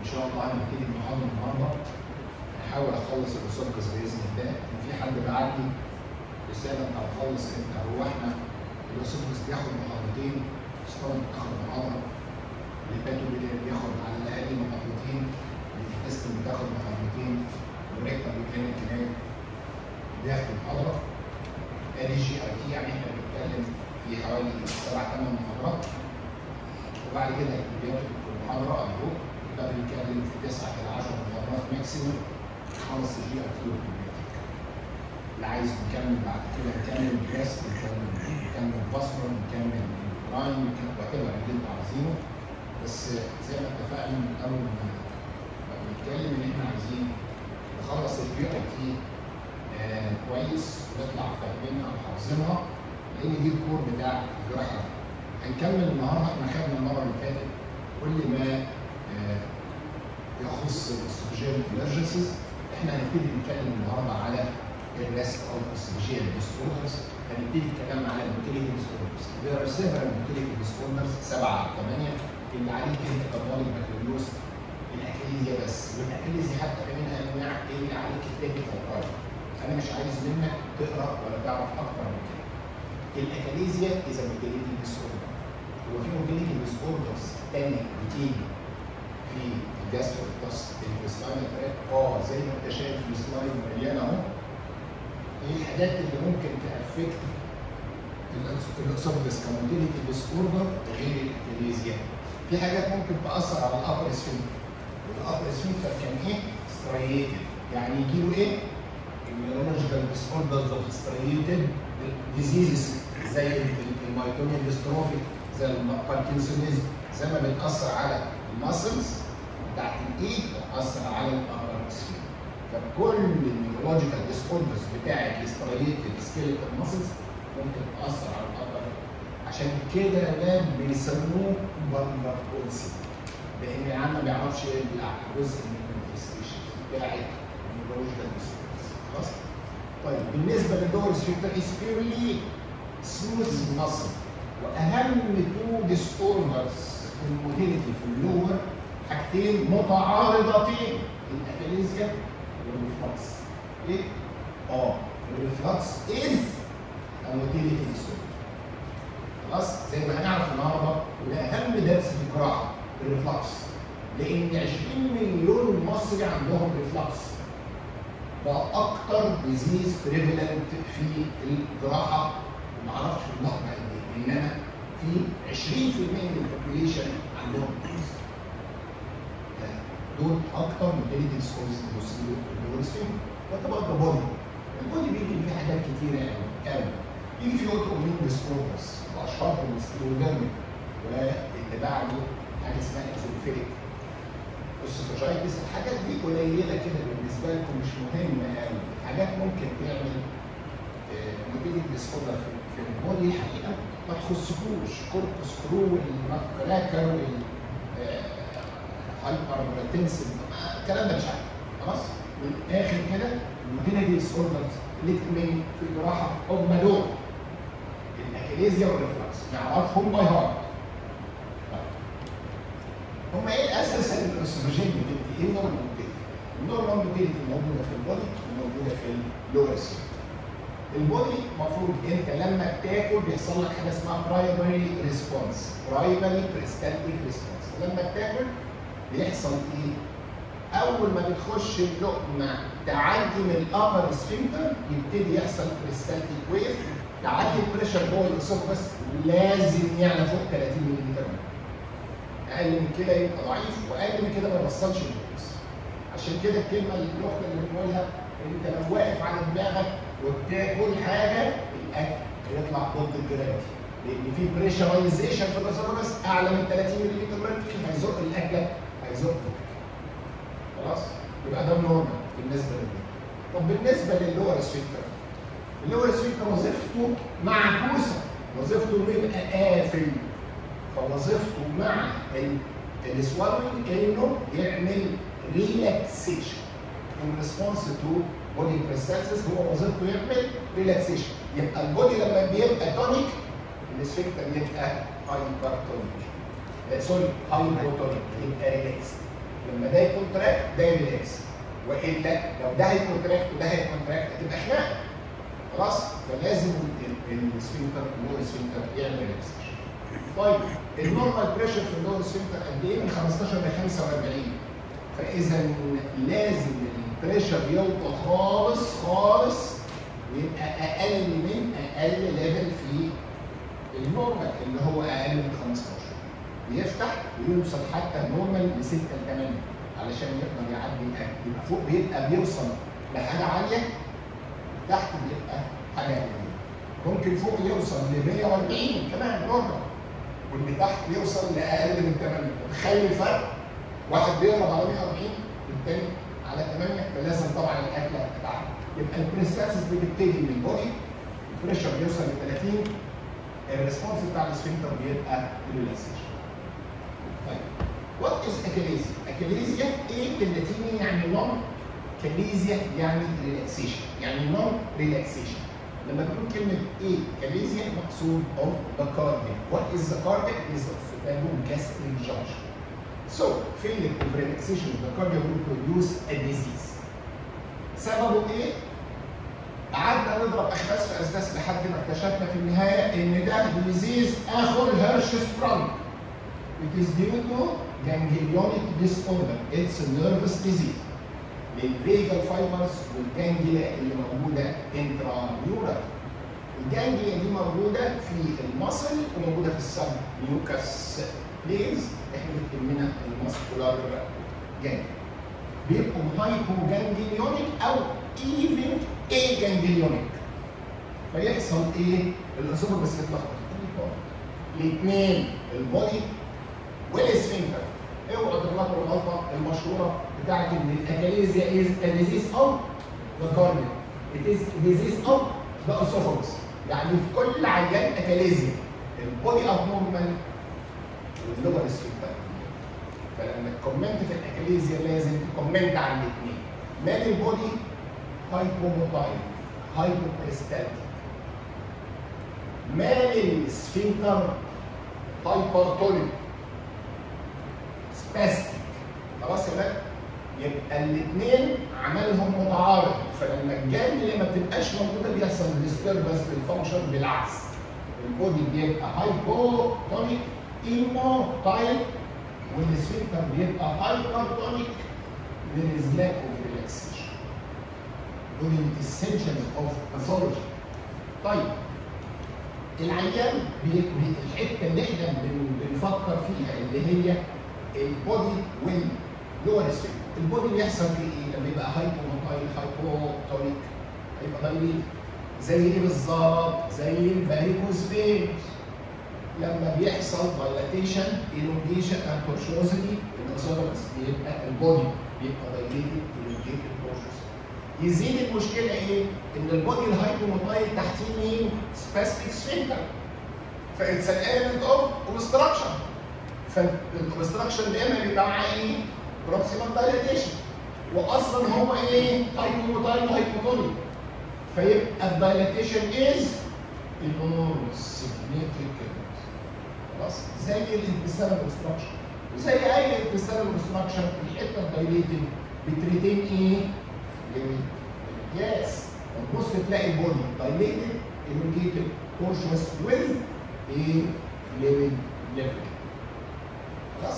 ان شاء الله هنبتدي المحاضره النهارده هحاول اخلص الاسوفجس باذن الله كان في حد بعت لي رساله انت هتخلص امتى هو احنا الاسوفجس بياخد محاضرتين ستارت بتاخد محاضره الباتو بياخد على الاقل محاضرتين التستم بتاخد محاضرتين الريكتر ميكانيك كمان بياخد محاضره ال جي اي تي يعني احنا بنتكلم في حوالي سبع ثمان محاضرات وبعد كده بياخد في المحاضره او ده بنتكلم في 9 الى 10 محاضرات ماكسيموم خلص الجي اي تي اللي عايز نكمل بعد كده نكمل بريست نكمل نكمل فاسفر نكمل برايم نكمل وات ايفر اللي انتوا عايزينه بس زي ما اتفقنا من اول ما ما بنتكلم ان احنا عايزين نخلص الجي اي تي كويس ونطلع فاهمينها وحافظينها لان دي الكور بتاع الجراحه هنكمل النهارده احنا خدنا المره اللي فاتت كل ما آه، يخص الاستروجين ايمرجنسيز احنا هنبتدي نتكلم النهارده على الريست اوف استروجين ديسوردرز هنبتدي الكلام على الموتيليتي ديسوردرز there are several motility disorders سبعه او ثمانيه اللي عليك انت كطالب بكالوريوس الاكاليزيا بس والاكاليزيا حتى في منها انواع اللي عليك التكنيكال بارت انا مش عايز منك تقرا ولا تعرف اكتر من كده الاكاليزيا از موتيليتي ديسوردر هو في موتيليتي ديسوردرز تانية بتيجي في الجاستروكتاس السلايد اه زي ما انت شايف السلايد مليان اهو ايه الحاجات اللي ممكن تافكت الاسوفجس كموتيليتي ديسوردر غير الاكاليزيا في حاجات ممكن تاثر على الابر سفنكتر والابر سفنكتر كان ايه؟ ستريتد يعني يجي له ايه؟ النيورولوجيكال ديسوردرز اوف ستريتد ديزيزز زي الميتونيا ديستروفي زي الباركنسونيزم زي ما بتاثر على الماسلز بتاعت الايد بتاثر على الابر سفنكتر فكل النيورولوجيكال ديسوردرز بتاعت الستريتد سكيلتال ماسلز ممكن تاثر على الابر عشان كده ده بيسموه بامبر بولسي لان العام ما بيعرفش يبلع جزء من المانيفستيشن بتاعت النيورولوجيكال ديسوردرز خلاص طيب بالنسبه للدور سفنكتر از بيورلي سموث ماسل واهم تو ديس اوردرز في الموتيليتي في اللور حاجتين متعارضتين الاكاليزيا والريفلكس ايه؟ اه الريفلكس از الموتيليتي ديسوردر خلاص زي ما هنعرف النهارده وده اهم درس في الجراحه الريفلكس لان 20 مليون مصري عندهم ريفلكس بقى اكتر ديزيز بريفلنت في الجراحه ما اعرفش في اللحظه قد ايه انما في 20% من البوبيليشن عندهم دول اكتر من ديليتد سكورز بوسيلو والورسين وطبعا البودي البودي بيجي فيه حاجات كتيره قوي قوي يجي فيه اوتو امين ديسوردرز واشهرهم السكلودرمي واللي بعده حاجه اسمها اكزوفيليك السوفاجايتس الحاجات دي قليله كده بالنسبه لكم مش مهمه قوي حاجات ممكن تعمل موبيليتي ديسوردر في, في البودي الحقيقه ما تخصكوش كوربس كرو والكراكر وال هايبر تنسل الكلام ده مش عارف خلاص من الاخر كده الموبيليتي ديسوردرز اللي من في الجراحه هم دول الاكاليزيا والريفلكس نعرفهم باي هارت هم ايه الاساس الاستروجين بتدي ايه النورمال موتيليتي؟ النورمال موتيليتي موجوده في البودي وموجوده في اللور البودي المفروض انت لما بتاكل بيحصل لك حاجه اسمها برايمري ريسبونس برايمري بريستالتيك ريسبونس لما بتاكل بيحصل ايه؟ اول ما بتخش اللقمه تعدي من الابر سفنكتر يبتدي يحصل بريستالتيك ويف تعدي البريشر جوه الاسوفجس لازم يعلى فوق 30 مللي اقل من كده يبقى ضعيف واقل من كده ما يوصلش للجلوس عشان كده الكلمه اللي الاخت اللي بنقولها انت لو واقف على دماغك وبتاكل حاجه الاكل هيطلع ضد الجرافيتي لان في بريشرايزيشن في الاسوفجس اعلى من 30 مللي ميركوري هيزق الاكله هيزق خلاص يبقى ده نورمال بالنسبه للبيت طب بالنسبه للور سفنكتر اللور سفنكتر وظيفته معكوسه وظيفته انه يبقى قافل فوظيفته مع السوالوينج انه يعمل ريلاكسيشن ان ريسبونس تو بودي بريستالسيس هو وظيفته يعمل ريلاكسيشن يبقى البودي لما بيبقى تونيك السفنكتر يبقى هايبرتونيك سوري هايبوتونيك يبقى ريلاكس لما لما ده يكونتراكت ده يريلاكس والا لو ده هيكونتراكت وده هيكونتراكت هتبقى خناقه خلاص فلازم السفنكتر اللور سفنكتر يعمل ريلاكسيشن طيب النورمال بريشر في اللور سفنكتر قد ايه من 15 ل 45 فاذا لازم البريشر يوطى خالص خالص ويبقى اقل من اقل ليفل في النورمال اللي هو اقل من 15 بيفتح ويوصل حتى النورمال ل 6 ل 8 علشان يقدر يعدي الاكل يبقى فوق بيبقى بيوصل لحاجه عاليه تحت بيبقى حاجه قليله ممكن فوق يوصل ل 140 كمان نورمال واللي تحت يوصل لاقل من 8 تخيل الفرق واحد بيضرب على 140 والتاني على 8 فلازم طبعا الاكله تتعب يبقى البريستاسيس بتبتدي من البودي البريشر بيوصل ل 30 الريسبونس بتاع السفنكتر بيبقى ريلاكسيشن طيب وات از اكاليزيا؟ اكاليزيا ايه في اللاتيني يعني نون كاليزيا يعني ريلاكسيشن يعني نون ريلاكسيشن لما بنقول كلمه ايه كاليزيا مقصود اوف ذا كاردياك وات از ذا كاردياك از the gastric junction So, failure of relaxation of the cardiac will produce a disease. سببه ايه؟ قعدنا نضرب احداث في اسداس لحد ما اكتشفنا في النهايه ان ده ديزيز اخو الهرش سترونج. It is due to ganglionic disorder. It's a nervous disease. للفيجال فايبرز والجانجليا اللي موجوده انترا الجانجليا دي موجوده في المصل وموجوده في السب ميوكس بليز احنا بتهمنا الماسكولار جانجليا. بيبقوا هايبو جانجليونيك او ايفن اي جانجليونيك فيحصل ايه؟ الاسوفر بس يتلخبط الاثنين البودي والسفنكتر اوعوا تغلطوا الغلطه المشهوره بتاعت ان الاكاليزيا از ديزيز اوف ذا كارديو ات از ديزيز اوف ذا اسوفرس يعني في كل عيان اكاليزيا البودي ابنورمال واللور سفنكتر فلما تكومنت في الاكاليزيا لازم تكومنت على الاثنين مال البودي هايبوموتايل هايبوكريستالتيك مال السفنكتر هايبرتونيك سباستيك خلاص يا ولاد يبقى الاثنين عملهم متعارض فلما الجانب ما بتبقاش موجوده بيحصل ديستربنس في الفانكشن بالعكس البودي بيبقى هايبوتونيك ايموتايل والسفنكتر بيبقى هايبرتونيك there is lack of relaxation دول الاسينشالز اوف باثولوجي طيب العيان بي- بي- الحته اللي احنا بن- بنفكر فيها اللي هي البودي واللور سفنكتر البودي بيحصل فيه ايه؟ لما يبقى هايبوموتايل هايبوتونيك هيبقى ضريب زي ايه بالظبط؟ زي الفاريكوز فينز لما بيحصل دايلاتيشن elongation and tortuosity الاسوفاجس بيبقى البودي بيبقى dilated elongated tortuous يزيد المشكله ايه؟ ان البودي الهايبوموتايل تحتيه مين؟ سباستيك سفنكتر فاتس ان element اوف اوبستراكشن فالاوبستراكشن دايما بيبقى معاه ايه؟ بروكسيمال دايلاتيشن واصلا هو ايه؟ هايبوموتايل وهايبوتونيك فيبقى الدايلاتيشن از enormous significant خلاص زي الانتستال اوبستراكشن وزي اي انتستال اوبستراكشن الحته الدايليتد بتريتين ايه؟ الجاس تبص تلاقي البودي دايليتد elongated tortuous with ايه؟ fluid level خلاص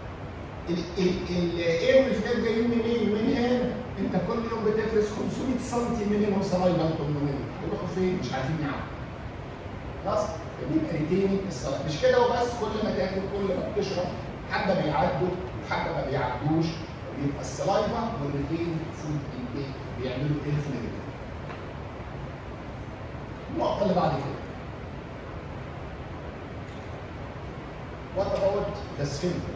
الايه والفلاب جايين منين؟ من هنا انت كل يوم بتفرز 500 سم مينيموم سلايفا انتم يروحوا فين؟ مش عارفين يعملوا خلاص فبيبقى ريتيننج الصلاه مش كده وبس كل ما تاكل كل ما بتشرب حبه بيعدوا وحبه ما بيعدوش بيبقى السلايفا والريتين فود انتيك بيعملوا ايه في الريتين النقطه اللي بعد كده What about the sphincter?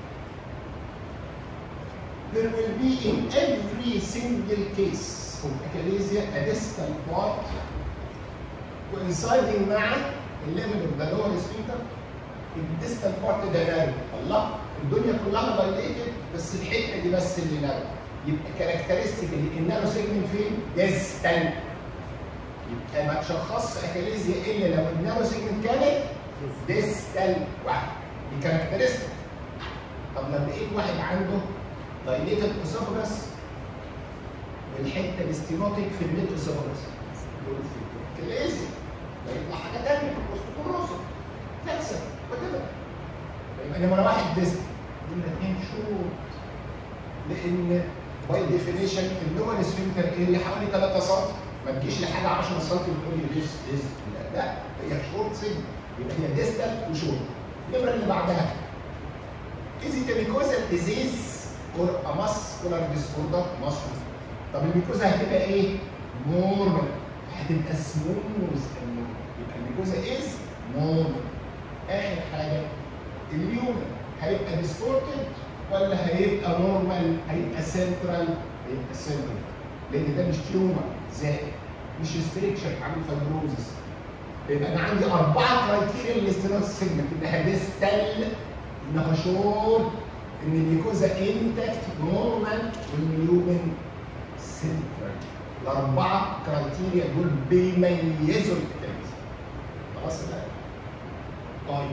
There will be in every single case of achalasia a distal part coinciding مع الليفل اوف ذا لور سفنكتر الديستال بارت ده نارو الله الدنيا كلها دايليتد بس الحته دي بس اللي نارو يبقى كاركترستيك النارو سيجمنت فين؟ ديستال يبقى ما تشخصش اكاليزيا الا لو النارو سيجمنت كانت ديستال واحد دي كاركترستيك طب لما لقيت واحد عنده دايليتد اسوفاجس والحته الاستينوتيك في الميد اسوفاجس كلاسي يبقى حاجه ثانيه اوستوكوروسا كانسر وكده يبقى نمره واحد ديست نمره اثنين شروط لان باي ديفينيشن اللور سفنكتر اريا حوالي 3 سم ما تجيش لحاجه 10 سم وتقول لي ديس ديس لا لا هي شورت سن يبقى هي ديستال وشورت النمره اللي بعدها Is it a mucosal disease or a muscular disorder? muscular. طب الميكوزا هتبقى ايه؟ نورمال هتبقى سموث يبقى الميكوزا از نورمال اخر حاجه اليومن هيبقى ديستورتد ولا هيبقى نورمال؟ هيبقى سنترال هيبقى سنترال لان ده مش تيومر زائد مش ستريكشر عامل فايبروزس يبقى انا عندي اربعه كرايتيريا للاستينوس سيجمنت انها ديستال انها شورت ان الميكوزا انتكت نورمال والنيومن سنترال الاربعه كرايتيريا دول بيميزوا الكتابيز خلاص كده طيب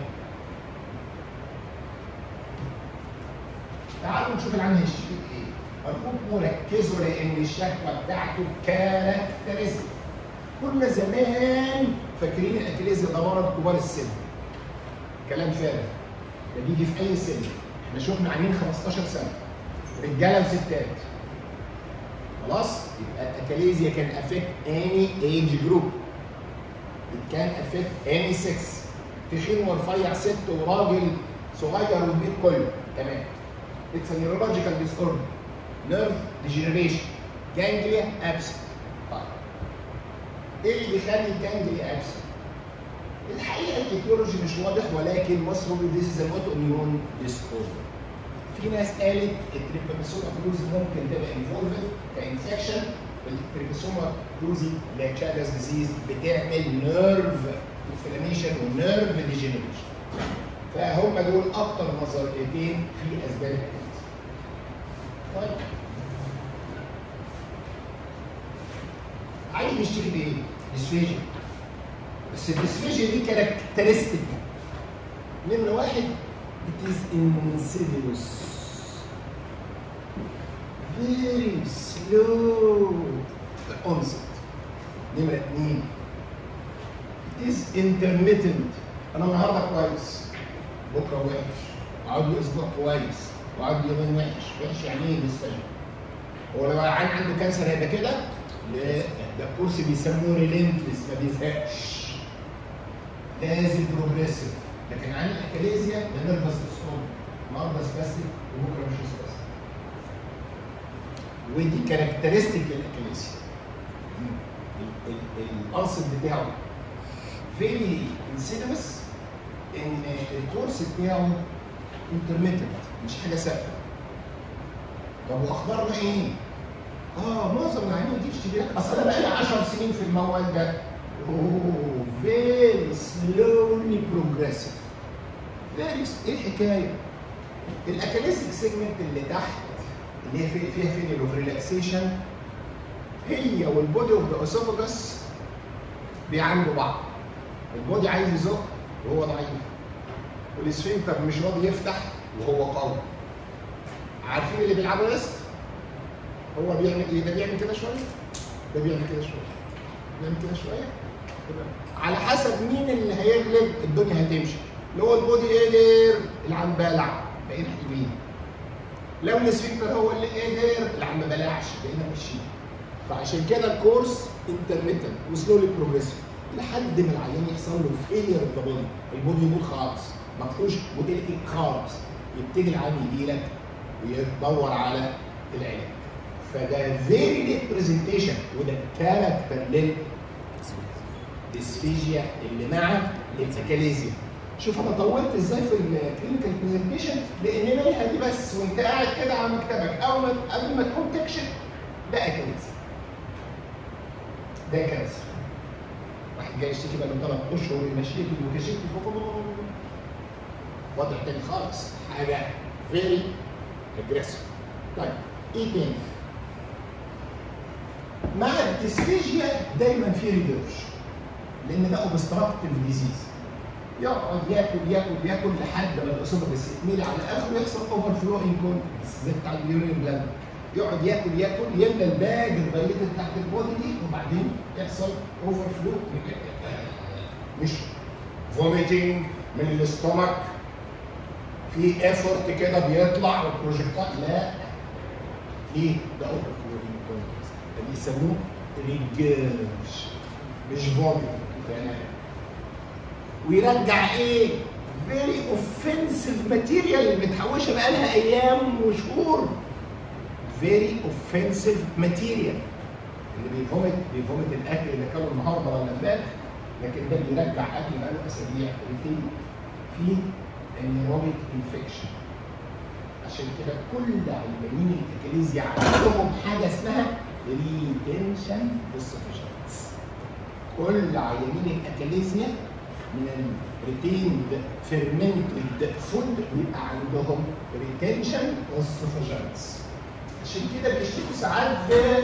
تعالوا نشوف العين هيشتكي ايه ارجوكم ركزوا لان الشكوى بتاعته كاركترستيك كنا زمان فاكرين الاكليزيا ده مرض كبار السن كلام فارغ ده بيجي في اي سن احنا شفنا عينين 15 سنه رجاله وستات خلاص يبقى الاكاليزيا كان افكت اني ايج جروب it كان افكت اني 6 تخين ورفيع ست وراجل صغير والبيت كله تمام اتس نيورولوجيكال ديس اوردر نيرف ديجنريشن جانجليا ابسنت طيب ايه اللي بيخلي الجانجليا ابسنت؟ الحقيقه الايتيولوجي مش واضح ولكن مصر ذيس از ان اوتو اميون ديس اوردر في ناس قالت التريبانوسوما كروزي ممكن تبقى انفولفد كانفكشن التريبانوسوما كروزي اللي هي تشادرز ديزيز بتعمل نيرف انفلاميشن ونيرف ديجنريشن فهم دول اكتر نظريتين في اسباب الكانسر. طيب عايز نشتكي بايه؟ ديسفيجيا بس الديسفيجيا دي كاركترستيك نمره واحد it is insidious very slow the onset نمرة اتنين it is intermittent أنا النهاردة كويس بكرة وحش وأقعد له أسبوع كويس وأقعد له يومين وحش وحش يعني إيه ديسفيجيا هو لو عيان عنده كانسر هيبقى كده؟ لا ده الكورس بيسموه ريلنتلس ما بيزهقش لازم بروجريسيف لكن عن الاكاليزيا ده نرفس ديسوردر النهارده سباستيك وبكره مش سباستيك ودي كاركترستيك للاكاليزيا الانصت بتاعه فيري انسيدمس ان الكورس بتاعه انترميتنت مش حاجه ثابته طب واخبارنا ايه؟ اه معظم العيانين دي بتشتكي لك اصل انا بقالي 10 سنين في الموال ده اوه فيري سلولي بروجريسيف فيري ايه الحكايه؟ الاكاليسيك سيجمنت اللي تحت اللي هي في- فيها فيلير اوف ريلاكسيشن هي والبودي اوف ذا اسوفاجس بيعاملوا بعض البودي عايز يزق وهو ضعيف والسفنكتر مش راضي يفتح وهو قوي عارفين اللي بيلعبوا ريست هو بيعمل ايه ده بيعمل كده شويه ده بيعمل كده شويه بيعمل كده شويه كده. على حسب مين اللي هيغلب الدنيا هتمشي اللي هو البودي قدر العم بلع بقينا حلوين لو السفنكتر هو اللي قدر العم ما بلعش بقينا ماشيين فعشان كده الكورس انترميتنت وسلولي بروجريسيف لحد ما العيان يحصل له فيلير اوف ذا بودي البودي يموت خالص ما فيهوش موتيليتي خالص يبتدي العيان يجي لك ويدور على العلاج فده فيري ليت برزنتيشن وده كاركتر لل ديسفيجيا اللي مع الانسكاليزيا شوف انا طولت ازاي في الكلينيكال برزنتيشن لان منها دي بس وانت قاعد كده على مكتبك اول ما قبل ما تقوم تكشف ده اكاليزيا ده كانسر واحد جاي يشتكي بقى من ثلاث اشهر مشيت وكشفت وضع تاني خالص حاجه فيري اجريسيف طيب ايه تاني؟ مع الديسفيجيا دايما في ريدرش لان ده اوبستراكتيف ديزيز يقعد ياكل ياكل ياكل لحد ما الاسوفاجس يتملي على اخره يحصل اوفر فلو انكونتنس زي بتاع اليورين بلاند يقعد ياكل ياكل يملى الباج البيضة تحت البودي دي وبعدين يحصل اوفر فلو مش فوميتنج من الاستومك في ايفورت كده بيطلع وبروجكتات لا ليه؟ ده اوفر فلو انكونتنس ده بيسموه ريجيرش مش فوميتنج ويرجع ايه؟ فيري اوفنسيف ماتيريال متحوشه بقالها ايام وشهور فيري اوفنسيف ماتيريال اللي بيفومت بيفومت الاكل اللي كانوا النهارده ولا امبارح لكن ده بيرجع اكل بقاله اسابيع ريتين في انيروبيك انفكشن عشان كده كل عيانين الاكاليزيا عندهم حاجه اسمها ريتنشن اسوفيجينز كل عيانين الاكاليزيا من الريتيند فيرمنتد فود بيبقى عندهم ريتنشن اسوفيجينز عشان كده بيشتكوا ساعات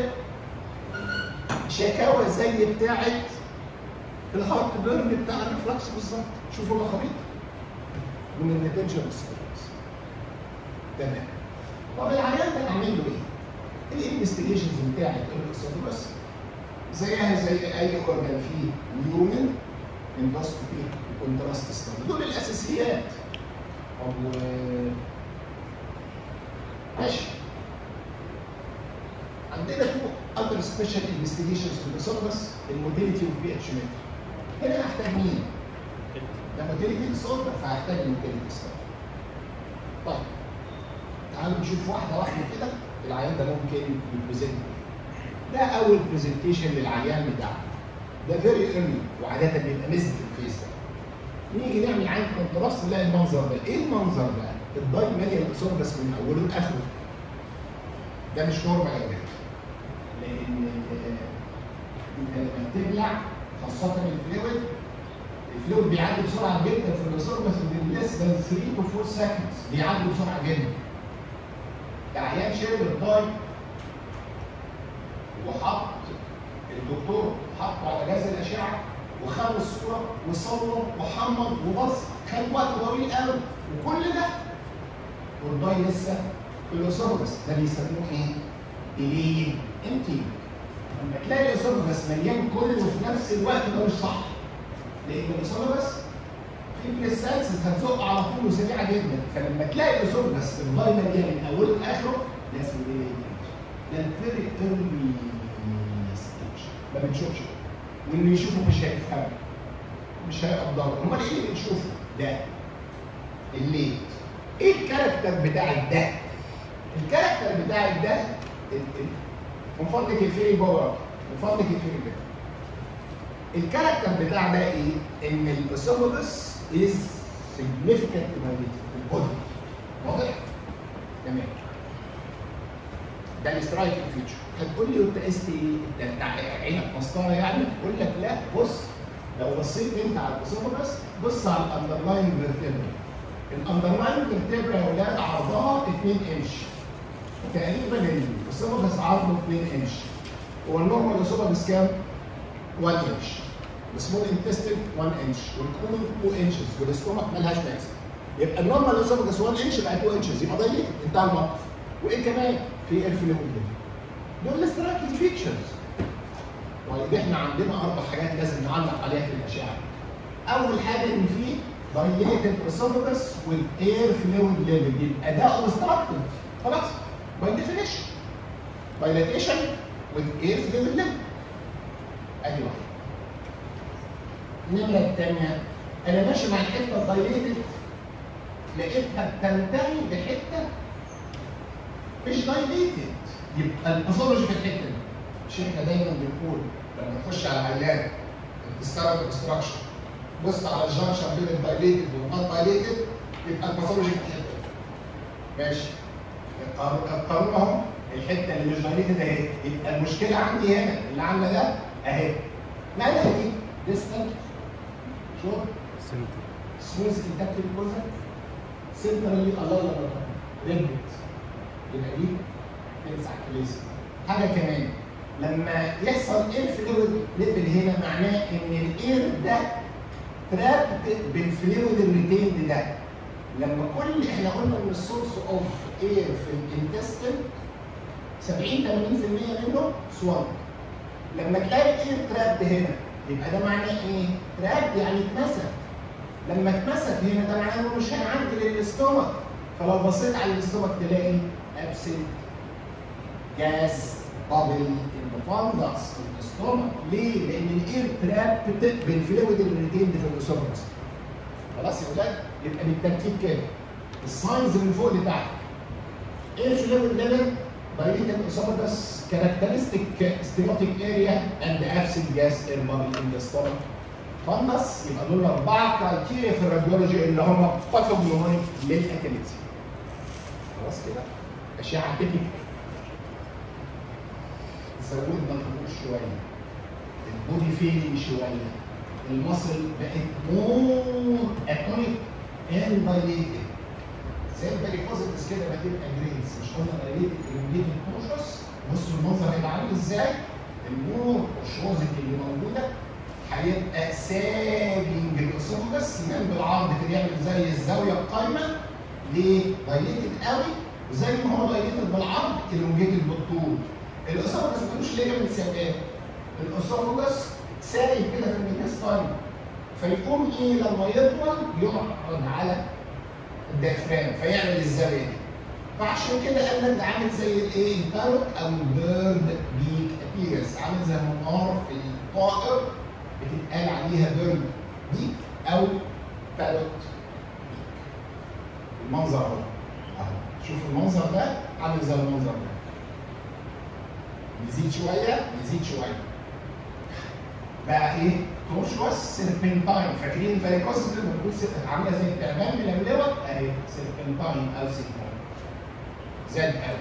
بشكاوى زي بتاعه الهارت بيرن بتاع الريفلكس بالظبط شوفوا الخريطه من الريتنشن اسوفيجينز تمام طب العيان ده هنعمل له ايه؟ الانفستيجيشنز بتاعت الاسوفيجس زيها زي اي اورجان فيه نيومن اندوسكوبي وكونتراست ستادي دول الاساسيات طب ماشي عندنا تو اذر سبيشال انفستيجيشنز في الاسوفيجس الموتيليتي والبي اتش متر هنا هحتاج مين؟ ده موتيليتي ديسوردر فهحتاج الموتيليتي ستادي طيب تعالوا نشوف واحده واحده كده العيان ده ممكن يبريزنت ده اول برزنتيشن للعيان بتاعنا ده فيري ايرلي وعاده بيبقى ميزد في الفيس ده نيجي نعمل عين كونتراست نلاقي المنظر ده ايه المنظر ده؟ الداي ماليا الاسوربس من اوله لاخره ده مش نورمال يا ولاد لان انت لما بتبلع خاصه الفلويد الفلويد بيعدي بسرعه جدا في الاسوربس من ليس ذان 3 تو 4 سكندز بيعدي بسرعه جدا العيان شرب الداي وحط الدكتور حطه على جهاز الاشعه وخد الصوره وصور وحمض وبص خد وقت طويل قوي وكل ده والداي لسه في الاسوفجس ده بيسموه ايه؟ ديلي امتي لما تلاقي الاسوفجس مليان كله في نفس الوقت ده مش صح لان الاسوفجس في بريسانسز هتزق على طول وسريعه جدا فلما تلاقي الاسوفجس الداي مليان من اوله لاخره ده اسمه ديلي ده الفيري ايرلي ستيج ما بنشوفش واللي يشوفه مش هيفهمه مش هيقدره امال ايه اللي بنشوفه ده الليت ايه الكاركتر بتاع ده الكاركتر بتاع ده من فضلك الفيري باور من فضلك الفيري ده الكاركتر بتاع ده ايه ان الاسوفجس از significant dilated البودي واضح تمام ده السترايكنج فيتشر هتقول لي انت قست ايه؟ انت عينك مسطره يعني؟ اقول لك لا بص لو بصيت انت على الاسوفجس بص على الاندرلاين فيرتيبرا الاندرلاين فيرتيبرا يا ولاد عرضها 2 انش تقريبا الاسوفجس عرضه 2 انش هو النورمال اسوفجس كام؟ 1 انش السمول انتستين 1 انش والكولون 2 انشز والاستومك مالهاش ماكس يبقى النورمال اسوفجس 1 انش بقى 2 انشز يبقى ضيق انتهى الموقف وايه كمان؟ في اير فلويد دول الاستراكتيك فيتشرز طيب احنا عندنا اربع حاجات لازم نعلق عليها في الاشعه اول حاجه ان في dilated esophagus with air fluid level يبقى ده obstructed خلاص by definition dilatation with air fluid level ادي واحده النمره الثانيه انا ماشي مع الحته الدايليتد لقيتها بتنتهي بحته مش دايليتد يبقى الباثولوجي في الحته دي مش احنا دايما بنقول لما نخش على عيان الستارت اوبستراكشن بص على الجنكشن بين الدايليتد والنون دايليتد يبقى الباثولوجي في الحته دي ماشي القانون اهو الحته اللي مش دايليتد اهي يبقى المشكله عندي هنا اللي عامله ده اهي مالها دي؟ ديستنت شو؟ سنتر سموث انتاكتيف كوزا سنترالي الله الله الله ريجنت يبقى دي تنسى كليزي حاجه كمان لما يحصل اير فلويد ليفل هنا معناه ان الاير ده تراب بالفلويد الريتيند ده لما كل احنا قلنا ان السورس اوف اير في الانتستين 70 80% منه سوان لما تلاقي اير تراب هنا يبقى ده معناه ايه؟ تراب يعني اتمسك لما اتمسك هنا ده معناه انه مش هيعدي للاستومك فلو بصيت على الاستومك تلاقي ابسنت جاس بابل ان ذا فاندس في الاستومك ليه؟ لان الاير تراب بالفلويد الريتيند في الاسوفجس خلاص يا ولاد؟ يبقى بالترتيب كده الساينز من فوق لتحت ايه الفلويد ليفل؟ dilated esophagus characteristic stenotic area and absent gas air bubble in the stomach فندس يبقى دول اربعه كرايتيريا في الراديولوجي اللي هم باثوجنومونيك للاكاليزي خلاص كده اشعه تيبيكال زودنا الخطوط شويه البودي فيلي شويه المصل بقت مور اتونيك اند دايليتد زي البريكوزيتس كده بتبقى جريدز مش قلنا دايليتد الانجيتد كونشس بصوا المنظر هيبقى عامل ازاي المور والشوزك اللي موجوده هيبقى ساجنج الاسوفجس ينام بالعرض كده يعمل زي الزاويه القايمه ليه؟ دايليتد قوي وزي ما هو دايليتد بالعرض الونجيتد بالطول الاسوفجس ملوش ليجمنت ثابت الاسوفجس سايب كده في الميتاستاين فيقوم ايه لما يطول يقعد على الديافرام فيعمل الزاويه دي فعشان كده قال لك ده عامل زي الايه الباروت او البيرد بيك ابيرس عامل زي منقار الطائر بتتقال عليها بيرد بيك او باروت بيك المنظر اهو اهو شوف المنظر ده عامل زي المنظر ده يزيد شويه يزيد شويه بقى ايه؟ تورشوس سيربنتاين فاكرين الفاريكوس اللي بتكون عامله زي التعبان ململمه اهي سيربنتاين او سيكون زاد قوي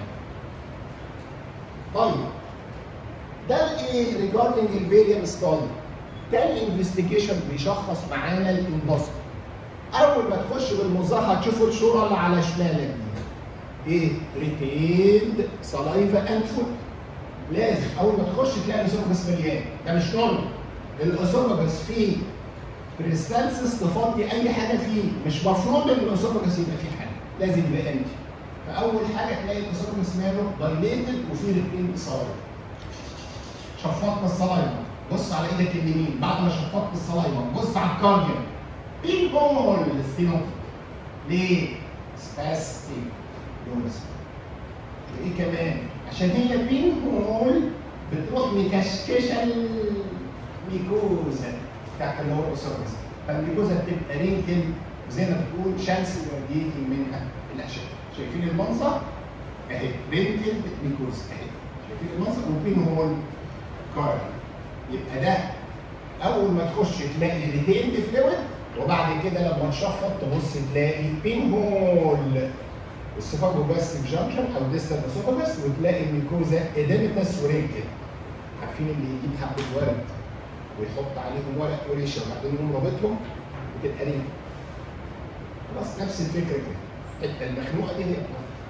طيب ده الايه ريجاردنج الفيريال ستادي تاني انفستيجيشن بيشخص معانا الاندوسكوب اول ما تخش بالمظاهره هتشوفوا الصوره اللي على شمالك دي ايه ريتيند سلايفا اند فود لازم اول ما تخش تلاقي الاسوفجس مليان ده مش نورمال الاسوفجس فيه بريستانسس تفضي اي حاجه فيه مش مفروض ان الاسوفجس يبقى فيه حاجه لازم يبقى انت فاول حاجه تلاقي الاسوفجس ماله دايليتد وفيه ريتين صلايف شفطنا الصلايف بص على ايدك اليمين بعد ما شفطت الصلايف بص على الكارديو بين بول ستينوتيك ليه؟ سباستيك يونس ايه كمان؟ عشان هي بين هول بتروح مكشكشه الميكوزا بتاعت اللي هو الاسوفجس فالميكوزا بتبقى رينكل زي ما بتقول شانس راديتنج منها الاشعه شايفين المنظر؟ اهي رينكل ميكوزا اهي شايفين المنظر وبين هول كارد يبقى ده اول ما تخش تلاقي ريتيند فلويد وبعد كده لما تشفط تبص تلاقي بين هول السوفاجوجاستيك جانكشن او ديستال اسوفاجس وتلاقي الميكوزا اديمتس ورينكل عارفين اللي يجيب حبه ورد ويحط عليهم ورق وريشه وبعدين يقوم رابطهم بتبقى رينكل خلاص نفس الفكره كده الحته المخنوقه دي هي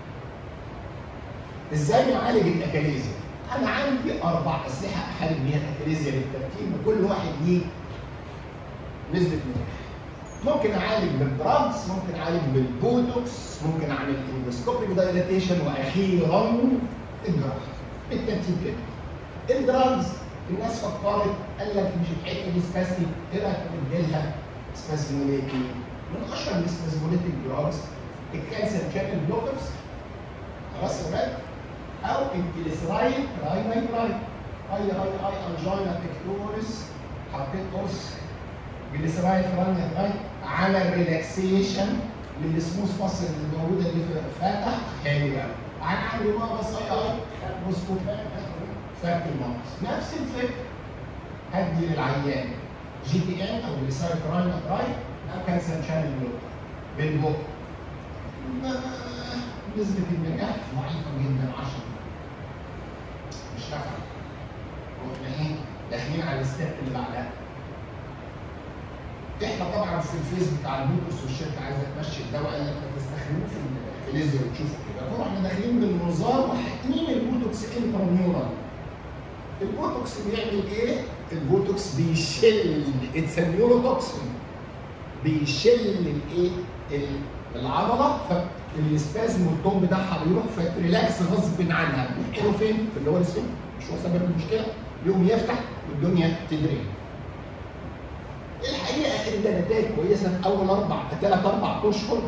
ازاي نعالج الاكاليزيا؟ انا عندي اربع اسلحه احارب بيها الاكاليزيا بالترتيب وكل واحد ليه نسبه نجاح ممكن اعالج بالدراجز ممكن اعالج بالبوتوكس ممكن اعمل اندوسكوبيك دايلاتيشن واخيرا الجراحه بالترتيب كده الدراجز الناس فكرت قال لك مش الحته دي سباسميك ايه رايك نديلها سباسموليتي من اشهر السباسموليتيك دراجز الكانسر شانل بلوكرز خلاص يا ولاد او الجليسرايد راينايترايد اي اي اي انجينا بيكتوريس حطيت قرص جليسرايد راينايترايد عمل ريلاكسيشن للسموث ماسل اللي موجوده اللي في فاتح حلو قوي عن عنده بقى بس اي اي بسكوت فك المغص نفس الفكره هدي للعيان جي تي ان او جليسرايد راينايترايد او كانسر شانل بلوكر بالبق نسبة النجاح ضعيفة جدا 10 مش نافعة واحنا ايه داخلين على الستيب اللي بعدها احنا طبعا في الفيس بتاع البوتوس والشركه عايزه تمشي الدواء قال لك ما تستخدموه في الفليزر وتشوفوا كده فاحنا داخلين بالنظام وحاطين البوتوكس انترنيورال البوتوكس بيعمل ايه؟ البوتوكس بيشل اتس نيوروتوكسين بيشل الايه ال- العضله فالسبازم والتون بتاعها بيروح فتريلاكس غصب عنها بيحقنه فين؟ في اللي هو السن مش هو سبب المشكله يقوم يفتح والدنيا تدري الحقيقه ادى نتائج كويسه في اول اربع ثلاث اربع اشهر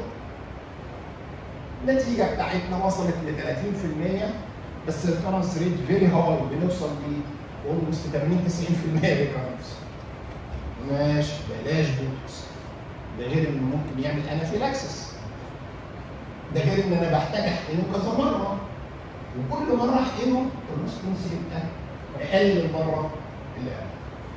النتيجه بتاعتنا وصلت ل 30% بس الكرنس ريت فيري هاي بنوصل ل اولموست 80 90% ريكرنس ماشي بلاش بوتوكس ده غير انه ممكن يعمل انافيلاكسس ده غير ان انا بحتاج احقنه كذا مره وكل مره احقنه الريسبونس يبقى اقل المره اللي قبل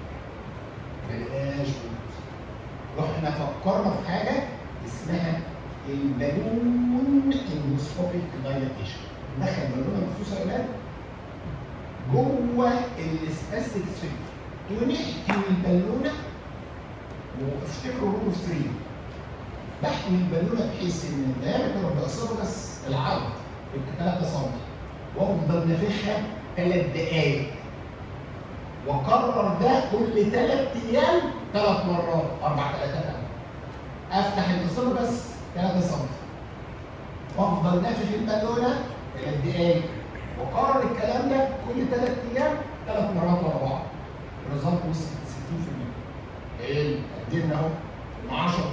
بلاش بوتوكس رحنا فكرنا في حاجه اسمها البالون اندوسكوبيك دايلاتيشن دخل بالونه مخصوصه يا ولاد جوه السباستيك سفنكتر ونحكي البالونه وافتكروا رول اوف 3 بحكي البالونه بحيث ان الدايمتر باسوفجس العرض يبقى 3 سم وافضل نافخها ثلاث دقائق واكرر ده كل ثلاث ايام ثلاث مرات اربع ثلاثات افتح الاسوفجس 3 سم وافضل نافخ البالونه ثلاث دقائق وكرر الكلام ده كل ثلاث ايام ثلاث مرات ورا بعض الريزلت وصل 60% حلو قدمنا اهو مع 10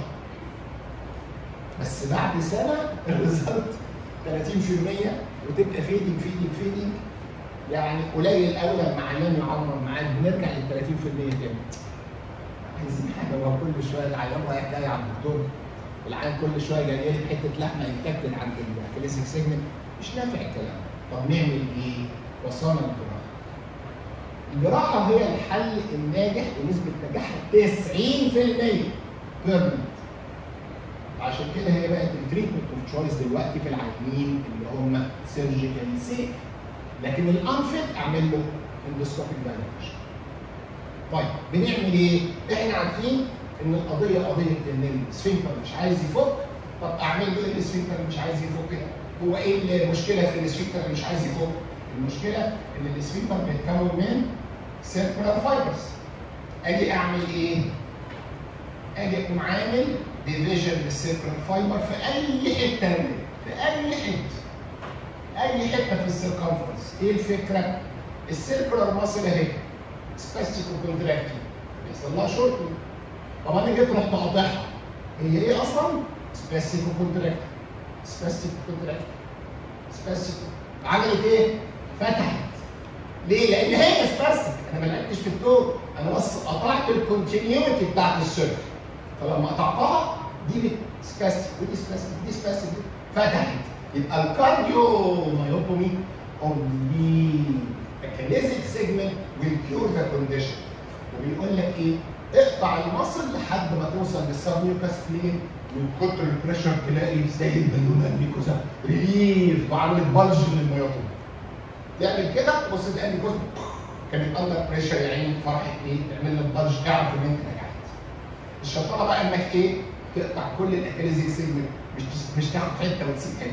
بس بعد سنه الريزلت 30% وتبقى فيدنج فيدنج فيدنج يعني قليل قوي لما عيان يعمر معاك بنرجع لل 30% تاني عايزين حاجه هو كل شويه العيان رايح جاي على الدكتور العيان كل شويه جاي لي حته لحمه يتكتل عند الكلاسيك سيجمنت مش نافع الكلام طب نعمل ايه؟ وصلنا للجراحه الجراحه هي الحل الناجح ونسبه نجاحها 90% بيرمنت عشان كده هي بقت التريتمنت اوف تشويس دلوقتي في العيانين اللي هم سيرجيكال سيف لكن الانفيت اعمل له اندوسكوبيك دايلاتيشن طيب بنعمل ايه؟ احنا عارفين ان القضيه قضيه ان السفنكتر مش عايز يفك طب اعمل له ايه السفنكتر مش عايز يفك ده؟ هو ايه المشكله في السفنكتر اللي مش عايز يفك؟ المشكله ان السفنكتر بيتكون من سيركولار فايبرز اجي اعمل ايه؟ اجي اقوم عامل ديفيجن للسيركولار فايبر في اي حته في اي حته اي حته في السيركمفرنس ايه الفكره؟ السيركولار ماسل اهي سباستيك وكونتراكتي بيحصل لها شورتنج طب انا جيت رحت قاطعها هي ايه اصلا؟ سباستيك وكونتراكتي سباستيك وكونتراكتي سباستيك عملت ايه؟ فتحت ليه؟ لان هي سباستيك انا ما لعبتش في الدور انا بس قطعت الكونتينيوتي بتاعت السيركل فلما قطعتها دي سباستيك ودي سباستيك دي سباستيك دي فتحت يبقى الكارديو مايوتومي اوف ذا كاليزيك سيجمنت ويل كيور ذا كونديشن وبيقول لك ايه؟ اقطع المصل لحد ما توصل للسبميوكاس بلين من كتر البريشر تلاقي زي البالونه الميكوزا ريليف وعامل بلج من الميوتومي تعمل كده تبص تلاقي الميكوزا كان يبقى لك بريشر يا عيني فرحه ايه؟ تعمل لك بلج اعرف ان انت نجحت الشطاره بقى انك ايه؟ تقطع كل الاكاليزيك سيجمنت مش مش تاخد حته وتسيب حته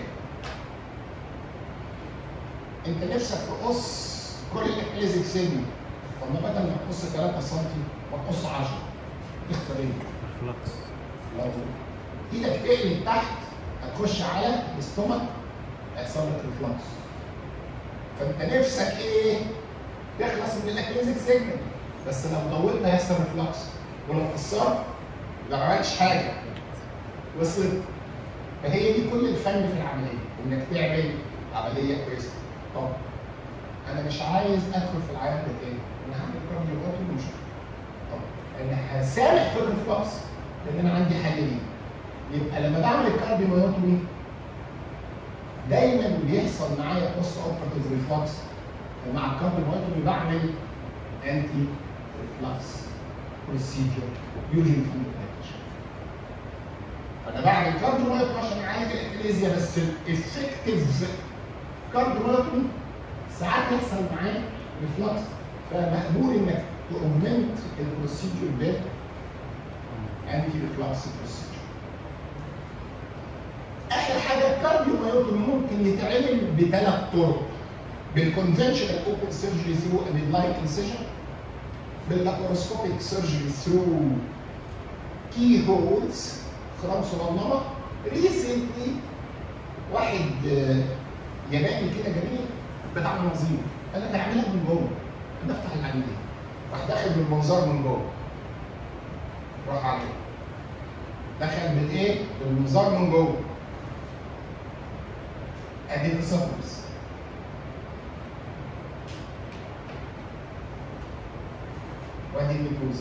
انت نفسك تقص كل الاكليزيك سيجمنت طب ما بدل ما تقص 3 سم ما تقص 10 تختار ايه؟ ريفلكس لو ايدك تقلب تحت هتخش على الاستومك هيحصل لك ريفلكس فانت نفسك ايه؟ تخلص من الاكليزيك سيجمنت بس لو طولت هيحصل ريفلكس ولو قصرت ما عملتش حاجه وصلت فهي دي كل الفن في العمليه انك تعمل عمليه كويسه طب انا مش عايز ادخل في العيان ده تاني انا هعمل كارديو مش طب انا هسامح في الريفلكس لان انا عندي حل ليه يبقى لما بعمل الكارديو مايوتومي دايما بيحصل معايا بوست اوبراتيف ريفلكس ومع الكارديو مايوتومي بعمل انتي ريفلكس بروسيجر يوجن فانديكيشن فانا بعمل كارديو مايوتومي عشان اعالج الاكليزيا بس الافكتيف كارديو مايوتومي ساعات يحصل معاه ريفلكس فمقبول انك تأومنت البروسيجر ده انتي ريفلكس بروسيجر اخر حاجه الكارديو مايوتومي ممكن يتعمل بثلاث طرق بالكونفنشنال اوبن سيرجري ثرو اميدلاين انسيجن باللاباروسكوبيك سيرجري ثرو كي هولز خرام صغننه ريسنتلي واحد آه، ياباني كده جميل بتاع منظير قال لك اعملها من جوه انا افتح العمليه راح داخل بالمنظار من جوه راح عليه دخل بالايه؟ بالمنظار من جوه ادي الاسوفجس وادي الميكوزا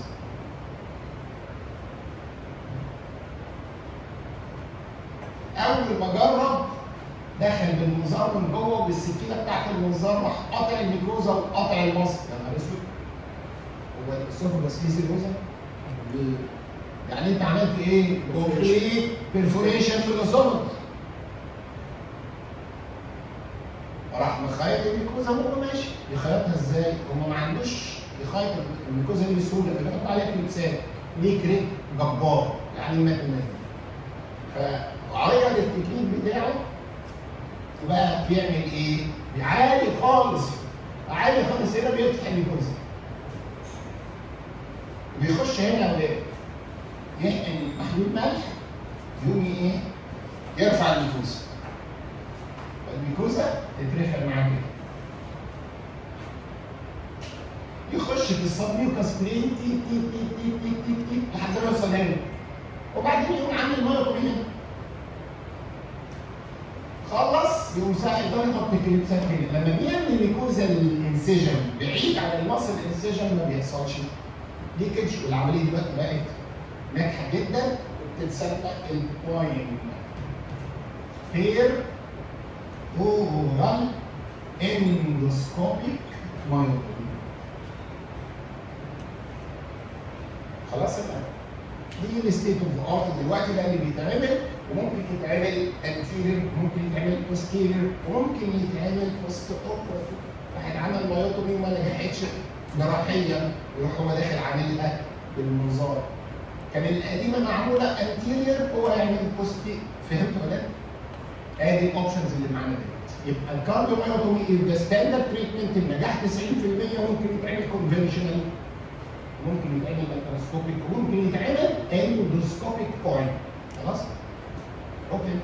اول ما جرب دخل بالمنظار من جوه وبالسكينه بتاعت المنظار راح قاطع الميكروزا وقاطع المصل يا نهار اسود هو الاسوفجس فيه سيلوزا؟ يعني انت عملت ايه؟ كومبليت بيرفوريشن في الاسوفجس راح مخيط الميكوزا وهو ماشي يخيطها ازاي؟ هو ما عندوش يخيط الميكوزا دي بسهوله بيحط عليها كليبسات ليه كريك جبار يعني مات مات فغير التكنيك بتاعه وبقى بيعمل ايه؟ عالي خالص عالي خالص هنا بيفتح الميكوزا بيخش هنا ولا يحقن محلول ملح يقوم ايه؟ يرفع الميكوزا الميكوزا تترفع معاه كده يخش في السبميوكاس بلين تي تي تي تي تي تي تي لحد ما يوصل هنا وبعدين يقوم عامل ميه هنا خلص يقوم ساحب ده يحط كليبسات هنا لما بيعمل الميكوزا الانسجن بعيد عن المصل الانسجن ما بيحصلش ليكج والعمليه دلوقتي بقت ناجحه جدا وبتتسمى البوين بير oral endoscopic myopathy خلاص بقى دي الستيت اوف ارت دلوقتي ده اللي بيتعمل وممكن يتعمل انفيرير ممكن يتعمل بوستيرير وممكن يتعمل بوست اوبراتيف واحد عمل مايوتومي وما نجحتش جراحيا يروح هو داخل عاملها بالمنظار كان القديمه معموله انتيرير هو يعمل بوستي فهمت ولا لا؟ ادي الاوبشنز اللي معانا دلوقتي يبقى الكارديوميوتومي يبقى ستاندرد تريتمنت النجاح 90% ممكن يتعمل كونفنشنال ممكن يتعمل لاباراسكوبيك وممكن يتعمل اندوسكوبيك بوينت خلاص؟ اوكي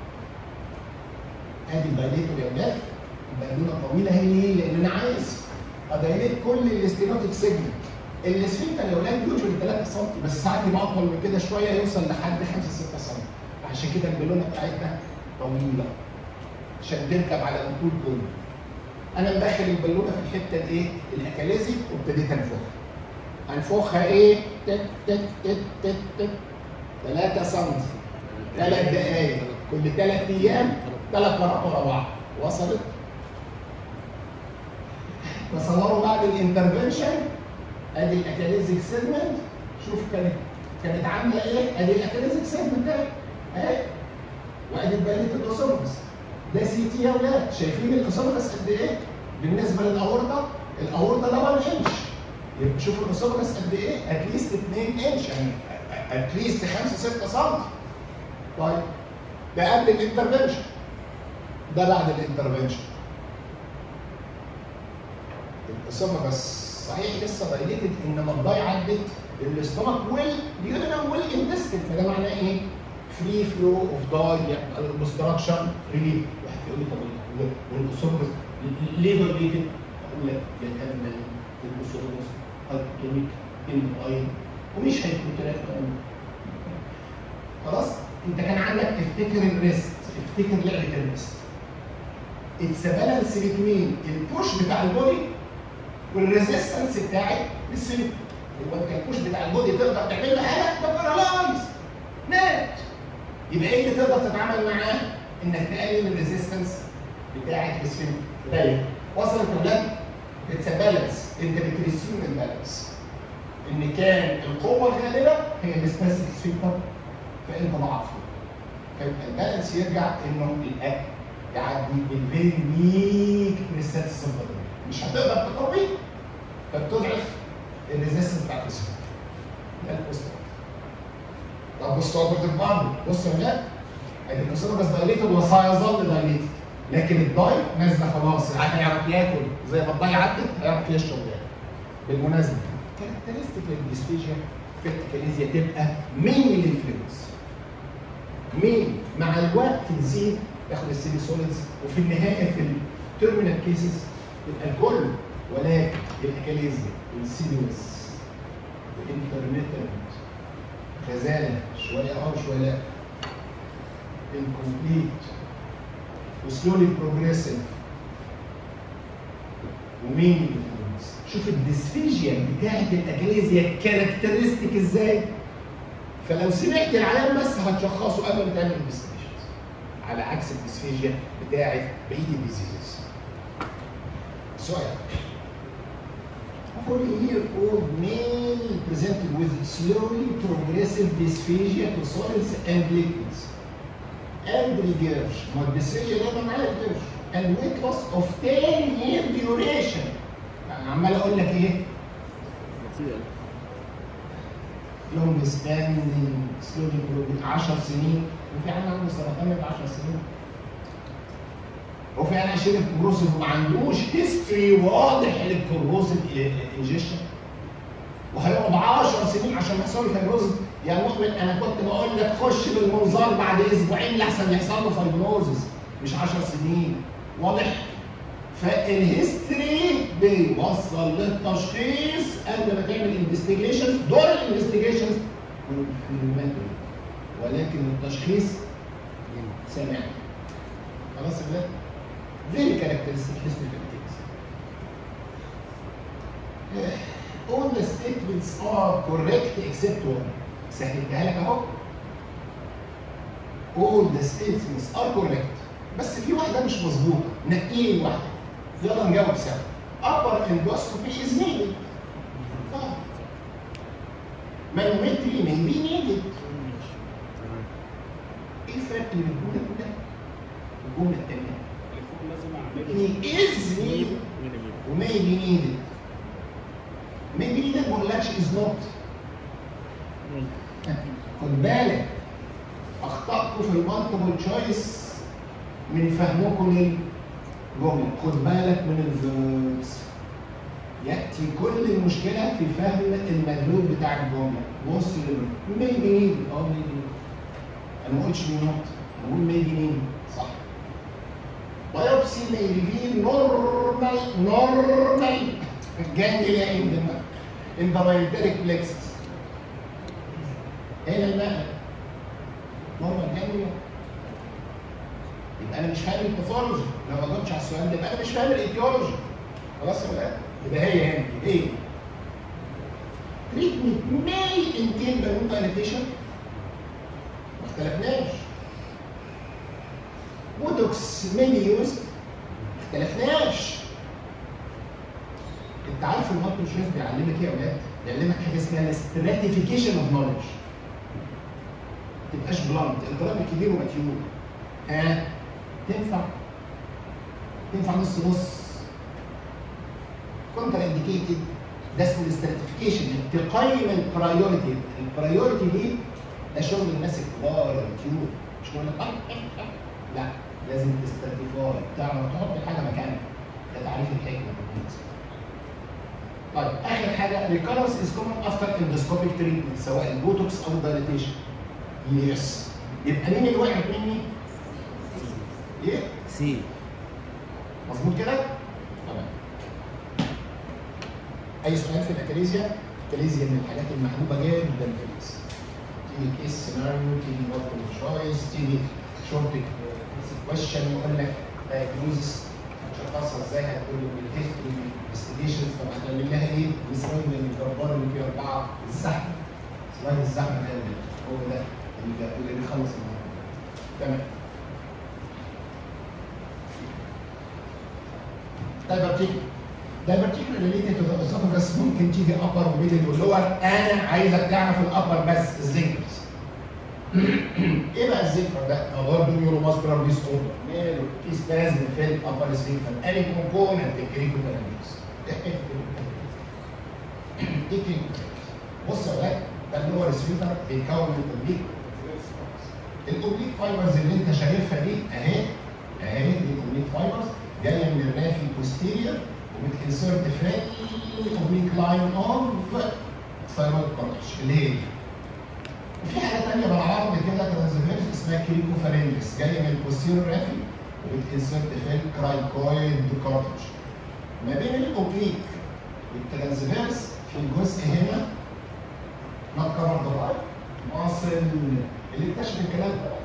ادي الدايليتور يا ولاد البالونه طويله هي ليه؟ لان انا عايز ادايليت كل الاستينوتيك سيجمنت السفنكتر يا ولاد يوجوالي 3 سم بس ساعات يبقى اطول من كده شويه يوصل لحد 5 6 سم عشان كده البالونه بتاعتنا طويله عشان تركب على الطول كله انا مدخل البالونه في الحته الايه؟ الاكاليزي وابتديت انفخها انفخها ايه؟ تت تت تت تت تت 3 سم ثلاث دقائق كل ثلاث ايام ثلاث مرات ورا بعض وصلت؟ تصوروا بعد الانترفنشن ادي الاكاليزيك سيجمنت شوف كانت كانت عامله ايه؟ ادي الاكاليزيك سيجمنت اهي اهي وادي بقيه الاسوفجس ده سي تي يا ولاد شايفين الاسوفجس قد ايه؟ بالنسبه للاورطه الاورطه ده 1 انش يبقى شوفوا الاسوفجس قد ايه؟ اتليست 2 انش يعني اتليست 5 6 سم طيب ده قبل الانترفنشن ده بعد الانترفنشن الاسوفجس صحيح لسه دايليتد انما الضاي عدت الاستومك واليورينال والانتستين فده معناه ايه؟ فري فلو اوف داي اوبستراكشن ريليف واحد يقول لي طب والاسوفجس ليه دايليتد؟ اقول لك لان الاسوفجس هايبوتونيك ان ومش هيكون خلاص؟ انت كان عندك افتكر الريست افتكر لعبه الريست اتس بالانس بين البوش بتاع البودي والريزيستنس بتاعت السليب هو انت البوش بتاع البودي تقدر تعمل له حاجه ده بارالايز مات يبقى ايه اللي تقدر تتعامل معاه؟ انك تقلل الريزيستنس بتاعت السليب طيب وصلت يا ولاد؟ اتس بالانس انت بتريسيوم البالانس ان كان القوه الغالبه هي السبيسيفيك سفينكتر فانت ضعف فيبقى البالانس يرجع انه الاكل يعدي بالفيري ويك بريسات السمبل مش هتقدر تقوي فبتضعف الريزيستنس بتاعت السمبل ده البوست طب بص اوبرتيف برضه بص يا ولاد ادي الاسوفجس دايليتد وسيظل دايليتد لكن الداي نازله خلاص يعني هيعرف ياكل زي ما الداي عدت هيعرف يشرب يعني بالمناسبه كاركترستيك للديسفيجيا في الكاليزيا تبقى مين للفلويدز مين مع الوقت تزيد تاخد السيمي سوليدز وفي النهايه في التيرمينال كيسز يبقى الكل ولكن الكاليزيا السيدوس الانترميتنت خزانه شويه اه وشويه لا incomplete وسلولي بروجريسيف ومين الانفلونس شوف الديسفيجيا بتاعت الاكليزيا كاركترستيك ازاي فلو سمعت العلام بس هتشخصه قبل ما تعمل انفستيجيشنز على عكس الديسفيجيا بتاعت بقيه الديزيزز سؤال For a year old male presented with slowly progressive dysphagia to solids and liquids and regurg. ما الديسفيجيا دايما معايا الجرش and weight loss of 10 year duration. يعني عمال اقول لك ايه؟ لونج ستاندنج سلولي بروجريس 10 سنين وفي عيال عنده سرطان من 10 سنين. هو في عيال شرب كروسيف وما عندوش هيستوري واضح للكروسيف انجيشن وهيقعد 10 سنين عشان يحصل له فايبروز يا مؤمن انا كنت بقول لك خش بالمنظار بعد اسبوعين لحسن يحصل له فايبروزز مش 10 سنين واضح؟ فالهيستوري بيوصل للتشخيص قبل ما تعمل انفستيجيشن دور الانفستيجيشن والفيلماتوري ولكن التشخيص سامع خلاص يا ولاد؟ فيري كاركترستيك هيستوري All the statements are correct except one. سهلتها لك اهو. All the statements are correct. بس في واحده مش مظبوطه نقي لي واحده يلا نجاوب سوا upper endoscopy is needed طبعا manometry may be needed ايه الفرق بين الجمله الاولى والجمله الثانيه؟ اللي فوق لازم اعمله he is needed ومay be needed may be needed ما اقولكش is not خد بالك اخطاتكم في المالتيبل تشويس من فهمكم للجمله خد بالك من الفيربس ياتي كل المشكله في فهم المدلول بتاع الجمله بص ميبي نيد اه ميبي انا ما قلتش مي نوت انا بقول ميبي نيد صح بايوبسي may reveal normal normal ganglia in the in the myotic plexus هنا المعنى normal ganglia يبقى انا مش فاهم الباثولوجي لو ما جاوبتش على السؤال ده يبقى انا مش فاهم الايديولوجي خلاص يا ولاد يبقى هي هنا ايه treatment may entail balloon dilatation ما اختلفناش بوتوكس may be used ما اختلفناش انت عارف المالتي شويس بيعلمك ايه يا ولاد؟ بيعلمك حاجه اسمها الاستراتيفيكيشن اوف نولج ما تبقاش بلانت الكلام الكبير ومتيول ها تنفع تنفع نص نص كونتر انديكيتد ده اسمه الاستراتيفيكيشن تقيم البرايورتي البرايورتي دي ده شغل الناس الكبار التيوب مش تقول لك آه، لا لازم تستراتيفاي تعرف تحط الحاجه مكانها ده تعريف الحكمه بالمناسبه طيب اخر حاجه ريكارنس از كومن افتر اندوسكوبيك تريتمنت سواء البوتوكس او الدايليتيشن يس يبقى مين اللي وقعت مني؟ ايه؟ سي مظبوط كده؟ تمام. اي سؤال في الاكاليزيا؟ الاكاليزيا من الحاجات المحبوبه جدا في الكيس. تيجي كيس سيناريو، تيجي مالتيبل تشويس، تيجي شورت كويشن يقول لك دايجنوزس هتشخصها ازاي؟ هتقول له بالهيستوري انفستيجيشن طب هتعمل لها ايه؟ السلايد الجبار اللي فيه اربعه الزحمه. سلايد الزحمه ده هو ده اللي اللي بيخلص الموضوع. تمام. دايبرتيكل دايبرتيكل ريليتد تو ذا اسوفاجس ممكن تيجي ابر وميدل واللور انا عايزك تعرف الابر بس الزنكرز ايه بقى الزنكر ده؟ ما برضه نيورو ماسكولار ديس اوردر ماله في سبازم في الابر سفنكتر اني كومبوننت الكريكو ايه كريكو بص يا ولاد ده اللور سفنكتر بيتكون من اوبليك الاوبليك فايبرز اللي انت شايفها دي اهي اهي دي الاوبليك فايبرز جايه من الرافي بوستيريور وبتنسرت في الاوبليك لاين اوف ثايرويد كورتش اللي هي دي. وفي حاجه ثانيه بالعرض كده ترانزفيرس اسمها كريكوفارينجس جايه من البوستيريور رافي وبتنسرت في الكرايكويد كورتش. ما بين الاوبليك والترانزفيرس في الجزء هنا نوت كفر ذا ماسل اللي اكتشف الكلام ده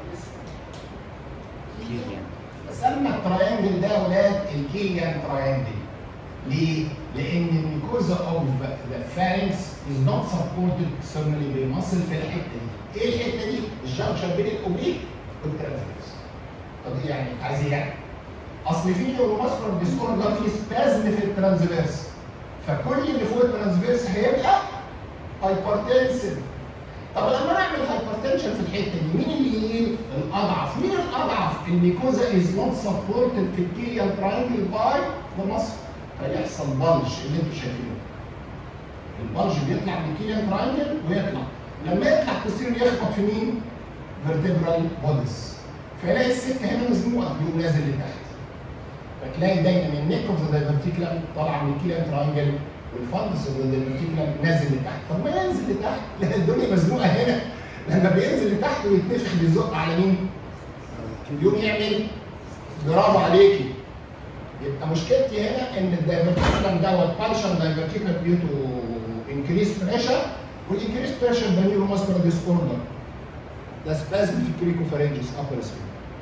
سمى التراينجل ده اولاد الكيليان تراينجل ليه؟ لان الميكوزا اوف ذا فارنكس از نوت سبورتد سيرمالي بالمصل في الحته دي. ايه الحته دي؟ الجنكشن بين الاوبليك والترانسفيرس. طب ايه يعني؟ عايز ايه يعني؟ اصل في نيوروماسكولار ديسوردر في سبازم في الترانسفيرس. فكل اللي فوق الترانسفيرس هيبقى هايبرتنسيف. طب لما نعمل هايبرتنشن في الحته دي مين اللي ايه؟ الاضعف، مين الاضعف؟ الميكوزا از نوت سبورتد في الكيليان تراينجل باي ذا مصل. فيحصل بلج اللي انتم شايفينه. البلج بيطلع من الكيليان تراينجل ويطلع. لما يطلع كوستيريور يخبط في مين؟ فيرتبرال بوديز. فيلاقي السكه هنا مزنوقه يقوم نازل لتحت. فتلاقي دايما النيك اوف ذا دايفرتيكلم طالع من الكيليان تراينجل والفندس اوف ذا دايفرتيكلم نازل لتحت. طب ما ينزل لتحت؟ لا الدنيا مزنوقه هنا. لما بينزل لتحت ويتنفخ بيزق على مين؟ يقوم يعمل برافو عليكي يبقى مشكلتي هنا ان الدايفرتيكلم دوت بانشر دايفرتيكلم ديو تو انكريس بريشر والانكريس بريشر ده نيورو ماسكولار ديس اوردر ده سبازم في الكريكوفارنجس ابر سفير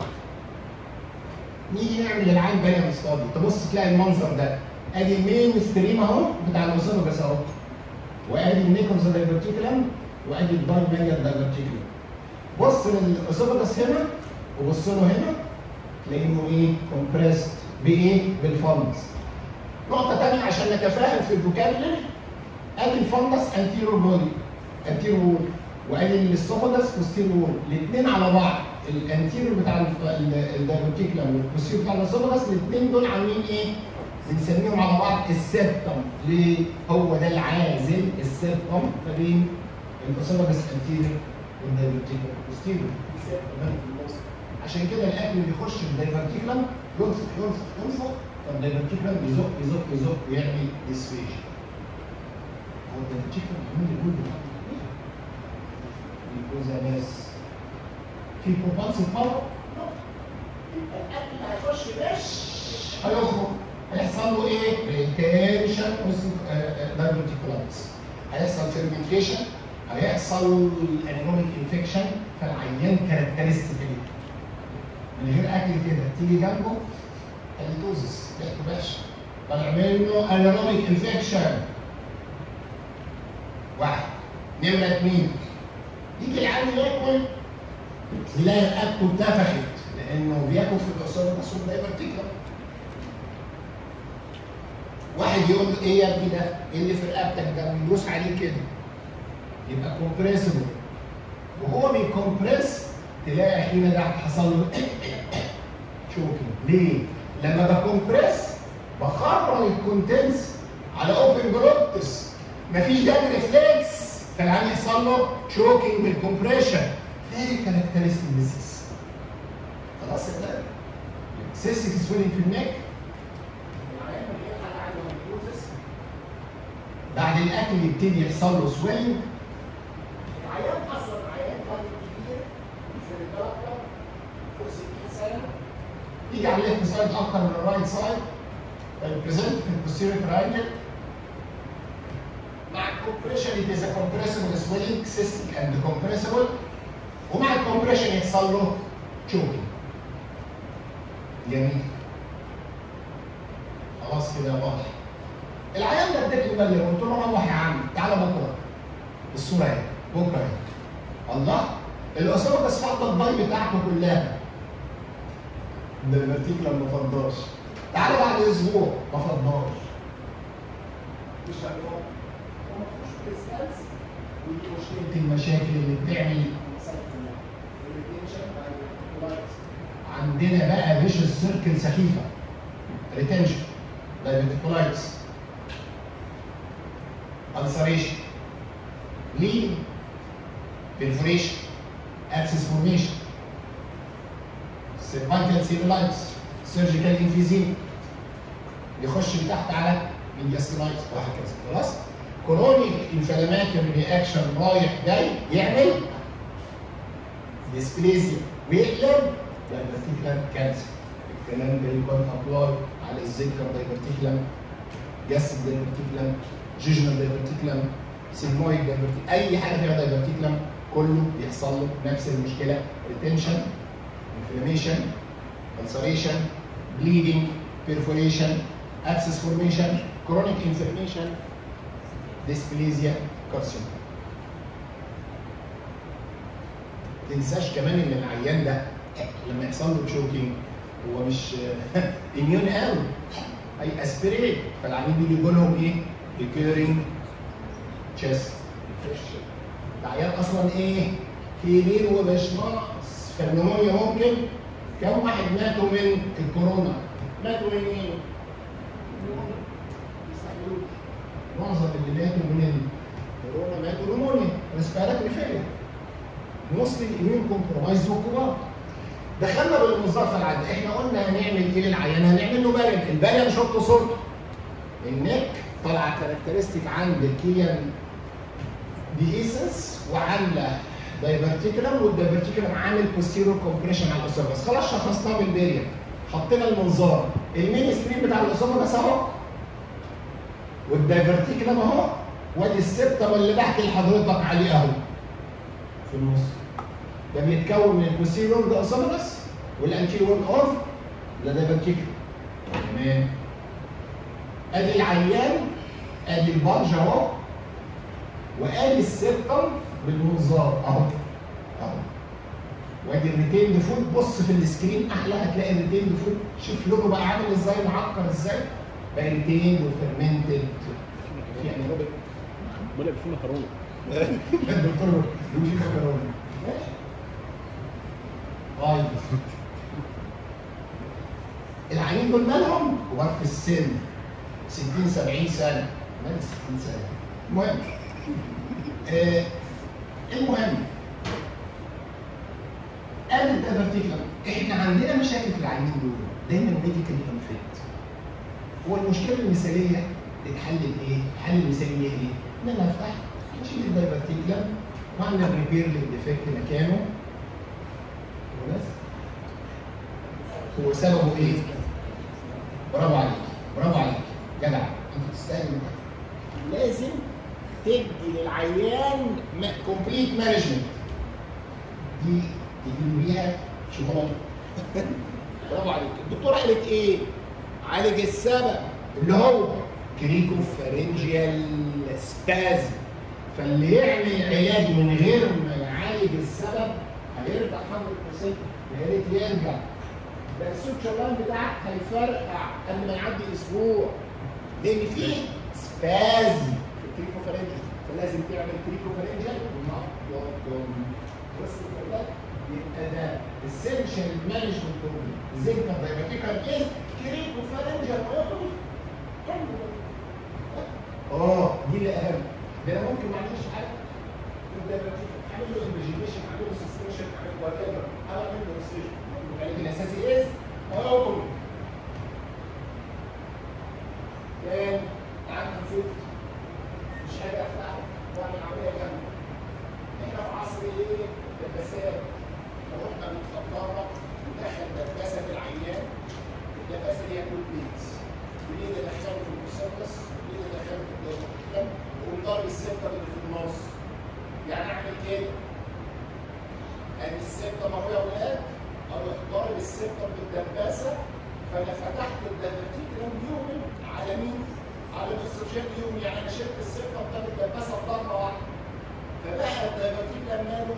نيجي نعمل العين بالانس ستادي تبص تلاقي المنظر ده ادي المين ستريم اهو بتاع الاسوفاجس اهو وادي النيكوز دايفرتيكلم وادي البايميريال دايفرتيكلم بص للاسوفاجس هنا وبص له هنا تلاقي انه ايه كومبريست بايه؟ بالفندس. نقطة تانية عشان نتفاهم في الفوكابلري ادي الفندس انتيرور بودي انتيرور وول وادي الاسوفاجس بوستيرور وول الاثنين على بعض الانتيرور بتاع الدايفرتيكلم والبوستيرور بتاع الاسوفاجس الاثنين دول عاملين ايه؟ بنسميهم على بعض السيبتم ليه؟ هو ده العازل السيبتم ما بين الاسوفاجس انتيرور والدايفرتيكلم بوستيرور السيبتم في النص عشان كده الاكل اللي يخش في الدايفرتيكلم ينفخ ينفخ ينفخ فالدايفرتيكلم يزق يزق يزق ويعمل ديسفيجن. هو الدايفرتيكلم بيعمل لي جول بيكوز ناس في بروبانسيف باور الاكل هيخش مش هيخرج هيحصل له ايه؟ ريتنشن دايفرتيكولايتس هيحصل فيرمنتيشن هيحصل انيميك انفكشن فالعيان كاركترستيكلي من غير اكل كده تيجي جنبه اليتوزس ريحته وحشه فنعمل له انيروبيك انفكشن واحد نمرة اثنين يجي العيال ياكل يلاقي رقبته اتنفخت لانه بياكل في الاصابه المسؤول ده بارتيكلر واحد يقول له ايه يا ابني ده؟ ايه اللي في رقبتك ده؟ ويدوس عليه كده يبقى كومبريسبل وهو بيكمبريس تلاقي حين ده حصل له شوكينج ليه؟ لما بكمبريس بخرج الكونتنس على اوبن جلوتس مفيش دم ريفلكس فالعيان يحصل له شوكينج بالكمبريشن فيري كاركترستيك ديزيز خلاص يا ولاد سيستيك سويلنج في النك بعد الاكل يبتدي يحصل له سويلنج العيان اصلا عيان راجل كبير في الدكتور فوق 60 سنه يجي على الليفت سايد اكتر من الرايت سايد البريزنت في البوستيريور تراينجل مع الكومبريشن it is a compressible swelling cystic and compressible ومع الكومبريشن يحصل له choking جميل خلاص كده واضح العيان ده اديت له بالي قلت له روح يا عم تعالى بكره الصوره اهي بكره اهي الله الاصابه بس فاضه الضي بتاعته كلها ده الارتيكل ما فضاش تعالى بعد اسبوع ما فضاش مش هنروح وما فيهوش بريستانس ودي مشكله المشاكل اللي بتعمل عندنا بقى فيشن سيركل سخيفه ريتنشن دايبيتيكولايتس ulceration bleeding perforation abscess formation cervical cellulitis surgical emphysema يخش من تحت على mediastinitis وهكذا خلاص كرونيك انفلاماتوري رياكشن رايح جاي يعمل ديسبليزيا ويقلب دايفرتيكلم كانسر الكلام ده يكون ابلاي على الذكر دايفرتيكلم جاستيك دايفرتيكلم جيجنال دايفرتيكلم سيجمويد دايفرتيكلم اي حاجه فيها دايفرتيكلم كله بيحصل له نفس المشكله ريتنشن انفلاميشن ulceration bleeding perforation abscess formation chronic inflammation dysplasia carcinoma تنساش كمان ان العيان ده لما يحصل له تشوكينج هو مش اميون قوي اي اسبريت فالعيانين دول يجوا لهم ايه؟ ريكيرنج تشيست العيان اصلا ايه؟ كبير ومش ناقص فالنمونيا ممكن كم واحد ماتوا من الكورونا؟ ماتوا من مين؟ يستحملوش. معظم اللي ماتوا من الكورونا ماتوا نمونيا ريسبيراتوري فيلير موصلي الاميون كومبرومايز والكبار دخلنا بالمنظار في العاده احنا قلنا هنعمل ايه للعيان هنعمل له بالين البالين انا شفت صورته النك طالعه كاركترستيك عند الكيان ديسنس وعامله دايفرتيكولم والدايفرتيكولم عامل بوستيرور كومبريشن على الاسوفاس خلاص شخصناه بالبيريا حطينا المنظار المين ستريم بتاع الاسوفاس اهو والدايفرتيكولم اهو وادي السبتم اللي بحكي لحضرتك عليه اهو في النص ده بيتكون من البوستيرور ده اسوفاس والانتيرور اوف ده دايفرتيكولم تمام ادي العيان ادي البرج اهو وادي السبتم بالمنظار اهو اهو وادي الريتيل فود بص في السكرين احلى هتلاقي الريتيل فود شوف لونه بقى عامل ازاي معكر ازاي بقى ريتيل وفرمنتد يعني بقول لك في مكرونه الدكتور بيقول في مكرونه ماشي طيب العيانين دول مالهم؟ كبار في السن 60 70 سنه مال 60 سنه المهم آه المهم قال الدايفرتيكلم احنا عندنا مشاكل في العيانين دول دايما ميديكال انفيت هو المشكله المثاليه تتحل بايه؟ الحل المثالي ايه؟ ان انا افتح اشيل الدايفرتيكلم واعمل ريبير للديفكت مكانه بس هو سببه ايه؟ برافو عليك برافو عليك جدع انت تستاهل من ده. لازم تدي للعيان كومبليت مانجمنت دي تجيب بيها شغلانه برافو عليك الدكتوره قالت ايه؟ عالج السبب اللي هو كريكو فارنجيال سبازم فاللي يعمل علاج من غير ما يعالج السبب هيرجع 100% يا ريت يرجع ده السوتشر لاين بتاعك هيفرقع قبل ما يعدي اسبوع لان في سبازم في الكريكو فارنجيال فلازم تعمل كريكو فارنجيال بس كده يبقى ده essential management problem زنكر دايباتيكال از كريكو فارنجيال اه دي اللي اهم ده انا ممكن ما اعملش حاجه انت عامل له انفيجيشن عامل له سسبنشن عامل له وات ايفر عامل له ريسيشن العلاج الاساسي از اوبن كان عنده فوت مش حاجه افتحه واعمل عمليه جامده احنا في عصر ايه؟ الدباسات فروحنا بنتخطاها ندخل دباسه في العيان الدباسه دي كل بيتس وليه ندخله في المثلث وليه ندخله في الدباسه ونضرب السته اللي في النص يعني اعمل كده ادي السته اهو يا ولاد اروح ضارب السته بالدباسه فانا فتحت الدباتيكلم يومي على مين؟ على الاستروجين يومي يعني انا شلت السته بتاعت الدباسه بضربه واحده فبقى الدباتيكلم ماله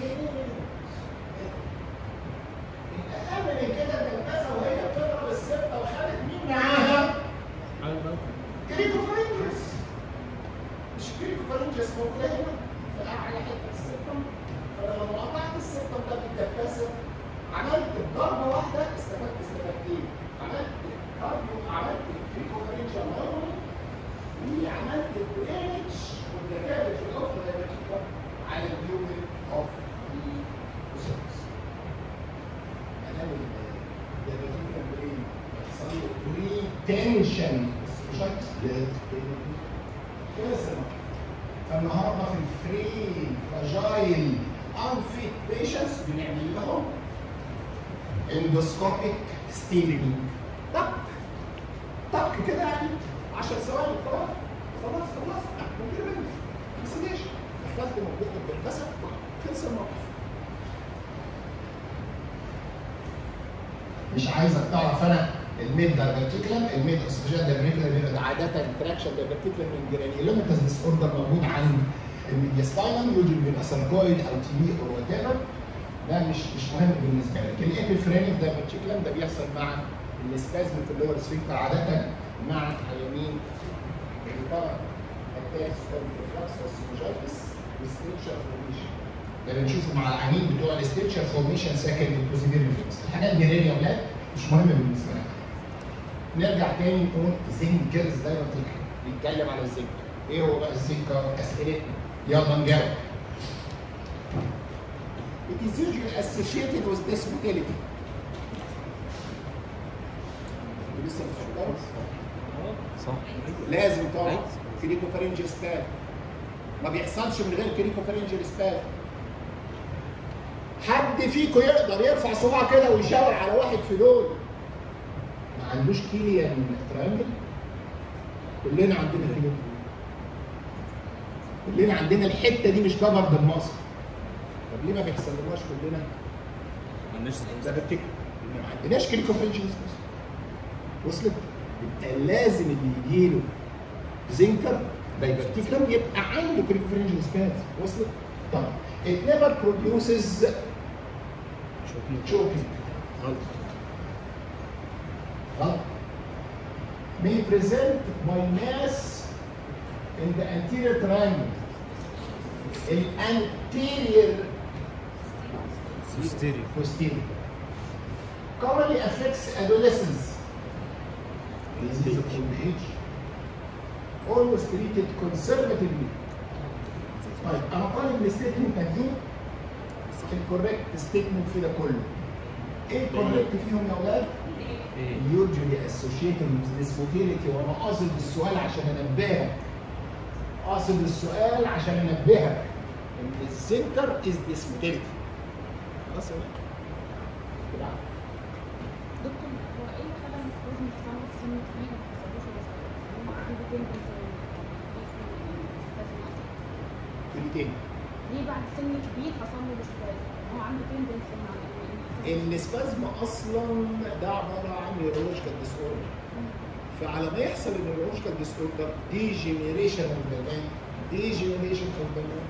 الأهم من كده الدباسه وهي بتضرب السته وخدت مين معاها؟ كريكو فرنجس مش كريكو فرنجس موجوده هنا في اعلى حته السيستم فانا لما قطعت السيستم ده بالدباسه عملت بضربه واحده استفدت استفادتين عملت كارديو عملت كريكو فرنجال هارموني وعملت بريدج والدكاتره الاخرى اللي بتبقى على البيومن اوف الاسرس انا الدكاتره برين يحصل له بري تنشن بس مش هكذا كده السمك فالنهارده في الفري فراجايل انفيت بيشنس بنعمل لهم اندوسكوبيك ستيلينج طق طق كده يعني 10 ثواني خلاص خلاص خلاص من غير منك ما تسيبهاش دخلت موجود بالكسر خلص الموقف مش عايزك تعرف انا الميد دايفرتيكولم الميد اسوفيجيال دايفرتيكولم بيبقى عاده تراكشن دايفرتيكولم من جرانيولوميتاس ديس اوردر موجود عند الميدياستاينم يوجد بيبقى ساركويد او تي بي او وات ايفر ده مش مش مهم بالنسبه لك الابيفرينيك دايفرتيكولم ده بيحصل مع السبازم في اللور سفنكتر عاده مع عيانين الريكارنت اتاكس اوف ريفلكس والسيجايتس والستيتشر فورميشن ده بنشوفه مع العيانين بتوع الستيتشر فورميشن ساكن بالبروسيدير ريفلكس الحاجات دي رير يا اولاد مش مهمه بالنسبه لك نرجع تاني نقول زنكرز دايما بيتكلم على الزنكر ايه هو بقى الزنكر اسئلتنا يلا نجاوب It is usually associated with this motility. لسه مش فاهم؟ صح لازم طبعا كريكو فارنجل سبان ما بيحصلش من غير كريكو فارنجل سبان حد فيكم يقدر يرفع صباعه كده ويشاور على واحد في دول ما عندوش كيليان ترانجل كلنا عندنا كده كلنا عندنا الحته دي مش كفر بالمصر طب ليه ما بيحصلناش كلنا معلش ده بفتكر إن ما عندناش كريكو فارنجل وصلت يبقى لازم اللي يجي له زنكر دايفرتيكلم يبقى عنده كريكو فارنجل سباز وصلت طيب it never produces choking غلط غلط may present by mass in the anterior triangle الانتيريور ستيريو posterior commonly affects adolescents disease of old age always treated conservatively طيب انا طالب الستيتمنت دي الكوريكت ستيتمنت في ده كله ايه الكوريكت فيهم يا اولاد؟ ايه usually associated with this motility وانا قاصد السؤال عشان انبهك قاصد السؤال عشان انبهك ان السنتر از this motility خلاص يا ولاد؟ كده عارف. دكتور هو ايه اللي خلى المفروض نحصل في سن كبير ما حصلوش ولا عنده تندنسي تقولي تاني ليه بعد سن كبير حصل له الاستاذ هو عنده تندنسي مع الإنسان. الاسبازم اصلا ده عباره عن نيورولوجيكال ديس اوردر فعلى ما يحصل النيورولوجيكال ديس اوردر ديجنريشن اوف ذا مان ديجنريشن اوف ذا مان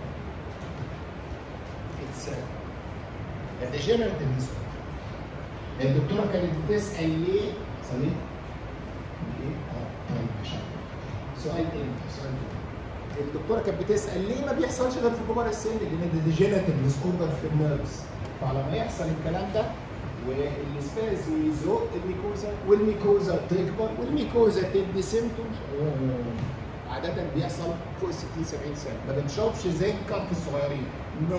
اتس ديجنريتيف ديس الدكتوره كانت بتسال ليه صليت ليه؟ اه طيب ماشي سؤال تاني سؤال تاني الدكتوره كانت بتسال ليه ما بيحصلش غير في كبار السن لان ده ديجنريتيف ديس اوردر في النيرفز فعلى ما يحصل الكلام ده والسباز يزق الميكوزا والميكوزا تكبر والميكوزا تدي سيمتومز عادة بيحصل فوق ال 60 70 سنة ما بنشوفش زي الكارت الصغيرين نو no.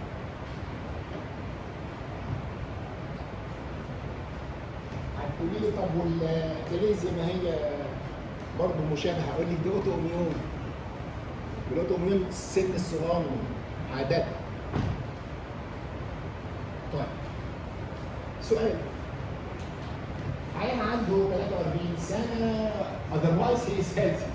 هتقولي لي طب والكاليزيا ما هي برضه مشابهة اقول لك دي اوتو اميون الاوتو اميون السن الصغير عادة طيب سؤال عيل عنده 43 سنة otherwise he is healthy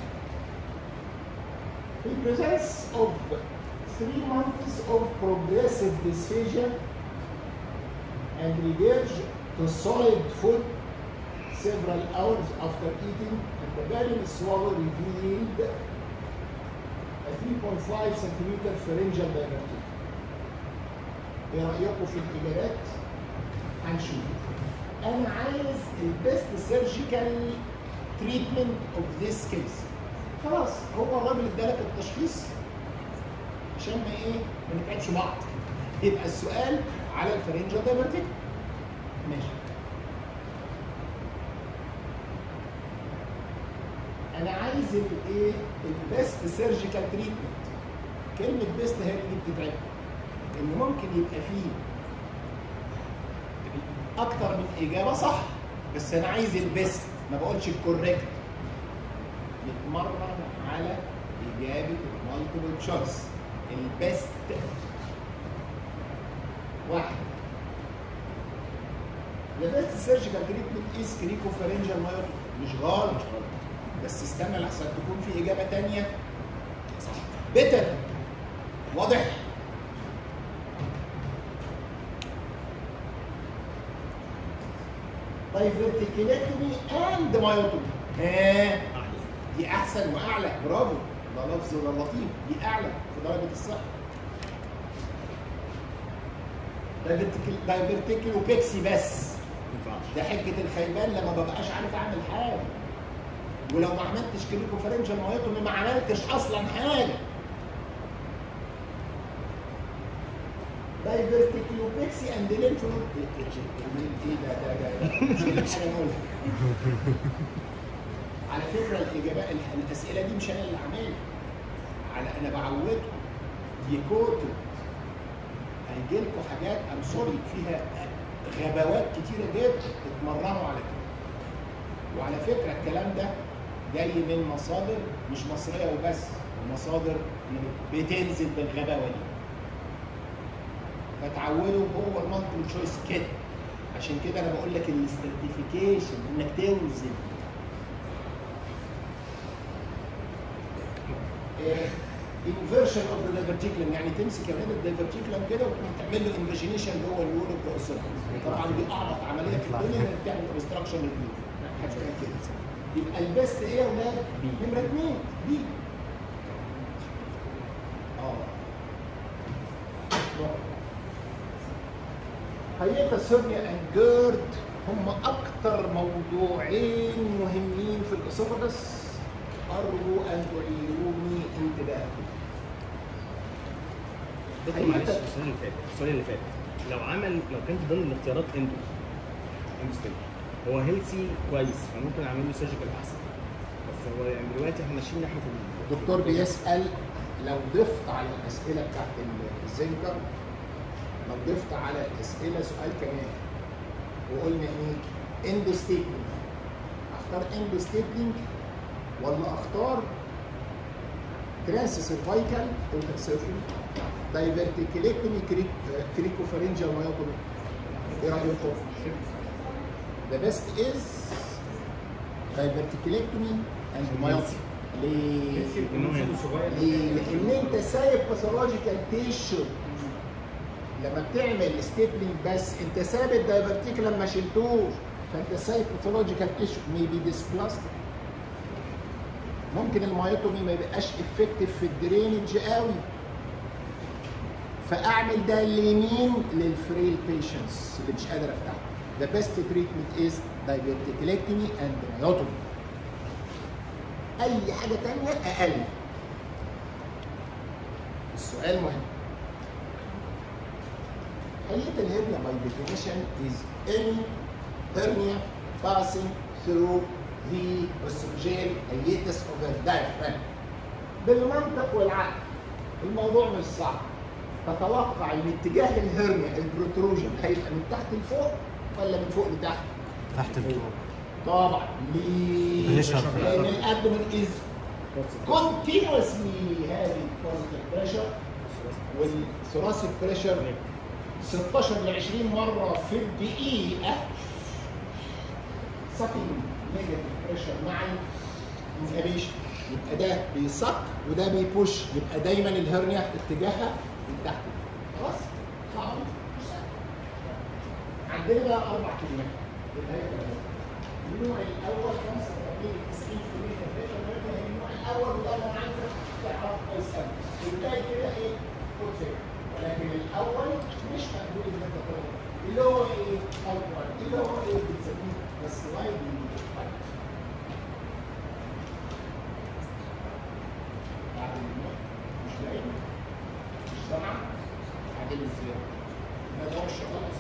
he presents of three months of progressive dysphagia and reverge to solid food several hours after eating and the barium swallow revealed a 3.5 centimeter pharyngeal diverticulum. ايه رأيكم في الإجابات؟ هنشوف. أنا عايز البيست سيرجيكال تريتمنت اوف ذيس كيس. خلاص هو الراجل ادالك التشخيص عشان ما ايه ما نتعبش بعض. يبقى السؤال على الفرنجال دايفرتيك. ماشي. انا عايز الايه البيست سيرجيكال تريتمنت كلمه بيست هي اللي بتتعب ان ممكن يبقى فيه اكتر من اجابه صح بس انا عايز البيست ما بقولش الكوريكت نتمرن على اجابه المالتيبل تشويس البيست واحد The best surgical treatment is cricopharyngeal myopathy مش غلط بس استنى لحسن تكون في اجابه تانية صح بيتر واضح diverticulectomy and myopathy ها دي احسن واعلى برافو ده لفظ لطيف دي اعلى في درجه الصحه دايفرتيكيلوبيكسي بس ده حجه الخيبان لما ببقاش عارف اعمل حاجه ولو ما عملتش كليكو فرنجل مايوتومي ما عملتش اصلا حاجه دايفرتيكيلوبيكسي اند لينف نود ايه ده ده ده مش حاجه نقولها على فكره الاجابات الاسئله دي مش انا اللي عاملها على انا بعودكم دي كتب هيجي لكم حاجات ام سوري فيها غباوات كتيره جدا اتمرنوا على كده وعلى فكره الكلام ده جاي من مصادر مش مصريه وبس مصادر بتنزل بالغباوه دي فتعودوا هو المالتيبل تشويس كده عشان كده انا بقول لك الاستراتيفيكيشن انك توزن انفيرشن اوف ذا دايفرتيكلم يعني تمسك يا ولاد الدايفرتيكلم كده وتقوم تعمل له انفيجينيشن جوه الوول اوف ذا اوسيلم طبعا دي اعبط عمليه في الدنيا انك تعمل اوبستراكشن للبيوت محدش كان كده يبقى البيست ايه يا ولاد؟ نمره اثنين بي اه هيئة هيرنيا اند جيرد هم اكتر موضوعين مهمين في الاسوفاجس ارجو ان تعيروني انتباهكم دكتور معلش السؤال اللي فات السؤال اللي فات لو عمل لو كانت ضمن الاختيارات اندو اندو ستيل هو هيلثي كويس فممكن اعمل له سيرجيكال احسن بس هو يعني دلوقتي احنا ماشيين ناحيه ال- الدكتور بيسال لو ضفت على الاسئله بتاعت الزنكر لو ضفت على الاسئله سؤال كمان وقلنا ايه اند ستيتمنت اختار اند ستيتمنت ولا اختار ترانس سيرفايكال توتال سيرجري دايفرتيكليكتومي كريكوفارينجال مايوتومي ايه رايكم؟ The best is diverticulectomy and myopathy. ليه؟ ليه؟ لان انت سايب باثولوجيكال تيشو لما بتعمل ستيبلينج بس انت سايب الدايفرتيكلم ما شلتوش فانت سايب باثولوجيكال تيشو ميبي ديسبلاستيك ممكن المايوتومي ما يبقاش افكتيف في الدرينج قوي فاعمل ده اليمين للفريل بيشنتس اللي مش قادر افتحه The best treatment is diverticulectomy and myotomy. اي حاجه تانية اقل السؤال مهم حلية الهرنيا by definition is any hernia passing through the esophageal hiatus of the diaphragm بالمنطق والعقل الموضوع مش صعب تتوقع ان اتجاه الهرنيا البروتروجن هيبقى من تحت لفوق ولا من فوق لتحت؟ تحت الفوق طبعا ليه؟ Pressure. لان الابدومن از continuously having positive pressure والثوراسيك بريشر 16 ل 20 مره في الدقيقه sucking negative pressure مع الانهبيشن يبقى ده بيصك وده بيبوش يبقى دايما الهرنيا اتجاهها من تحت خلاص صعب مش سهل. عندنا بقى اربع كلمات يبقى هي كده. النوع الاول 85 90% تمبريتشر هي النوع الاول وده انا عايزك تعرف كويس قوي الباقي كده ايه؟ خد فكره ولكن الاول مش مقبول ان انت تقرا اللي هو ايه؟ اول اللي هو ايه بنسميه السلايد بعد النوع مش باين مش سامعه عادل ازاي؟ ما ده مش خالص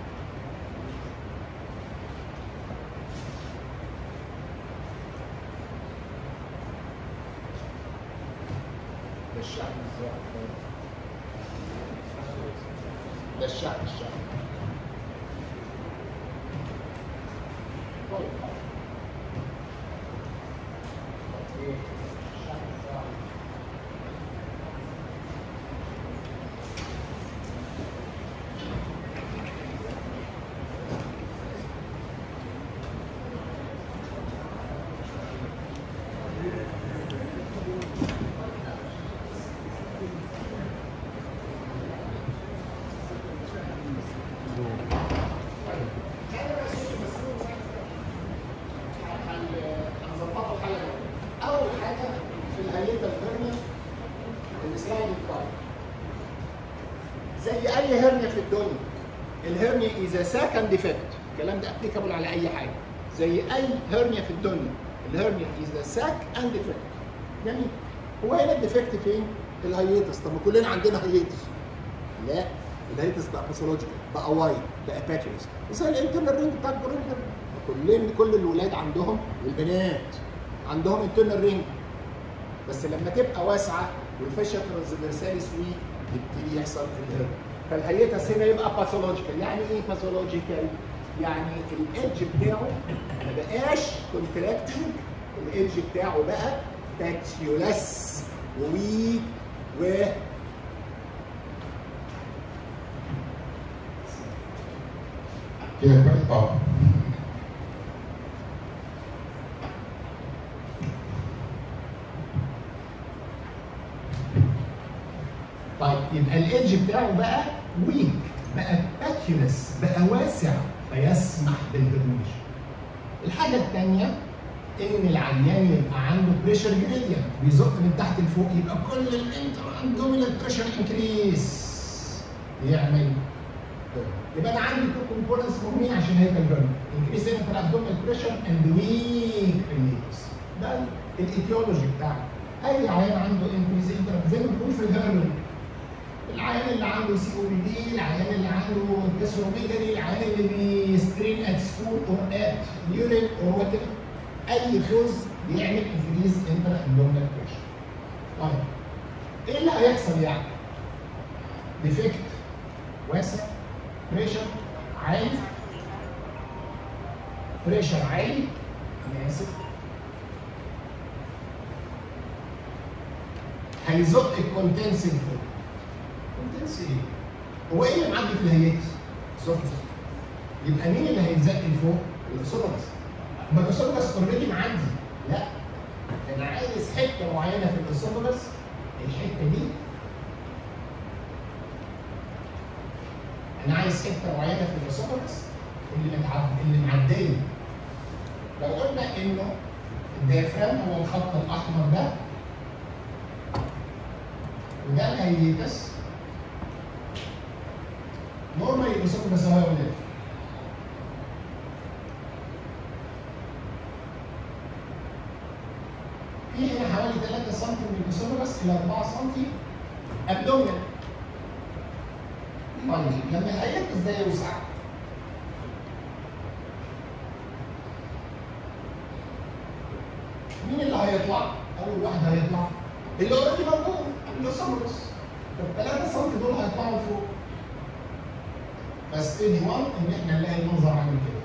ده الشعب الزراعي ده الشعب الشعب طيب ايه الشعب الزراعي زي اي هرنيا في الدنيا الهرنيا اذا سكند ديفكت الكلام ده ابليكابل على اي حاجه زي اي هرنيا في الدنيا الهرنيا اذا ساك اند ديفكت جميل هو هنا الديفكت فين؟ الهيتس طب ما كلنا عندنا هيتس لا الهيتس بقى باثولوجيكال بقى وايد بقى باتريس زي الانترنال رينج بتاع الجوريلا كلنا كل الولاد عندهم والبنات عندهم انترنال رينج بس لما تبقى واسعه والفاشيا ترانسفيرساليس ويك يبتدي يحصل الهرب فالهيتس هنا يبقى باثولوجيكال يعني ايه باثولوجيكال؟ يعني الايدج بتاعه ما بقاش كونتراكتنج الايدج بتاعه بقى باكسيولاس وويك و كده كويس اه طيب يبقى الايدج بتاعه بقى ويك بقى باكيولس بقى واسع فيسمح بالهرمونيشن. الحاجه الثانيه ان العيان يبقى عنده بريشر جريدينت بيزق من تحت لفوق يبقى كل الانتر اندومينال بريشر انكريس يعمل يبقى انا عندي تو كومبوننتس مهمين عشان هيكل الهرم انكريس انتر اندومينال بريشر اند ويك ريليتس ده الايتيولوجي بتاعه اي عيان عنده انكريس انتر زي ما بنقول في الهرمون العيان اللي عنده سي او بي دي العيان اللي عنده كاسروميجالي العيان اللي بيسترين ات سكول اور ات يورين اور وات اي كوز بيعمل انكريز انتر اندومينال بريشر طيب ايه اللي هيحصل يعني؟ ديفكت واسع بريشر عالي بريشر عالي انا اسف هيزق الكونتنس لفوق كونتنس ايه؟ هو ايه اللي معدي في الهيئات؟ سورس يبقى مين اللي هيتزق لفوق؟ الاسوفاجس ما الاسوفاجس اوريدي معدي لا انا عايز حته معينه في الاسوفاجس الحته دي انا عايز حته معينه في الاسوفاجس اللي متعد... اللي معديه لو قلنا انه الديافرام هو الخط الاحمر ده وده الهيئتس نورمال الاسوفاجس هو ولاد في هنا حوالي 3 سم من الاسوفاجس الى 4 سم ابدومينال طيب لما الهيئتس ده يوسع مين اللي هيطلع؟ اول واحد هيطلع اللي اوريدي موجود الاسوفاجس فالثلاثة سم دول هيطلعوا لفوق فستيج 1 ان احنا نلاقي المنظر عامل كده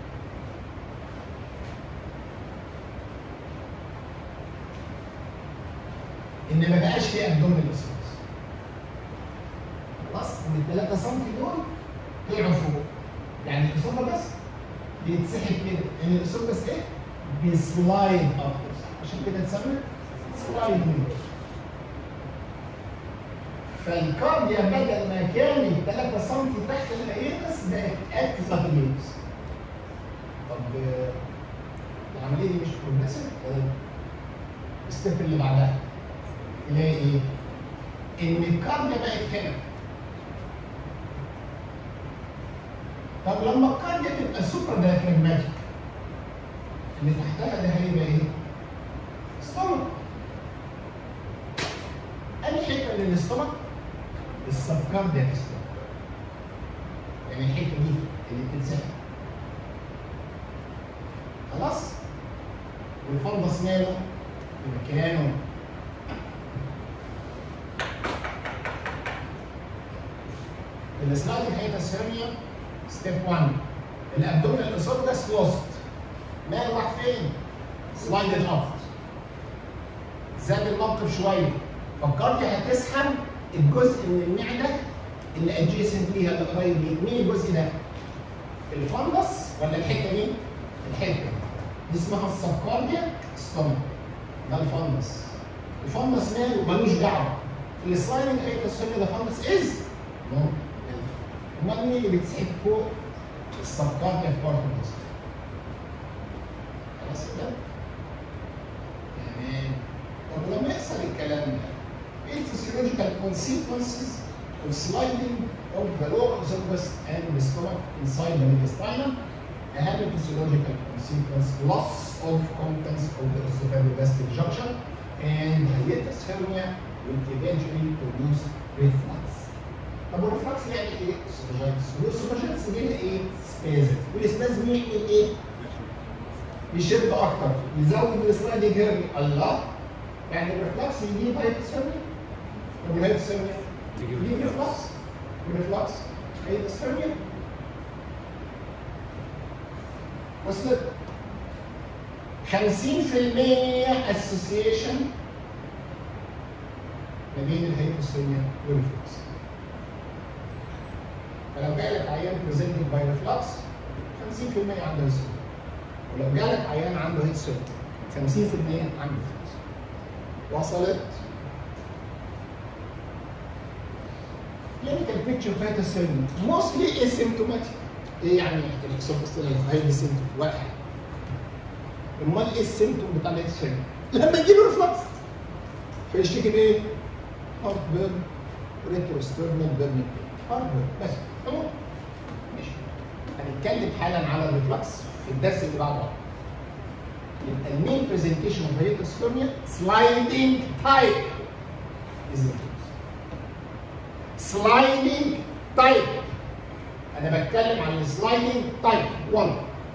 ان ما بقاش في ابدومين اسوفاجس خلاص من الثلاثة سم دول طلعوا فوق يعني الاسوفاجس بيتسحب كده ان الاسوفاجس ايه؟ بيسلايد ابورز عشان كده اتسمى سلايد ويندو فالكارديا بدل ما كانت 3 سم تحت الهيئتس بقت اكتف هيئتس طب آه، العمليه دي مش بروجريسيف الستيب اللي بعدها اللي هي ايه؟ ان الكارديا بقت هنا طب لما الكارديا تبقى سوبر دايفراجماتيك اللي تحتها ده هيبقى ايه؟ ستومك أي حته من الاستومك السبكارديا ستومك يعني الحته دي اللي بتتسحب خلاص والفندس ماله في مكانه الاسلايد الحته الثانيه ستيب 1 الابدومينال اسوفجس لوست ماله راح فين؟ سلايدد اب زاد الموقف شويه فكرت هتسحب الجزء من المعده اللي ادجيسنت ليها اللي قريب ليه مين الجزء ده؟ الفندس ولا الحته دي؟ الحته دي دي اسمها السبكارديا ستومك ده الفندس الفندس ماله ملوش دعوه السلايدنج حته الثانيه ده فندس از نو امال مين اللي بيتسحب فوق؟ السبكارديا بارتنرز خلاص كده؟ تمام طب لما يحصل الكلام ده ايه الفسيولوجيكال كونسيكونسز sliding of the lower esophagus and the stomach inside the mediastinum أهم physiological consequence loss of contents of the esophagogastric junction and hiatus hernia will eventually produce reflux. طب والريفلكس يعني ايه؟ اسوفاجيتس والاسوفاجيتس دي ايه؟ سبازم والسبازم يعمل ايه؟ يشد اكتر يزود السلايدنج هيرني الله يعني الريفلكس يجيب هايتس هيرني طب والهايتس هيرني يجيب ريفلكس والريفلكس هايتس هيرني وصلت 50% اسوسيشن ما بين الهيبوثيرميا والريفلكس فلو جالك عيان بريزنتنج باي ريفلكس 50% عنده هيستوريا ولو جالك عيان عنده هيستوريا 50% عنده ريفلكس وصلت clinical picture فات السن mostly asymptomatic ايه يعني الاكسوبستيل هاي سيمتوم واحد امال ايه السيمتوم بتاع الاكسجين لما يجيب ريفلكس فيشتكي بايه؟ هارت بيرن ريتروسترنال بيرن هارت بيرن بس تمام ماشي هنتكلم حالا على الريفلكس في الدرس اللي بعده يبقى المين برزنتيشن اوف هيتوسترميا سلايدنج تايب از سلايدنج تايب انا بتكلم عن السلايدنج تايب 1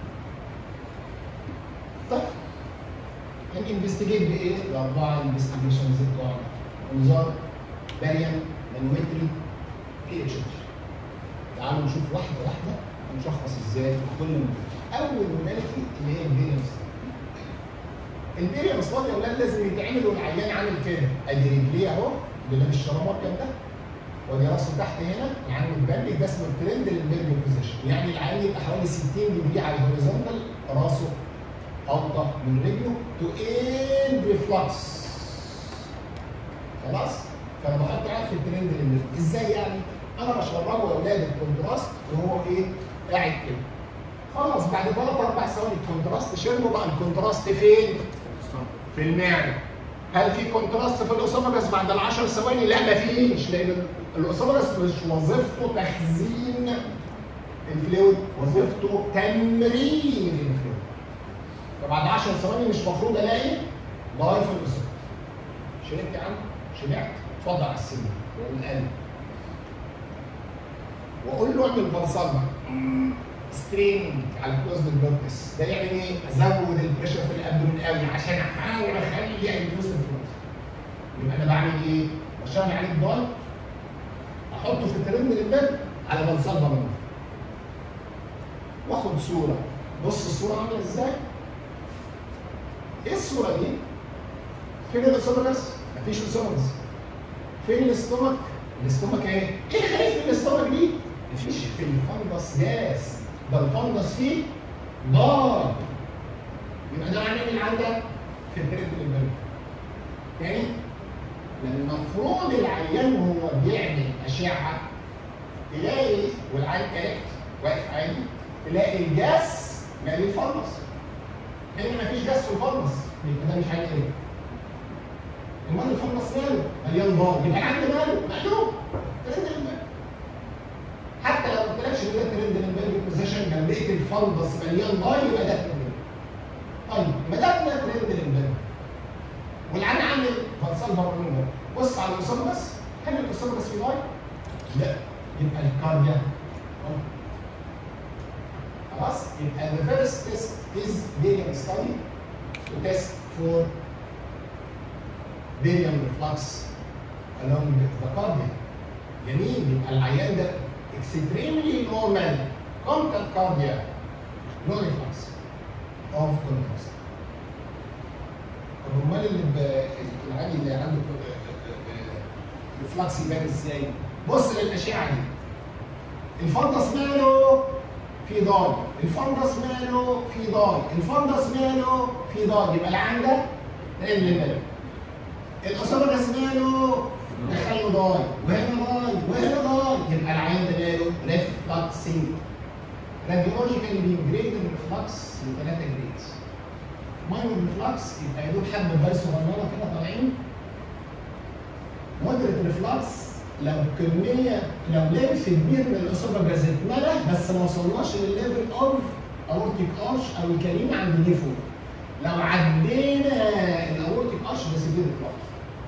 طيب هننفستيجيت بايه؟ الاربعه انفستيجيشنز بتوع انذار باريان مانومتري بي اتش تعالوا نشوف واحده واحده هنشخص ازاي كل موديل اول موداليتي اللي هي البيريان البيريان ستادي يا اولاد لازم يتعمل والعيان عامل كده ادي رجليه اهو اللي لابس الشراب الابيض ده ودي راسه تحت هنا يعني متبني ده اسمه الترند للبيرجن بوزيشن يعني العيان يبقى حوالي 60 ديجري على الهوريزونتال راسه اوطى من رجله تو اند ريفلكس خلاص فانا بحط قاعد في الترند للبيرجن ازاي يعني انا بشربه يا اولاد الكونتراست وهو ايه قاعد كده خلاص بعد ثلاث اربع ثواني الكونتراست شربه بقى الكونتراست فين؟ في المعده هل في كونتراست في الاسوفاجس بعد ال 10 ثواني؟ لا مفيش لان الاسوفاجس مش وظيفته تخزين الفلويد وظيفته تمرين الفلويد فبعد 10 ثواني مش المفروض الاقي ضايف الاسوفاجس شربت يا عم؟ شبعت؟ اتفضل على السرير والقلب واقول له اعمل بلصمه سترينج على الكلوزد بلوكس ده يعمل ايه؟ ازود البريشر في الابدومين قوي عشان احاول اخلي الجلوس فلوس يبقى انا بعمل ايه؟ بشغل عليه الضغط احطه في الترند للباب على بلصمه منه واخد صوره بص الصوره عامله ازاي؟ ايه الصوره دي؟ فين الاسوفاجس؟ مفيش اسوفاجس فين الاستومك؟ الاستومك ايه؟ ايه خايف من الاستومك دي؟ مش في الفندس جاس ده الفندس فيه نار يبقى ده معناه مين عندك؟ في البريد البرد تاني لان المفروض العيان وهو بيعمل اشعه تلاقي والعيان كاركت واقف عادي تلاقي الجاس مالي الفندس هنا مفيش جاس في الفندس يبقى ده مش عيان ايه؟ امال الفندس ماله؟ مليان نار يبقى العيان ماله؟ مقلوب ترند البرد حتى لو ما قلتلكش ان ده ترند للبيرج بوزيشن لو لقيت الفندس مليان ميه يبقى ده ترند طيب ما ده ده ترند للبيرج والعين عامل فنسال برمجه بص على الاسوفاجس هل الاسوفاجس فيه ميه؟ لا يبقى الكارديا خلاص يبقى the first test is barium study to test for barium reflux along the cardia جميل يبقى العيان ده extremely normal contact cardia no reflux of contrast طب امال اللي ب- العادي اللي عنده ريفلكس يبان ازاي؟ بص للاشعه دي الفندس ماله في ضاد الفندس ماله في ضاد الفندس ماله في ضاد يبقى العين ده اللي ماله الاسوفاجس ماله دخله ضاي وهنا ضاي وهنا ضاي يبقى العين ده ماله ريفلكسنج راديولوجيكالي بينجريد الريفلكس لثلاثه جريدز ماينور ريفلكس يبقى يدوب حبه باي صغننه كده طالعين مودريت ريفلكس لو كميه لو لينف كبير من الاسوفاجاس اتملى بس ما وصلناش للليفل اوف اورتيك ارش او الكريمه عند دي فوق لو عدينا الاورتيك ارش ده سيفير فلوكس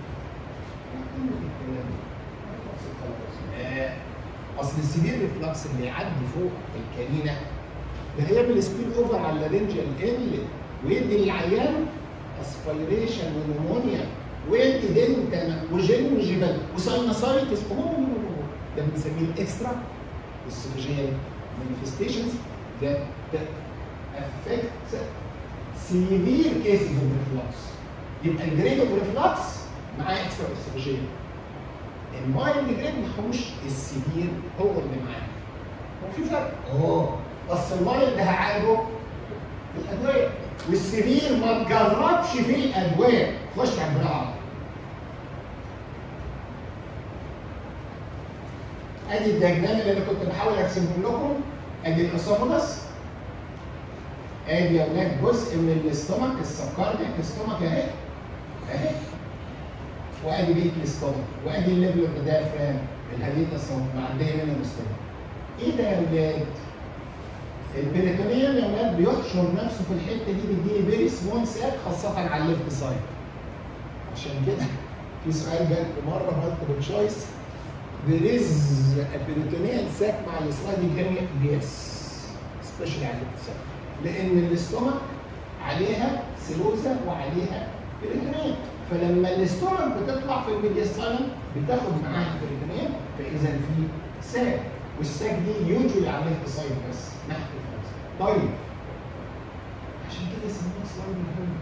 اصل السيفير ريفلكس اللي يعدي فوق الكرينه ده هيعمل سبيل اوفر على الرينجال انلت ويدي للعيان اسبيريشن ونمونيا ويدي دنتال وجنجبل وساينوسايتس ده بنسميه الاكسترا اسوفيجيال مانيفستيشنز that that affect severe cases of reflux يبقى الجريد اوف ريفلكس معاه اكسترا اسوفيجيال المايلد جريد ما هوش السيفير هو اللي معاه هو في فرق اه بس المايلد هعالجه بالادويه والسيفير ما تجربش فيه الادويه خش على الجراحه ادي الدياجرام اللي انا كنت بحاول ارسمه لكم ادي الاسوفاجس ادي يا اولاد جزء من الاستومك السبكارديك استومك اهي اهي وادي بيت الاستومك وادي الليفل اوف ذا دايفرام الهديد الصوت معديه من الاستومك ايه ده يا اولاد؟ البريتونيوم يا اولاد بيحشر نفسه في الحته دي بيديني فيري سمول ساك خاصه على الليفت سايد عشان كده في سؤال جاي مره مالتيبل تشويس there is a peritoneal sac مع السلايدنج هيرنيا يس سبيشالي على الليفت سايد لان الاستومك عليها سيلوزا وعليها بريتونيوم فلما الاستومك بتطلع في الميدياستاينم بتاخد معاها البريتونيوم فاذا في ساك والساك دي يوجولي على الليفت سايد بس ناحيه الفرز طيب عشان كده سموها سلايدنج هيرنيا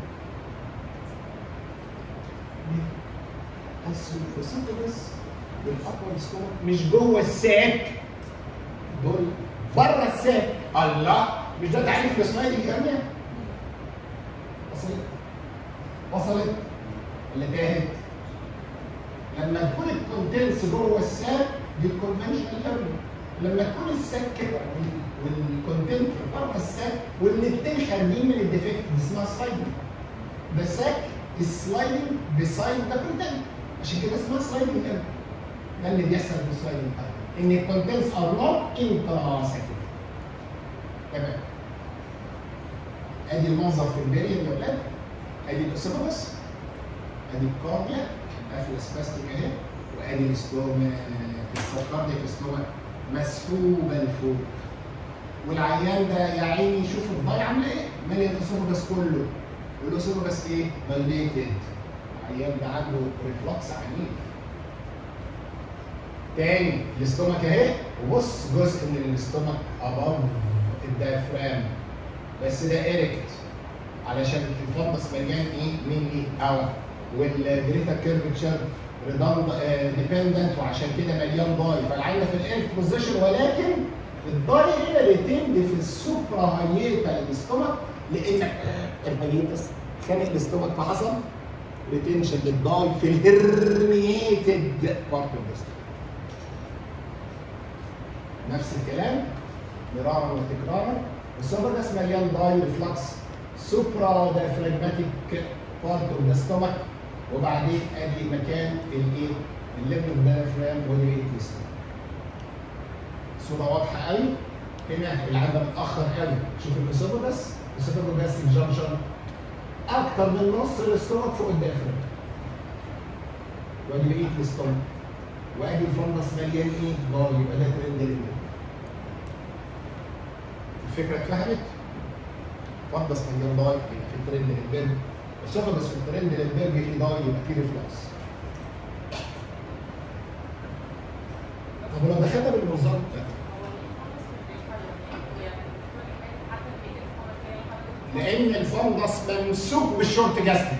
ليه؟ اصل الفوسيفيلس والابر ستومك مش جوه الساك دول بره الساك الله مش ده تعريف السلايدنج هيرنيا وصلت وصلت ولا تاهت لما تكون الكونتنس جوه الساك دي الكونفنشنال هيرنيا لما تكون الساك كده والكونتنت بره الساك والاثنين خارجين من الديفكت دي اسمها سلايدنج the sac is sliding beside the content عشان كده اسمها sliding هيرنيا ده اللي بيحصل في السلايدنج ان الكونتنتس ار نوت انتراسكتيف تمام ادي المنظر في البريم يا ولاد ادي الاسوفاجس ادي الكارديا قافله سباستيك اهي وادي الاستوما السكارديك استوما مسحوبه لفوق والعيان ده يا عيني يشوف الضي عامله ايه مالي الاسوفاجس كله والاسوفاجس ايه؟ دايليتد العيان ده عنده ريفلكس عنيف تاني الاستومك اهي وبص جزء من الاستومك اباف الدايفرام بس ده ايركت علشان الفندس مليان ايه مني هواء والجريتا كيرفتشر ديبندنت وعشان كده مليان ضاي فالعينه في الايركت بوزيشن ولكن الضاي هنا ريتند في السوبرا هايتا الاستومك لان الهايتس خانق الاستومك فحصل ريتنشن للضاي في الهرنيتد بارت اوف الاستومك نفس الكلام مرارا وتكرارا السوبرنس مليان داي ريفلكس سوبرا دايفراجماتيك بارت اوف ذا ستومك وبعدين ادي مكان الايه؟ الليفل دايفرام والريت صوره واضحه قوي هنا العدد متاخر قوي شوف الاسوفاجس الاسوفاجس جانشن اكتر من نص الاستومك فوق الدايفرام وادي بقيه الاستومك وادي الفندس مليان ايه؟ نار يبقى ده ترند للنار. الفكره اتفهمت؟ فندس مليان داي يبقى في ترند للبرج السوفاجس في الترند للبرج في داي يبقى في ريفلكس. طب لو دخلنا بالمنظار لان الفندس ممسوك بالشورت جاستريك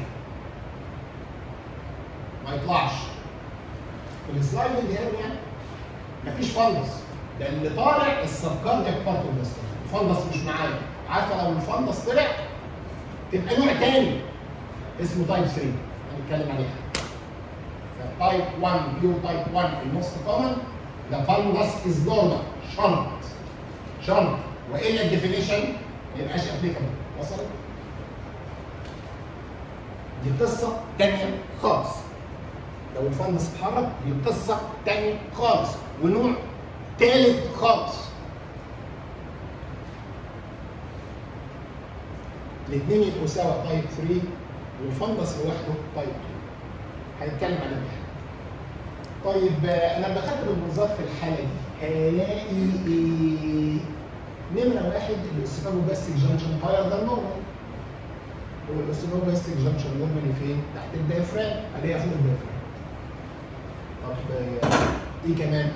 ما يطلعش في السلايد اللي هنا مفيش فندس ده اللي طالع السبكاردياك بارت اوف الفندس مش معايا عارفه لو الفندس طلع تبقى نوع تاني اسمه تايب 3 هنتكلم عليها تايب 1 بيور تايب 1 الموست كومن ده فندس از نورمال شنط شنط والا الديفينيشن ما يبقاش ابليكابل وصلت؟ دي قصه تانيه خالص لو الفندس اتحرك دي قصه تاني خالص ونوع تالت خالص الاثنين يبقوا سوا تايب 3 والفندس لوحده تايب 2 هنتكلم عن ده طيب آه، انا دخلت بالمنظار في الحاله دي هلاقي ايه؟ نمره واحد الاستفاجوجاستيك جانكشن هاير ذان نورمال هو الاستفاجوجاستيك جانكشن نورمالي فين؟ تحت الديافرام عليه فوق الديافرام طب آه، ايه كمان؟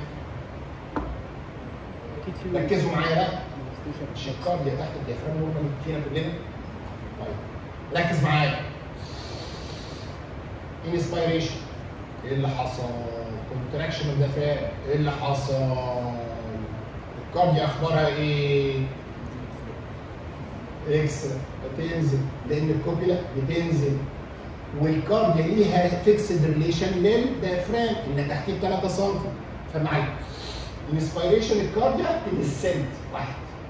اكيد في ركزوا معايا بقى manifestation. الشقاق تحت الديافرام نورمال فينا كلنا طيب ركز معايا انسبيريشن ايه اللي حصل؟ كونتراكشن الديافرام ايه اللي حصل؟ الكارديا اخبارها ايه؟ اكس بتنزل لان الكوبيلا بتنزل والكارديا ليها فيكسد ريليشن للديافرام ان تحتيه 3 سم فمعايا الانسبيريشن الكارديا السنت واحد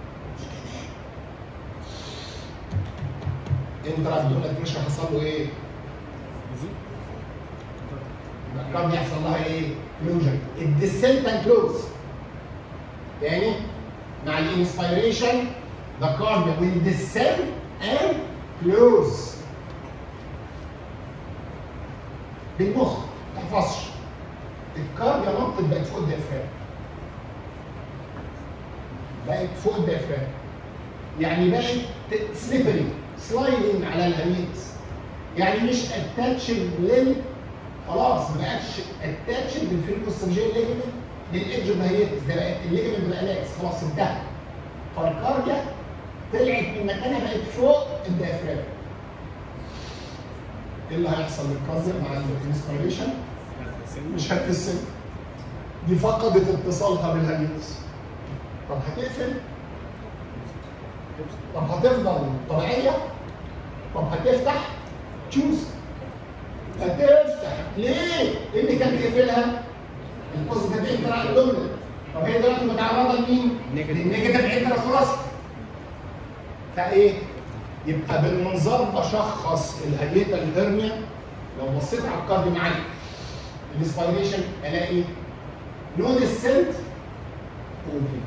انترا ابدومينال بريشر حصل له ايه؟ يزيد. الكارديا يحصل لها ايه؟ كلوجن الديسنت اند كلوز تاني مع الانسبيريشن the cardia will descend and close بالمخ ما تحفظش الكارديا نطت بقت فوق الديافرام بقت فوق الديافرام يعني بقت سليبري سلايدنج على الهميس يعني مش اتاتشد لل خلاص ما بقتش اتاتشد بالفيلوسترجين ليجمنت للايدج اوف هيتس ده بقت الليجمنت بقى لاكس خلاص انتهى فالكارديا طلعت من مكانها بقت فوق الديافرام ايه اللي هيحصل للكارديا مع الانسبيريشن؟ مش هتسم دي فقدت اتصالها بالهيتس طب هتقفل طب هتفضل طبيعيه طب هتفتح تشوز هتفتح ليه؟ ايه اللي كان بيقفلها؟ البوزيتيف انترا ابدومينال طب هي دلوقتي متعرضه لمين؟ نيجاتيف. للنيجاتيف انترا ثوراسيك فايه؟ يبقى بالمنظار بشخص الهيئه الهرنيا لو بصيت على الكارديو معايا الاسبيريشن الاقي نو ديسنت اوبن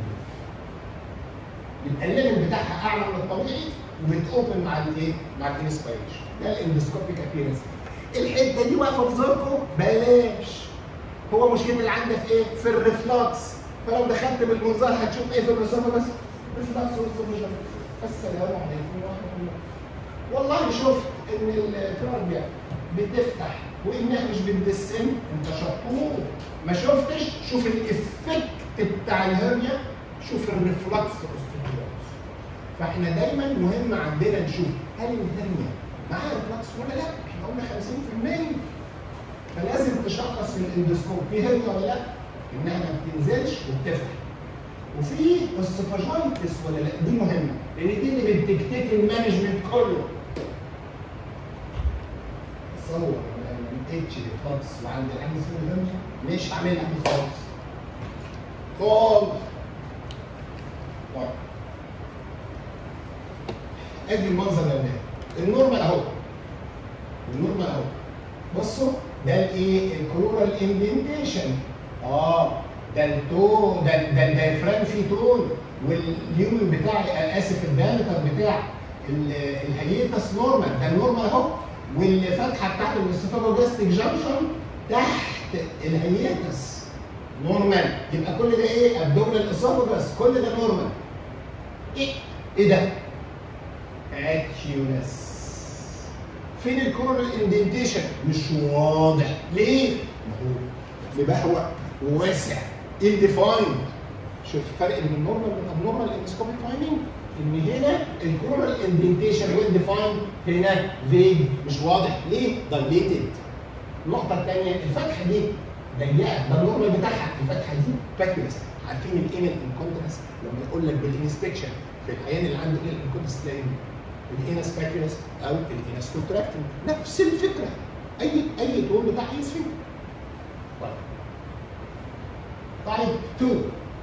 يبقى الليفل بتاعها اعلى من الطبيعي وبتوبن مع الايه؟ مع الانسبيريشن ده الاندسكوبيك ابيرنس الحته دي واقفه في زوركم بلاش هو مشكله اللي عندك في ايه؟ في الريفلكس فلو دخلت بالمنظار هتشوف ايه في الرسومه بس ريفلكس والسوبر السلام عليكم ورحمه الله والله شفت ان الكارديا بتفتح وانها مش بتدسم انت شطور ما شفتش شوف الافكت بتاع الهرنيا شوف الريفلكس اوستيوبروز فاحنا دايما مهم عندنا نشوف هل الهرنيا معاها ريفلكس ولا لا احنا قلنا 50% فلازم تشخص في الاندوسكوب في هرنيا ولا لا انها ما بتنزلش وبتفتح وفي استفاجايتس ولا لا دي مهمه لان دي اللي بتديكتيت المانجمنت كله تصور انا ما لقيتش خالص وعندي العين اسمه الهرنيا مش هعملها دي خالص خالص طيب ادي المنظر الاولاني النورمال اهو النورمال اهو بصوا ده الايه الكلورال اندنتيشن اه ده التون ده ده الدايفرام فيه تون واليومن بتاعي انا اسف الدايمتر بتاع ال- الهيئتس نورمال ده النورمال اهو والفتحه بتاعت الاستفاجوجاستيك جانكشن تحت الهيئتس نورمال يبقى كل ده ايه ابدومينال اسوفاجس كل ده نورمال ايه ايه ده اتشيونس فين الكورال اندنتيشن مش واضح ليه ما هو مبهوأ وواسع انديفايند شوف الفرق بين النورمال والابنورمال اندسكوبيك فايندينج ان هنا الكورال اندنتيشن ويل ديفايند هنا فيج مش واضح ليه دايليتد النقطه الثانيه الفتحه دي ضيقه ده النورمال بتاعها الفتحه دي باكيولس عارفين الايمن انكونتنس لما يقول لك بالانسبكشن في العيان اللي عنده ايه الانكونتنس تلاقي الانس باكيولس او الانس كونتراكتنج نفس الفكره اي اي تون بتاع اي سفنج طيب تايب 2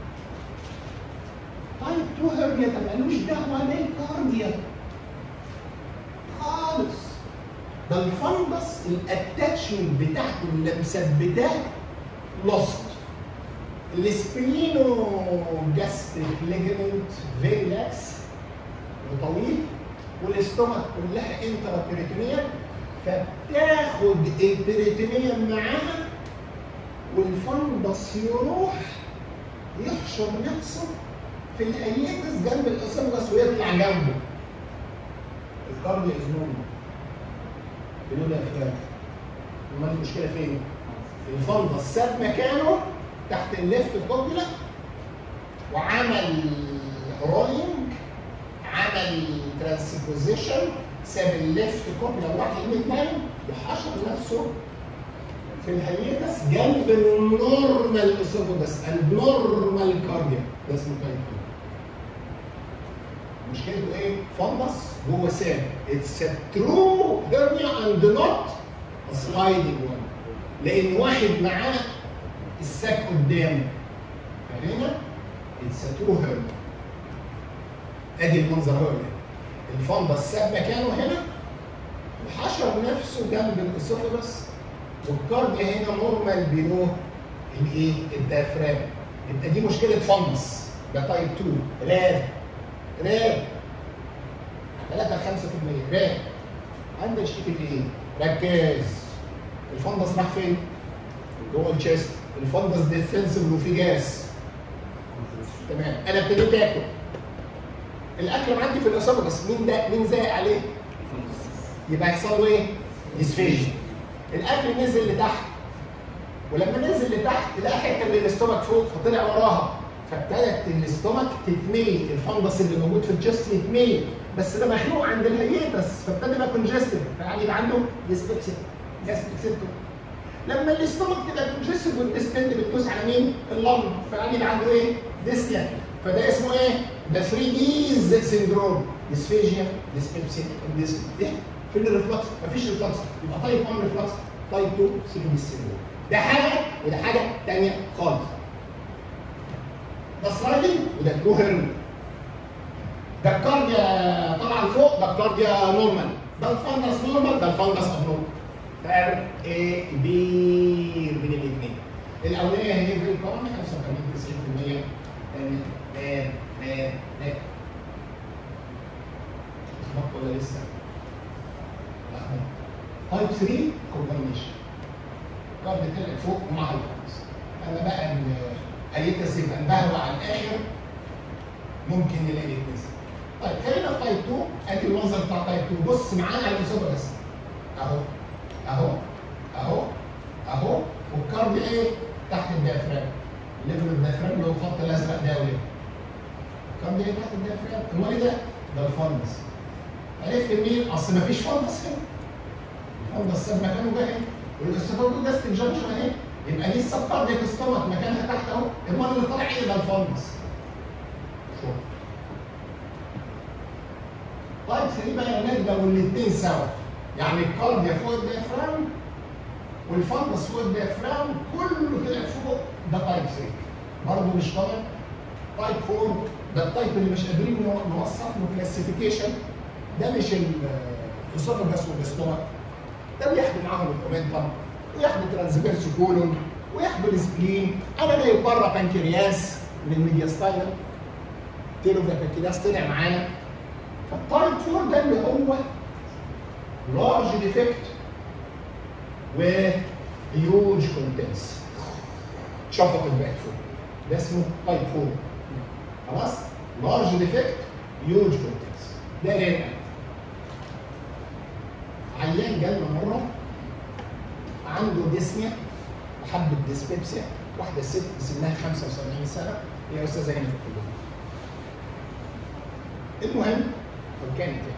تايب 2 هرنيا ده ملوش دعوه بالكارديا خالص ده الف الفندس الاتاتشمنت بتاعته اللي مثبتاه لوست السبلينو جاستريك ليجمنت فيري لاكس وطويل والاستومك كلها انترا بيريتونيال فبتاخد البريتونيوم معاها والفندس يروح يحشر نفسه في الاياتس جنب الاسنجس ويطلع جنبه الكارديو ازنون بدون افلام امال المشكله فين؟ الفندس ساب مكانه تحت الليفت كوبيلا وعمل رولينج عمل ترانسبوزيشن ساب الليفت كوبيلا وراح يمين نايم وحشر نفسه في الهيئتس جنب النورمال اسوفوجس النورمال كارديا ده اسمه تايب 2 مشكلته ايه؟ فندس جوه سام اتس ترو هيرنيا اند نوت سلايدنج وان لان واحد معاه الساك قدامه فهنا اتس ترو هيرنيا ادي المنظر هيرنيا الفندس ساب مكانه هنا وحشر نفسه جنب الاسوفوجس والكارديا هنا نورمال بيلو الايه؟ الدافرام يبقى دي مشكله فندس ده تايب 2 راب راب 3 5% راب عندك يشتكي ايه؟ ركز الفندس راح فين؟ جوه الشيست الفندس ديفنسيف وفي جاس تمام انا ابتديت اكل الاكل عندي في الاسوفجس مين ده مين زاق عليه؟ يبقى يحصل له ايه؟ ديسفيجن الاكل نزل لتحت ولما نزل لتحت لقى حته من الاستومك فوق فطلع وراها فابتدت الاستومك تتملي الفندس اللي موجود في الجست يتملي بس ده مخنوق عند الهيئتس فابتدى يبقى كونجستد فيعني يبقى عنده ديسبيبسيا جاستريك سيبتوم لما الاستومك تبقى كونجستد والديستند بتدوس على مين؟ اللنج فيعني يبقى عنده ايه؟ ديسنيا فده اسمه ايه؟ ده 3 ديز سيندروم ديسفيجيا ديسبيبسيا ديسبيبسيا فين الريفلكس؟ مفيش ريفلكس يبقى تايب 1 ريفلكس تايب 2 3 ديز سيندروم ده حاجه وده حاجه ثانيه خالص ده سلايدنج وده ترو هيرن ده الكارديا طالعه لفوق ده الكارديا نورمال ده الفندس نورمال ده الفندس ابنورمال فرق ايه كبير بين الاثنين الاولانيه هي فيري كومن 85 90% ثاني باد باد باد اسمك ولا لسه؟ لا تايب 3 كومباينيشن كارد طلع فوق ومع الفندس اما بقى هيتس يبقى مبهوى على الاخر ممكن نلاقي يتنسى طيب خلينا في تايب 2 ادي المنظر بتاع تايب 2 بص معانا على الاصابه بس اهو اهو اهو اهو والكارد ايه تحت الديافرام ليفل الديافرام اللي هو الخط الازرق ده وليه الكارد ايه تحت الديافرام امال ايه ده؟ ده الفندس عرفت منين؟ اصل مفيش فندس هنا الفندس ساب مكانه ده هنا والاستفاده ده استنجاكشن اهي يبقى دي السبكارديك ستومك مكانها تحت اهو امال اللي طالع ايه ده الفندس شوف طيب 3 بقى يا ولاد لو الاثنين سوا يعني الكارديا فوق الديافرام والفندس فوق الديافرام كله طلع فوق ده تايب 3 برضه مش طالع تايب 4 ده التايب اللي مش قادرين نو- نوصف له كلاسيفيكيشن ده مش الاسوفاجس والاستومك ده بياخدوا معاهم الاومنتم وياخدوا ترانسفيرس كولون وياخدوا السبلين انا جايب بره بنكرياس من ميدياستاينال تيلو ده بنكرياس طلع معانا فالتايب 4 ده اللي هو لارج ديفكت وهيوج كونتنس شفط الباقي فوق ده اسمه تايب 4 خلاص لارج ديفكت هيوج كونتنس ده رئه عيان جالنا مره عنده ديسنيا وحبه ديسبيبسيا واحده ست سنها 75 سنه هي استاذه هنا في الكليه المهم فكانت يعني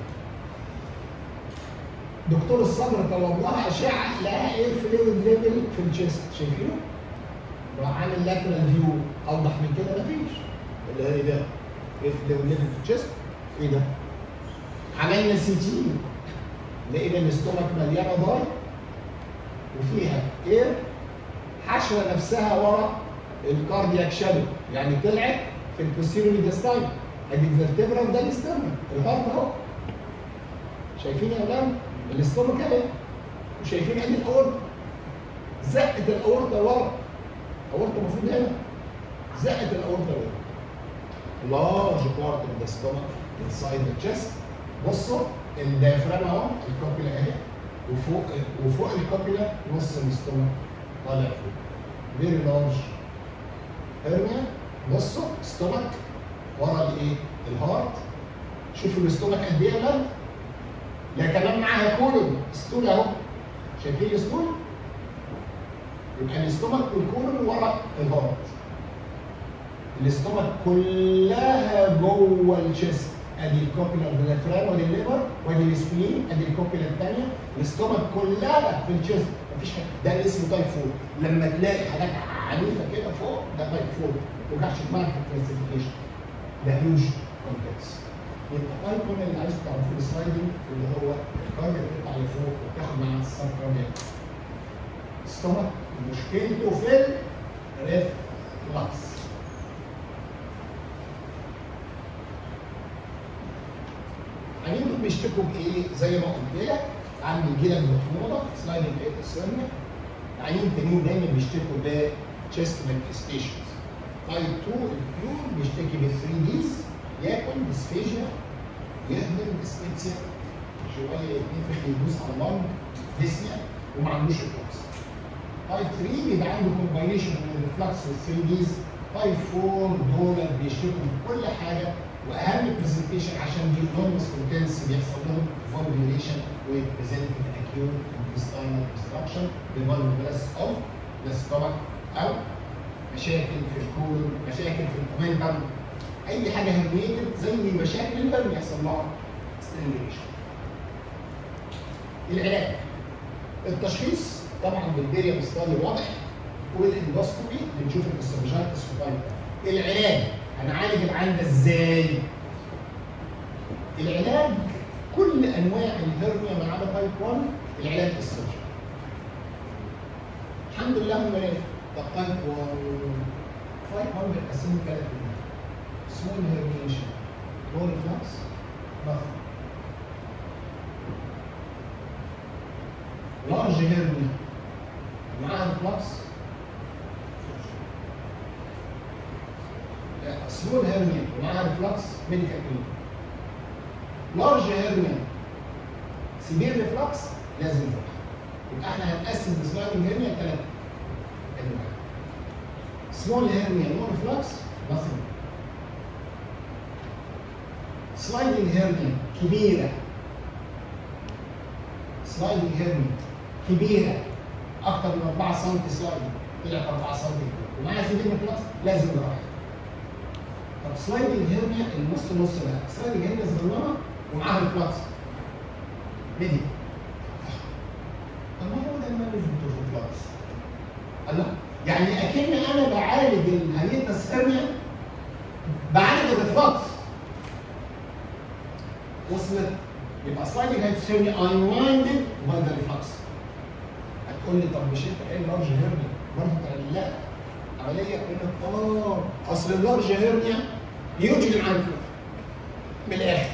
دكتور الصدر طلب لها اشعه لقاها ايه فلويد ليفل في الجيست شايفينه؟ راح عامل لاترال فيو اوضح من كده مفيش اللي هي ده ايه فلويد ليفل في الجيست؟ ايه ده؟ عملنا سي تي لقينا الاستومك مليانه ضاي وفيها اير حشوه نفسها ورا الكاردياك شادو يعني طلعت في البوستيريور ميدياستاين ادي الفرتبرا وده الاسترنم الهارت اهو شايفين يا اولاد الاستومك اهي وشايفين ادي الاورطه زقت الاورطه ورا الاورطه المفروض هنا زقت الاورطه ورا large part of the stomach inside the chest بصوا الديافرام اهو الكوبيلا اهي وفوق وفوق الكوبيلا نص الاستومك طالع فوق فيري لارج هرنيا بصوا ستومك ورا الايه؟ الهارت شوفوا الاستومك قد ايه يا ولاد؟ لا كمان معاها كولون ستول اهو شايفين الستول؟ يبقى الاستومك والكولون ورا الهارت الاستومك كلها جوه الشيست ادي الكوبيلا الديافرام وادي الليبر وادي السبلين ادي الكوبيلا الثانيه الاستومك كلها في الشيست مفيش حاجه ده اللي اسمه تايب 4 لما تلاقي حاجات عنيفه كده فوق ده تايب 4 ما توجعش دماغك في الكلاسيفيكيشن ده هيوج كونتكس يبقى تايب 1 اللي عايز تعرفه السلايدنج اللي هو الكارد بتطلع لفوق وتاخد معاه السب كاردياك ستومك مشكلته في الريفلكس عينين بيشتكوا بايه؟ زي ما قلت لك عندي جلد محموضه سلايدنج ايتسرنا عينين تانيين دايما بيشتكوا ب chest manifestations تايب 2 البيور بيشتكي بال 3 ديز ياكل ديسفيجيا يهمل ديسبيتسيا شويه يتنفخ يدوس على اللنج ديسنيا وما عندوش ريفلكس تايب 3 بيبقى عنده كومباينيشن من الريفلكس وال 3 ديز تايب 4 دول بيشتكوا من كل حاجه واهم برزنتيشن عشان دي enormous كونتنس بيحصل لهم فولفيوليشن وبريزنت اكيوت intestinal obstruction بالفولفيولس او الستومك او مشاكل في الكولون مشاكل في الكومنتم اي حاجه هرميتد زي مشاكل اللي بيحصل لها سترينجيشن العلاج التشخيص طبعا بالبيريم ستادي واضح والاندوسكوبي بنشوف الاستروجينتس في تايب العلاج هنعالج العين ده ازاي؟ العلاج كل انواع الهرنيا ما عدا تايب 1 العلاج السيرجري. الحمد لله هم ليه؟ طب تايب 1 تايب 1 بنقسمه ثلاث انواع. سمول هرنيشن لو ريفلكس nothing. لارج هرنيا معاها ريفلكس سمول هيرنيا ومعاها ريفلكس ميديكال كلين لارج هيرنيا سيفير ريفلكس لازم نروح يبقى احنا هنقسم السلايدنج هيرنيا لثلاث انواع سمول هيرنيا نو ريفلكس nothing سلايدنج هيرنيا كبيره سلايدنج هيرنيا كبيره اكتر من 4 سم سلايدنج طلعت 4 سم ومعاها سيفير ريفلكس لازم نروح طب سلايدنج هيرنيا النص نص بقى سلايدنج هيرنيا صغيره ومعاها ريفلكس ميدي طب ما هو ده المانجمنت اوف ريفلكس الله يعني اكن انا بعالج الهيئه هيرنيا بعالج الريفلكس وصلت يبقى سلايدنج هيرنيا unwinded by the reflux هتقول لي طب مش انت ايه اللارج هيرنيا برضه لا عمليه يقول لك اه اصل اللارج هيرنيا يوجد معاك من الاخر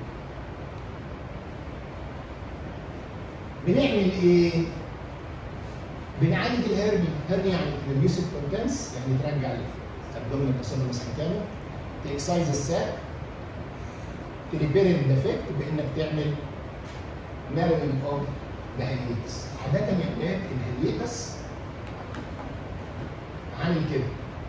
بنعمل ايه؟ بنعالج الهرنيا هرنيا يعني ريديوس كونتنس يعني ترجع الابدومين التصلب مكانه تكسايز الساك تريبير الديفكت بانك تعمل نارونينج اوف ذا هيليتس عاده يا اولاد الهيليتس عامل كده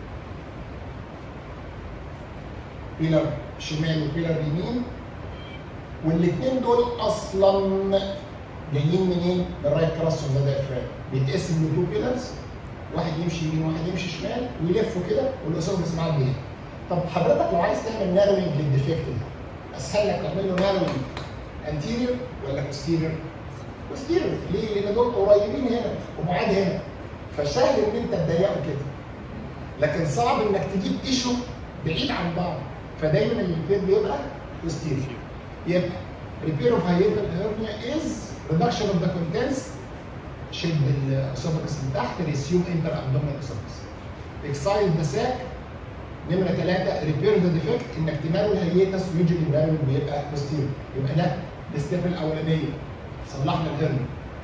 بيلر شمال وبيلر يمين والاثنين دول اصلا جايين منين؟ من الرايت كراس اوف ذا دايفرام بيتقسم لتو بيلرز واحد يمشي يمين وواحد يمشي شمال ويلفوا كده والاسوفجس معاه بيه طب حضرتك لو عايز تعمل نارونينج للديفكت ده اسهل لك تعمل له نارونينج انتيريور ولا بوستيريور؟ بوستيريور ليه؟ لان دول قريبين هنا وبعاد هنا فسهل ان انت تضيقه كده لكن صعب انك تجيب تيشو بعيد عن بعض فدايما الريبير بيبقى بوستيريور يبقى ريبير اوف هايبر هيرنيا از ريدكشن اوف ذا كونتنس شد الاسوفكس من تحت ريسيوم انتر ابدومينال اسوفكس اكسايد ذا ساك نمره ثلاثه ريبير ذا ديفكت انك تنال الهيتس ويجري البراون بيبقى بوستيريور يبقى ده الستيب الاولانيه صلحنا الهرنيا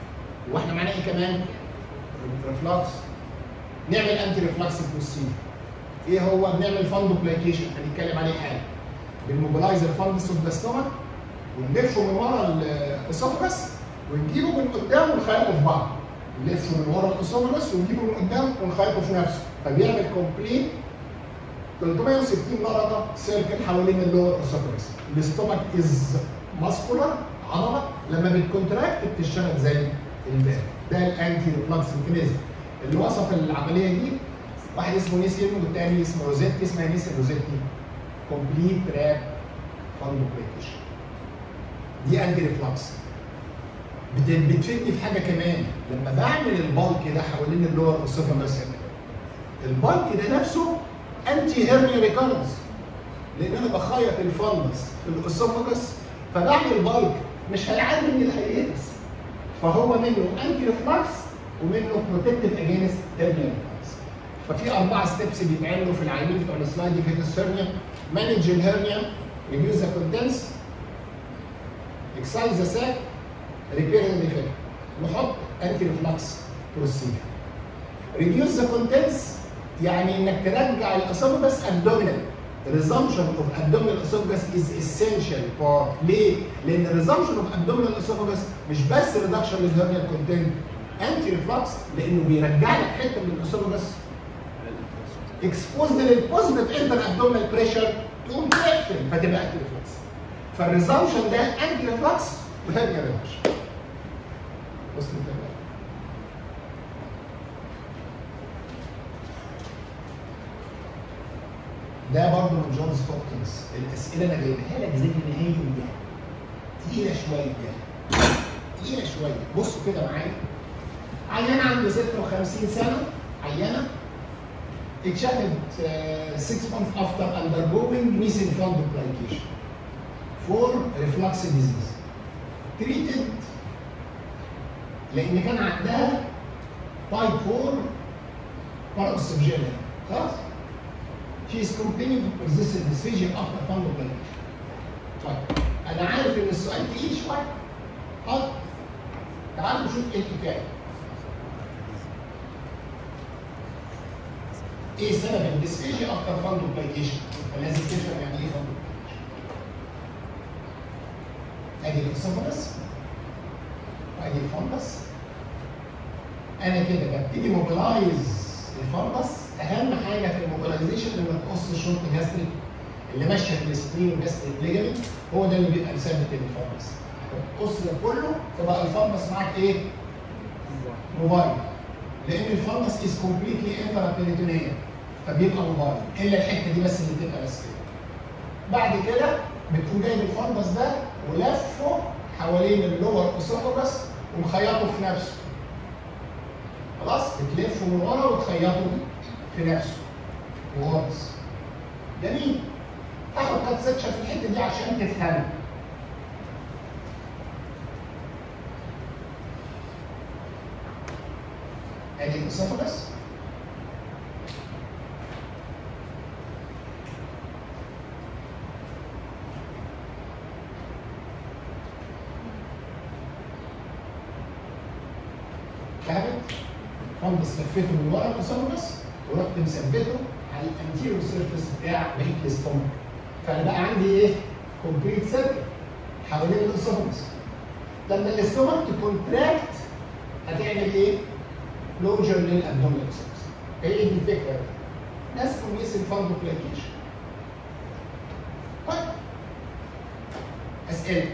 واحنا معانا ايه كمان؟ ريفلكس نعمل انتي ريفلكس بروسيجر ايه هو؟ بنعمل فاندوبلايكيشن هنتكلم عليه حالا بالموبلايزر فاندس اوف ذا ستومك ونلفه من ورا الاسوفجس ونجيبه من قدام ونخيطه في بعض نلفه من ورا الاسوفجس ونجيبه من قدام ونخيطه في نفسه فبيعمل كومبليت 360 درجه سيركل حوالين اللور اسوفجس الاستومك از ماسكولار عضله لما بتكونتراكت بتشتغل زي الباب ده الانتي ريفلكس ميكانيزم اللي وصف العمليه دي واحد اسمه نيسين والتاني اسمه روزيتي اسمها نيسين روزيتي كومبليت راب فاندوبليكيشن دي انتي ريفلكس بت- بتفيدني في حاجه كمان لما بعمل البالك ده حوالين اللور اسوفاجس البالك ده نفسه انتي هيرنيا ريكارنس لان انا بخيط الفندس في الاسوفاجس فبعمل بالك مش هيعدي من الهيئتس فهو منه انتي ريفلكس ومنه بروتكتيف اجينست هيرنيا ريكارنس ففي اربع ستيبس بيتعملوا في العينين بتوع السلايد فيتس هيرنيا مانج الهيرنيا ريديوس ذا كونتنس اكسايز ذا ساك ريبير ذا ديفكت نحط انتي ريفلكس بروسيجر ريديوس ذا كونتنس يعني انك ترجع الاسوفجس ابدومينال resumption of abdominal esophagus is essential for ليه؟ لان resumption of abdominal esophagus مش بس reduction للهرنيال كونتنت انتي ريفلكس لانه بيرجع لك حته من الاسوفجس اكسبوزد للبوزيتيف انتر ابدومينال بريشر تقوم تقفل فتبقى انتي ريفلكس فالريزامشن ده انتي ريفلكس وهرنيا ريدكشن وصلت كده ده برضه من جونز هوبكنز الاسئله انا جايبها لك زي ما هي تقيله شويه تقيله شويه بصوا كده معايا عيانه عنده 56 سنه عيانه اتشافت 6 months after undergoing mesenteric for reflux disease treated لان كان عندها تايب 4 paroxysmal خلاص she is complaining of persistent dysphagia after fundoplication طيب انا عارف ان السؤال تقيل شويه حاضر تعالوا نشوف ايه الحكايه ايه سبب الديسفيجيا افتر فاندوبلايكيشن فلازم تفهم يعني ايه فاندوبلايكيشن ادي الاسوفاجس وادي الفندس انا كده ببتدي موبلايز الفندس اهم حاجه في الموبلايزيشن انك تقص الشورت جاستريك اللي ماشيه في السبرين والجاستريك ليجمنت هو ده اللي بيبقى مثبت الفندس تقص ده كله تبقى الفندس معاك ايه؟ موبايل لان الفندس از كومبليتلي انترا بيريتونيال فبيبقى موبايل الا الحته دي بس اللي بتبقى بس كده بعد كده بتقوم جايب الفندس ده ولفه حوالين اللور اسوفاجس ومخيطه في نفسه خلاص بتلفه من ورا وتخيطه في نفسه وغطس جميل تاخد كات سكشن في الحته دي عشان تفهم ادي الاسوفاجس فهمت؟ فندس لفيته من ورا الاسوفاجس ورحت مثبته على الانتيريور سيرفيس بتاع بقيه الاستومك فانا بقى عندي ايه؟ كومبليت سيركل حوالين الاسوفاجس لما الاستومك تكونتراكت هتعمل ايه؟ كلوجر للابدومينال سيرفيس هي دي الفكره ده اسمه ميسن فاندوبلايكيشن طيب اسئله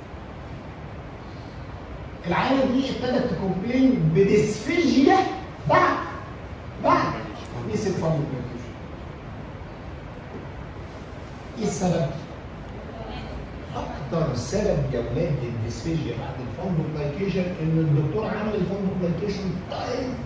العينه دي ابتدت تكومبلين بديسفيجيا بعد بعد ميسن فاندوبلايكيشن ايه السبب؟ اكتر سبب يا ولاد للديسفيجيا بعد الفاندوبلايكيشن ان الدكتور عمل الفاندوبلايكيشن تايم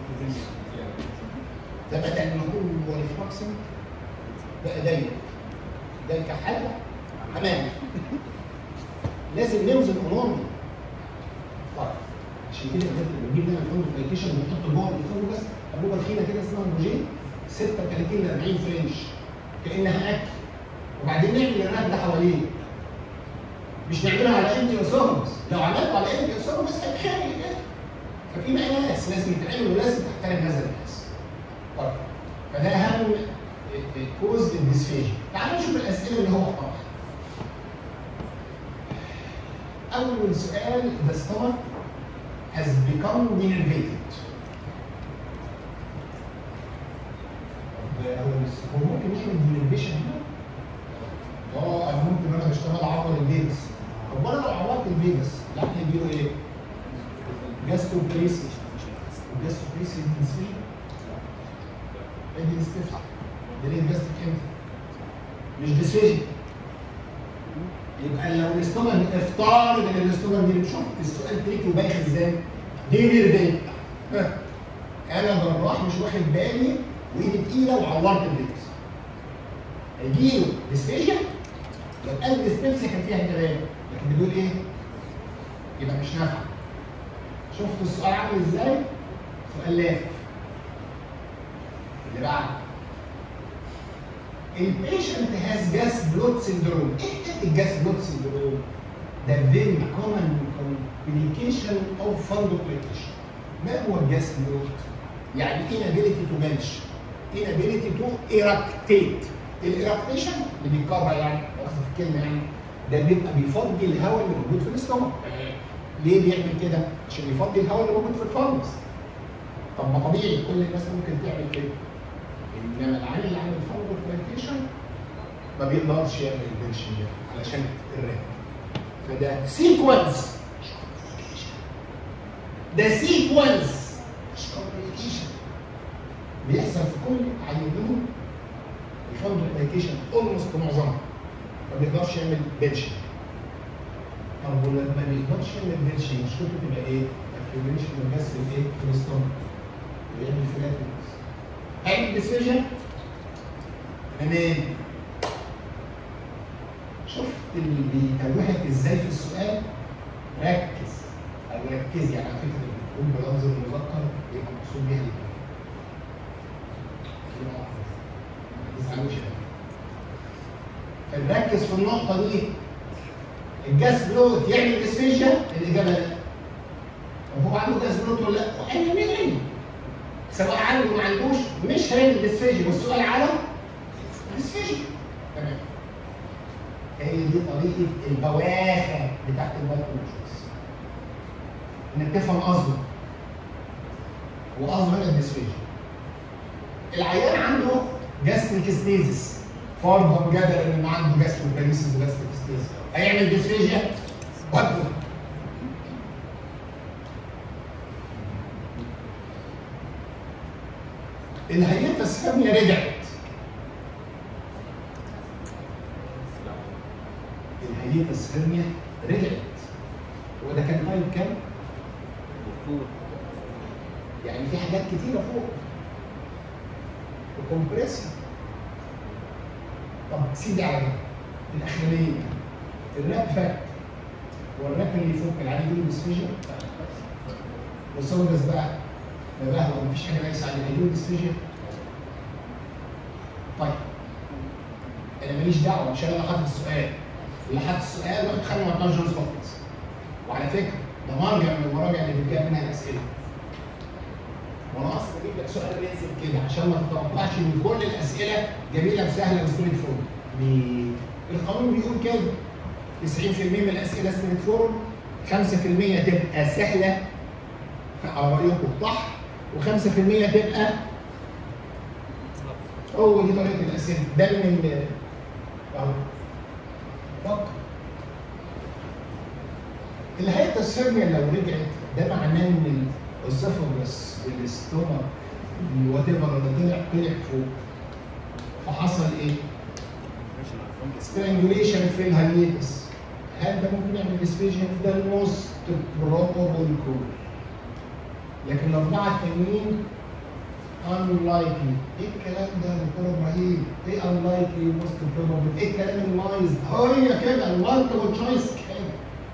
ده بدل ما هو ريفلكسنج بقى ضيق ده كحاله حمام لازم نوزن امورنا طيب عشان كده قلت بنجيب لنا الفاندوبلايكيشن ونحط جوه الفندق بس انبوبه تخينه كده اسمها بوجين 36 ل 40 فرنش كانها اكل وبعدين نعمل الرد حواليه مش نعملها على انتي اسوفمس لو عملته على انتي اسوفمس هتخانق كده ففي مقاس لازم يتعمل ولازم تحترم هذا المقاس. طيب فده اهم كوز الديسفيجيا. تعالوا نشوف الاسئله اللي هو طرحها. اول سؤال the stomach has become denervated. طب هو هو ممكن يعمل دينرفيشن هنا؟ اه انا ممكن انا بشتغل عبر الفيجاس. طب وانا لو عورت الفيجاس يعني هيجيله ايه؟ جاستو بريس الجاستو بريس دي ايه دي ستيف ده ليه جاستو امتى؟ مش ديسفيجن يبقى لو الاستومك افترض ان الاستومك دي شوف السؤال تريكي وبايخ ازاي دي نيرفين انا جراح مش واخد بالي وايدي تقيله وعورت الفيكس هيجيله ديسفيجيا لو قال ديسبيبسيا كان فيها كلام لكن بيقول ايه؟ يبقى مش نافع شفت السؤال عامل ازاي؟ سؤال لافف اللي بعد البيشنت هاز جاس بلود سندروم ايه الجاس بلود سندروم؟ ده فيري كومن كومبليكيشن اوف فاندوبليكيشن ما هو الجاس بلود؟ يعني inability to bench inability to eructate الايركتيشن اللي بيتكرر يعني واخد في الكلمه يعني ده بيبقى بيفضي الهواء اللي موجود في الاستومك ليه بيعمل كده؟ عشان يفضي الهواء اللي موجود في الفانس طب ما طبيعي كل الناس ممكن تعمل كده انما العيل اللي عامل فاندوبليكيشن ما بيقدرش يعمل البنش ده علشان الرئه فده سيكونس ده سيكونس مش كومبليكيشن بيحصل في كل عيانين الفند ابلكيشن اولموست معظمها ما بيقدرش يعمل بنش طب ولما ما بيقدرش يعمل بنش مشكلته تبقى ايه؟ اكيوميشن الجاس في الايه؟ في الاستومك ويعمل فلاتنس هل ديسيجن تمام شفت اللي بيتوهك ازاي في السؤال ركز او ركزي على فكره اللي بتقول بلفظ المذكر يبقى مقصود بيها ايه؟ ما تزعلوش فنركز في النقطه دي الجاس بلوت يعمل ديسفيجيا الاجابه لا طب هو عنده جاس بلوت ولا لا؟ وأنا مين عنده؟ سواء عنده ما عندوش مش هيعمل ديسفيجيا والسؤال على ديسفيجيا تمام هي دي طريقه البواخه بتاعت المايكروجينز انك تفهم قصده وقصده هنا الديسفيجيا العيان عنده جاستريك ستيزس فرضا جدلا ان عنده جاستريك باريسيس وجاستريك ستيزس هيعمل ديسفيجيا برضه الهيئة الثانية رجعت الهيئة الثانية رجعت وده كان تايب كام؟ يعني في حاجات كتيرة فوق وكمبريسر طب سيدي على ده الاخرانيه الراب فات هو الراب اللي يفك العادي دي ديسفيجن والسودس بقى ده بقى هو مفيش حاجه ليس عليه هيجيله ديسفيجن طيب انا ماليش دعوه مش انا اللي حاطط السؤال اللي حاطط السؤال واخد خانه مع جونز هوبكنز وعلى فكره ده مرجع من المراجع اللي بتجيب منها الاسئله وانا اصلا بجيب لك سؤال ريزل كده عشان ما تتوقعش ان كل الاسئله جميله وسهله وستريت فورد. ليه؟ القانون بيقول كده 90% من الاسئله ستريت فورد 5% تبقى سهله على رايكم صح و5% تبقى هو دي طريقه الاسئله ده من ال اهو فكر الهيئه السيرميا لو رجعت ده معناه ان الاسوفاجس والاستومك وات ايفر اللي طلع طلع فوق فحصل ايه؟ سترانجوليشن في الهيئتس هل ده ممكن يعمل ديسفيجن؟ ده الموست بروبابل كول لكن الاربعه التانيين unlikely ايه الكلام ده يا دكتور ابراهيم؟ ايه unlikely most probable؟ ايه الكلام النايز؟ هي كده المالتيبل تشويس كده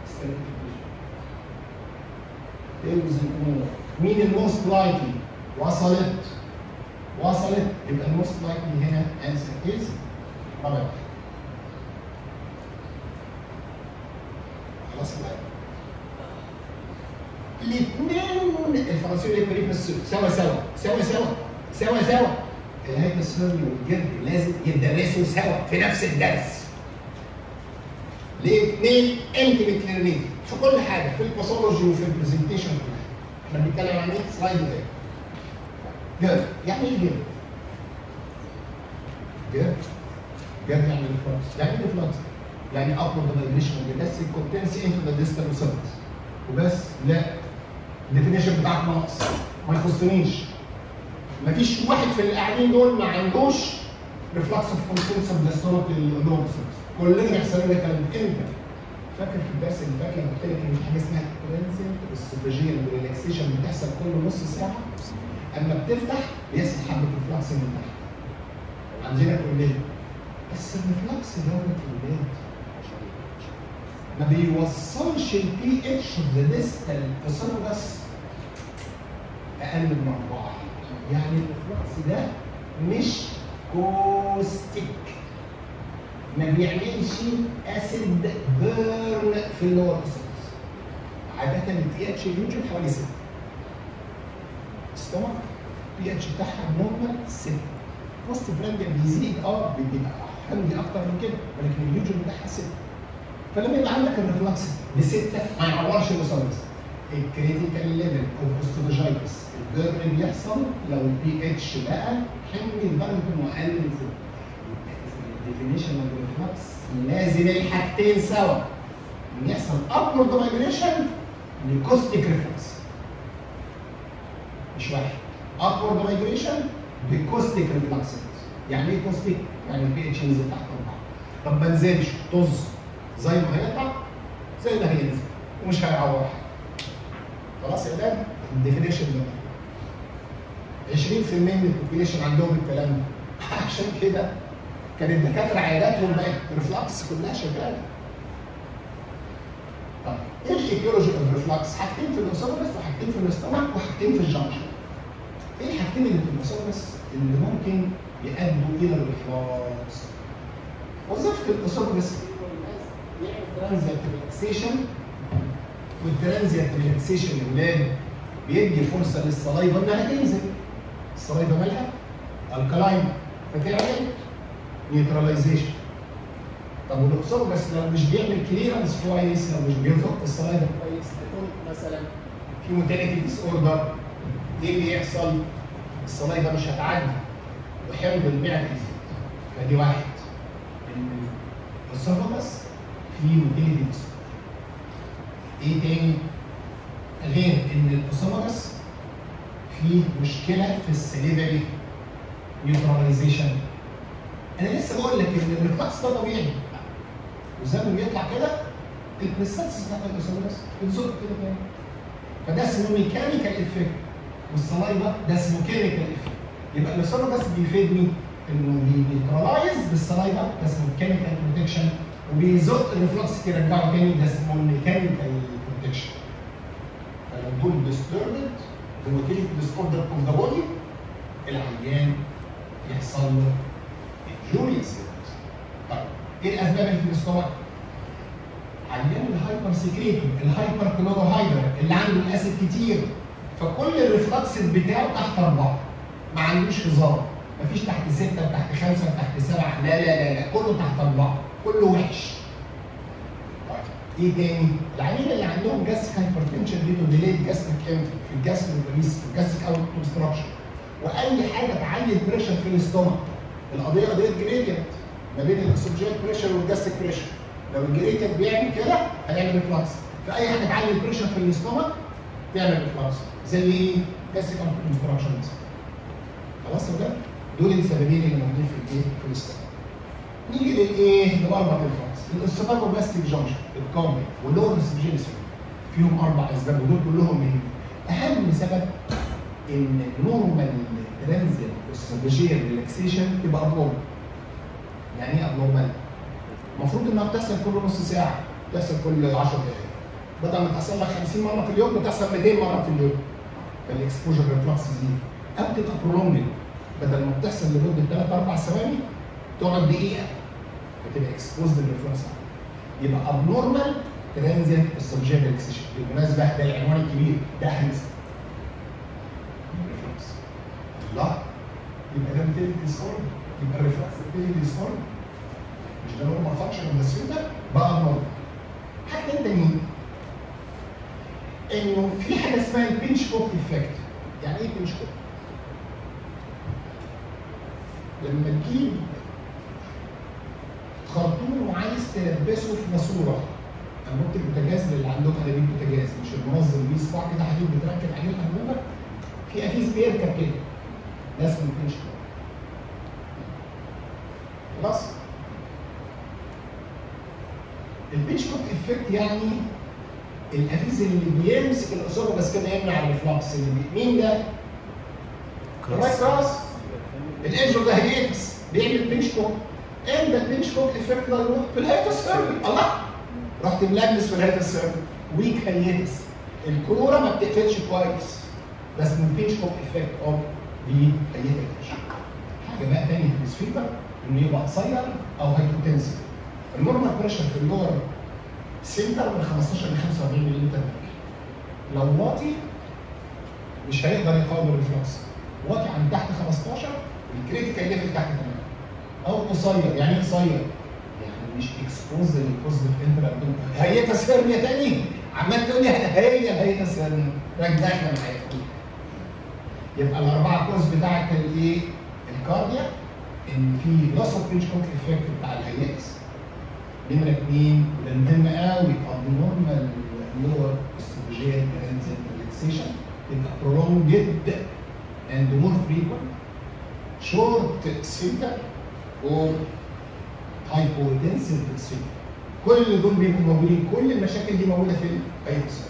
تلمز الامور مين الموست لايكلي؟ وصلت وصلت يبقى الموست لايكلي هنا انسر از رابع خلاص بقى الاثنين الفرنسيين والبريفس سوا سوا سوا سوا سوا سوا الهايبوثيرمي والجرد لازم يدرسوا سوا في نفس الدرس الاثنين انتميت للريد في كل حاجه في الباثولوجي وفي البرزنتيشن كلها احنا بنتكلم عن ايه سلايد ده جرد يعني ايه جرد؟ جرد جرد يعني ريفلكس يعني ايه ريفلكس؟ يعني upward migration بس الكونتنسي into the distal surface وبس لا الديفينيشن بتاعك ناقص ما يخصنيش مفيش واحد في اللي قاعدين دول ما عندوش ريفلكس اوف كونتنس اوف ذا ستومك اللونج كلنا بيحصل لنا كلام امتى؟ فاكر في الدرس اللي فات لما قلت لك ان في حاجه اسمها ترانزيت السوفاجيال ريلاكسيشن بتحصل كل نص ساعه اما بتفتح بيحصل حبه ريفلكس من تحت عندنا كلنا بس الريفلكس دوت يا ولاد ما بيوصلش البي اتش ذا ديستال اسوفاجس اقل من اربعه يعني الريفلكس ده مش كوستيك ما بيعملش اسيد بيرن في اللور اسوفاجس عاده البي اتش يوجد حوالي 6 ستومك البي اتش بتاعها نورمال 6 وسط براند بيزيد اه بيبقى حمضي اكتر من كده ولكن اليوجد بتاعها 6 فلما يبقى عندك الريفلكس بسته ما يعورش الاسوفاجس الكريتيكال ليفل اوف اوستوفاجيتس البيرن بيحصل لو البي اتش بقى حمضي لدرجه انه اقل من 6 الديفينيشن اوف الريفلكس لازم الحاجتين سوا ان يحصل ابورد مايجريشن لكوستيك ريفلكس مش واحد ابورد مايجريشن بكوستيك ريفلكس يعني ايه كوستيك؟ يعني البي اتش ينزل تحت اربعه طب ما نزلش طز زي ما هيطلع زي ما هينزل ومش هيعور حاجه خلاص يا ولاد الديفينيشن ده 20% من البوبيليشن عندهم الكلام ده عشان كده كان الدكاتره عياداتهم بقت ريفلكس كلها شغاله طيب ايه الايتيولوجي اوف ريفلكس؟ حاجتين في الاسوفاجس وحاجتين في الاستمك وحاجتين في الجنكشن. ايه الحاجتين اللي في الاسوفاجس اللي ممكن يؤدوا الى الريفلكس؟ وظيفه الاسوفاجس ترانزيت ريلاكسيشن والترانزيت ريلاكسيشن يا ولاد بيدي فرصه للصلايفه انها تنزل. الصلايفه مالها؟ الكلاين فتعمل نيوتراليزيشن طب والاسوفاجس لو مش بيعمل كليرنس كويس لو مش بيضغط الصلايفه كويس تكون مثلا في موتاليتي ديس اوردر ايه اللي يحصل؟ الصلايفه مش هتعدي وحمض المعده يزيد فدي واحد ان الاسوفاجس فيه موتاليتي ديس ايه تاني؟ غير ان الاسوفاجس فيه مشكله في السليفري نيوتراليزيشن انا لسه بقول لك ان الريفلكس ده طبيعي وزي ما بيطلع كده البريستاتس بتاعت الاسوفاجس بتزق كده تاني فده اسمه ميكانيكال افكت والصلايفه ده اسمه كيميكال افكت يبقى الاسوفاجس بيفيدني انه بينيوترلايز بالصلايفه ده اسمه كيميكال بروتكشن وبيزق الريفلكس يرجعه تاني ده اسمه الميكانيكال بروتكشن فلو دول ديستربد الموتيليتي ديسوردر اوف ذا بودي العيان يحصل له جوريس طيب ايه الاسباب اللي في الاستومك؟ عيان الهايبر سكريتو الهايبر كلوروهايدر اللي عنده الاسيد كتير فكل الريفلكس بتاعه تحت اربعه ما عندوش هزار مفيش تحت سته تحت خمسه تحت سبعه لا لا لا لا كله تحت اربعه كله وحش طيب ايه تاني؟ العيانين اللي عندهم جاستريك هايبرتنشن دي ديليد جاستريك انتري في الجاستريك ريليس في الجاستريك اوت كونستراكشن واي حاجه تعلي البريشر في الاستومك القضيه قضيه جريدينت ما بين الاكسجين بريشر والجاستريك بريشر لو الجريدينت بيعمل كده هيعمل ريفلكس فاي حاجه تعلي البريشر في الاستومك تعمل ريفلكس زي ايه؟ جاستريك اوت كونستراكشن خلاص كده؟ دول السببين اللي موجودين في الايه؟ في الاستومك نيجي للايه؟ لاربع ريفلكس الاسوفاجوبلاستيك جانكشن الكومبي واللور اسوفاجينس فيهم اربع اسباب ودول كلهم مهمين اهم سبب ان النورمال ترانزيت اسوفاجيال ريلاكسيشن تبقى ابنورمال يعني ايه ابنورمال؟ المفروض انها بتحصل كل نص ساعه بتحصل كل 10 دقائق بدل ما تحصل لك 50 مره في اليوم بتحصل 200 مره في اليوم فالاكسبوجر ريفلكس يزيد او تبقى برولونجد بدل ما بتحصل لمده 3 4 ثواني تقعد دقيقه فتبقى اكسبوزد للريفلكس يبقى ابنورمال ترانزيت اسوفجيال ريلاكسيشن بالمناسبه ده العنوان الكبير ده هنس لا يبقى ده بتيجي ديسورد يبقى الريفلكس بتيجي ديسورد مش ده نورمال فانكشن من السيستم بقى نورمال حتى انت مين؟ انه في حاجه اسمها البنش كوك افكت يعني ايه بنش كوك؟ لما تجيب خرطوم وعايز تلبسه في ماسوره انبوبه البوتاجاز اللي عندهم انابيب بوتاجاز مش المنظم بيه صباع كده حديد بتركب عليه الانبوبه في افيز بيركب كده ده اسمه البنش كوك خلاص البنش كوك افكت يعني الافيز اللي بيمسك الاصابه بس كده يمنع الريفلكس اللي بي- مين ده؟ الرايت كراس الايدج ده هيتس بيعمل بنش كوك امتى البنش كوك افكت ده يروح في الهيتس سيرفي الله رحت ملبس في الهيتس سيرفي ويك هيتس الكوره ما بتقفلش كويس ده اسمه بنش كوك افكت اوف دي هيتس حاجه بقى تانية في السفيكر انه يبقى قصير او هايبوتنسيف النورمال بريشر في اللور سنتر من 15 ل 45 ملم لو واطي مش هيقدر يقاوم الريفلكس واطي عن تحت 15 الكريتيكال ليفل تحت 8 او قصير يعني ايه قصير؟ يعني مش اكسبوز للبوزيتيف انتر هيئه سيرميا تاني عمال تقول لي هي هيئه سيرميا رجعنا معايا يبقى الاربعه كوز بتاعت الايه؟ الكارديا ان في لوس اوف بيتش كونت افكت بتاع الهيئس نمرة اثنين وده مهم قوي abnormal lower esophageal transit relaxation تبقى prolonged and more frequent short sphincter or hypotensive sphincter كل دول بيبقوا موجودين كل المشاكل دي موجوده في الهيئس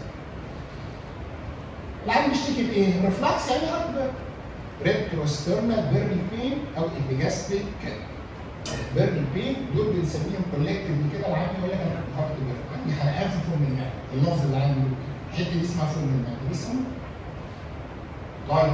العيان بيشتكي بايه؟ ريفلكس يعني هارد ريتروسترنال بيرني بين او ايبيجاستريك بيرن بين دول بنسميهم كولكتيف كده العام يقول لك انا هارت بيرن عندي حلقات في فم المعده اللفظ اللي عندي الحته دي اسمها فم المعده دي اسمها طيب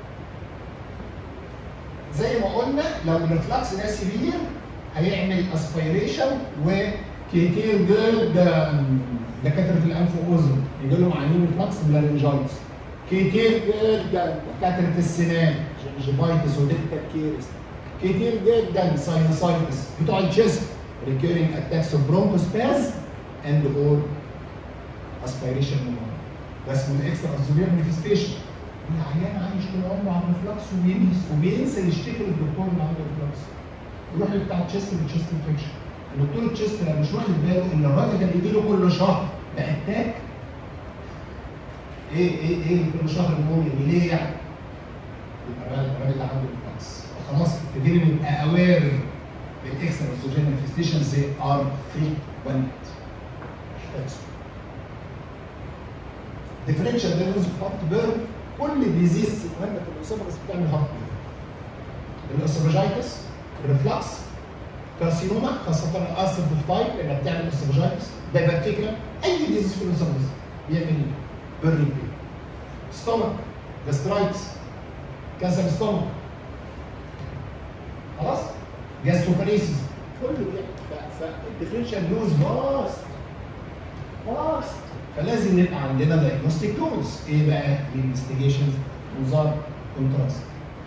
زي ما قلنا لو الريفلكس ده سيفير هيعمل اسبيريشن وكتير جدا دكاتره الانف واذن يجي لهم عيانين ريفلكس بلارنجايتس كتير جدا دكاتره السنان جنجيفايتس وديكتال كيرس كتير جدا ساينوسايتس بتوع الجسم recurring attacks of bronchospasm and or aspiration pneumonia ده اسمه الاكسترا severe manifestation العيان عايش طول عمره على الريفلكس وبينسى وبينسى يشتكي للدكتور اللي عنده ريفلكس يروح بتاع تشيست بالتشيست انفكشن الدكتور التشيست لو مش واخد باله ان الراجل ده بيجي له كل شهر باتاك ايه ايه ايه كل شهر نمونيا ليه يعني؟ يبقى الراجل الراجل ده عنده ريفلكس خلاص ابتدينا نبقى اوير بالاكسترا اوكسجين مانيفستيشن زي ار فريكوينت ديفرنشال دايجنوز هارت بيرن كل ديزيز سيجمنت الاسوفاجس بتعمل هارت بيرن الاسوفاجيتس الريفلكس كارسينوما خاصة الاسيدف تايب لانها بتعمل اسوفاجيتس دايبرتيكلا اي ديزيز في الاسوفاجس بيعمل بيرن بين ستومك جاسترايتس كانسر ستومك خلاص جاستروباريسيس كله كده فالديفرنشال لوز فاست فاست فلازم يبقى عندنا دايجنوستيك تولز ايه بقى الانفستيجيشنز وزار كونتراست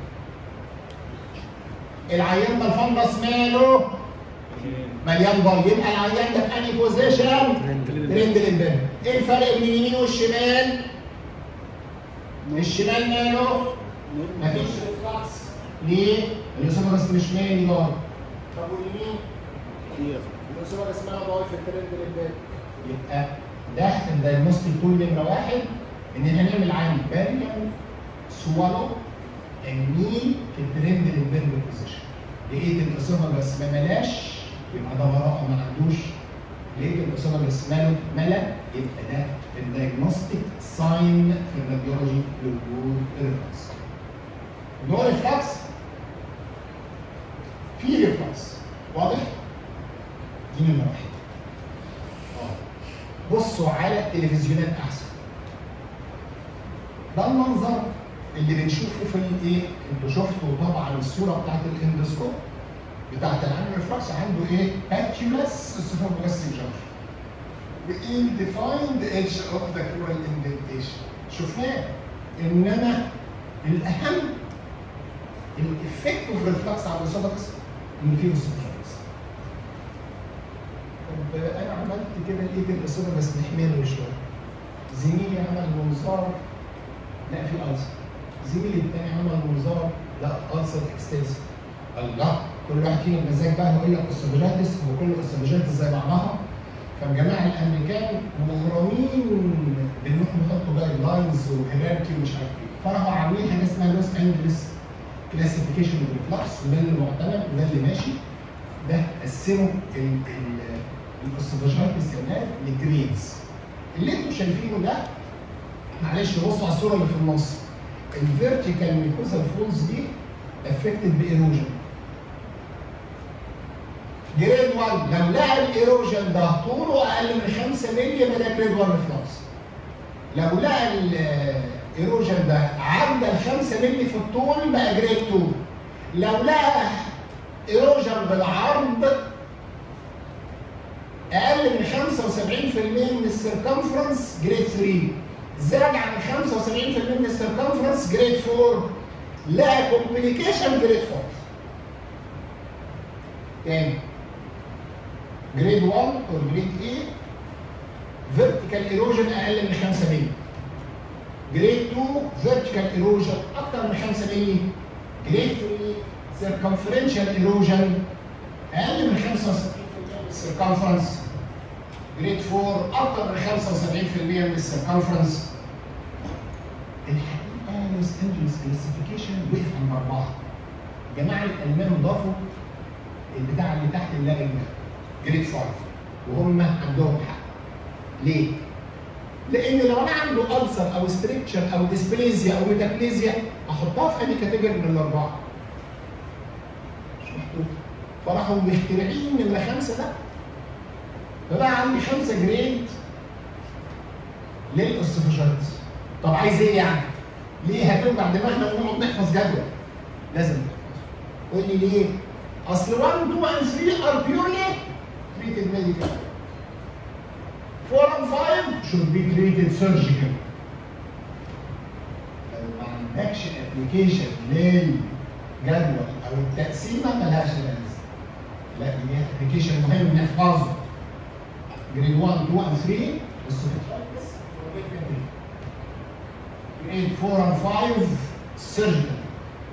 العيان ده الفنجس ماله مليان بيض يبقى العيان ده في انهي بوزيشن ترند الامبان ايه الفرق بين اليمين والشمال الشمال ماله مفيش ريفلكس ليه الاسوفاجس مش مالي نار طب واليمين الاسوفاجس ماله ضايع في الترند الامبان يبقى ده الدايجنوستيك تول نمره واحد ان احنا نعمل عين باريال سوالو النيل في الترند الامبان بوزيشن لقيت الاسوفاجس ما ملاش يبقى ده براءه ما عندوش لقيت الاسوفاجس ماله ملا يبقى ده الدايجنوستيك ساين في الراديولوجي لوجود الريفلكس نوع ريفلكس في ريفلكس واضح؟ دي نمره واحد اه بصوا على التلفزيونات احسن ده المنظر اللي بنشوفه في الايه؟ انتوا شفتوا طبعا الصوره بتاعت الاندوسكوب بتاعت العين ريفلكس عنده ايه؟ باتيولس اسوفاجوس جنكشن وايه defined edge of the crural indentation شفناه انما الاهم الافكت اوف ريفلكس على الاسوفكس ان في اسوفكس طب انا عملت كده لقيت الاسوفكس محمل شويه زميلي عمل منظار لا في ألسر زميلي التاني عمل منظار لا ألسر اكستنسيف الله كل واحد فينا مزاج بقى يقول لك اسوفجاتس وكل اسوفجاتس زي بعضها فالجماعه الامريكان مغرمين بانهم يحطوا جايد لاينز وهيراركي ومش عارف ايه فراحوا عاملين حاجه اسمها لوس انجلس كلاسيفيكيشن ريفلكس وده اللي معتمد وده اللي ماشي ده قسموا الاسوفجاتس كمان لجريدز اللي انتوا شايفينه ده معلش بصوا على الصوره اللي في النص الفيرتيكال ميكوزال فولز دي افكتد بايروجن جريد 1 لو لقى الايروجن ده طوله اقل من 5 مللي يبقى ده جريد 1 ريفلكس لو لقى الايروجن ده عدى ال 5 مللي في الطول بقى جريد 2 لو لقى ايروجن بالعرض اقل من 75% من السيركمفرنس جريد 3 زاد عن 75% من السيركمفرنس جريد 4 لقى كومبليكيشن جريد 4 تاني جريد 1 او جريد 8 فيرتيكال ايروجن اقل من 5 مللي جريد 2 فيرتيكال ايروجن اكثر من 5 مللي جريد 3 سيركمفرنشال ايروجن اقل من 75% من السيركمفرنس جريد 4 اكثر من 75% من السيركمفرنس الحقيقه لوس انجلس كلاسيفيكيشن وقف عند اربعه جماعه الالمان ضافوا البتاع اللي تحت اللاين ده جريد 5 وهم عندهم حق ليه؟ لان لو انا عنده ألسر او ستريكشر او ديسبليزيا او ميتابليزيا احطها في اي كاتيجوري من الاربعه مش محطوط فراحوا مخترعين نمره خمسه ده فبقى عندي خمسه جريد للاستفشارات طب عايز ايه يعني؟ ليه هتوجع دماغنا ونقعد نحفظ جدول؟ لازم تحفظ قول لي ليه؟ اصل 1 2 and 3 are purely treated medically 4 and 5 should be treated surgically لو ما عندكش ابلكيشن للجدول او التقسيمه ملهاش لازمه لا دي ابلكيشن مهم نحفظه جريد 1 2 and 3 السوفيترايتس جريد 4 and 5 surgical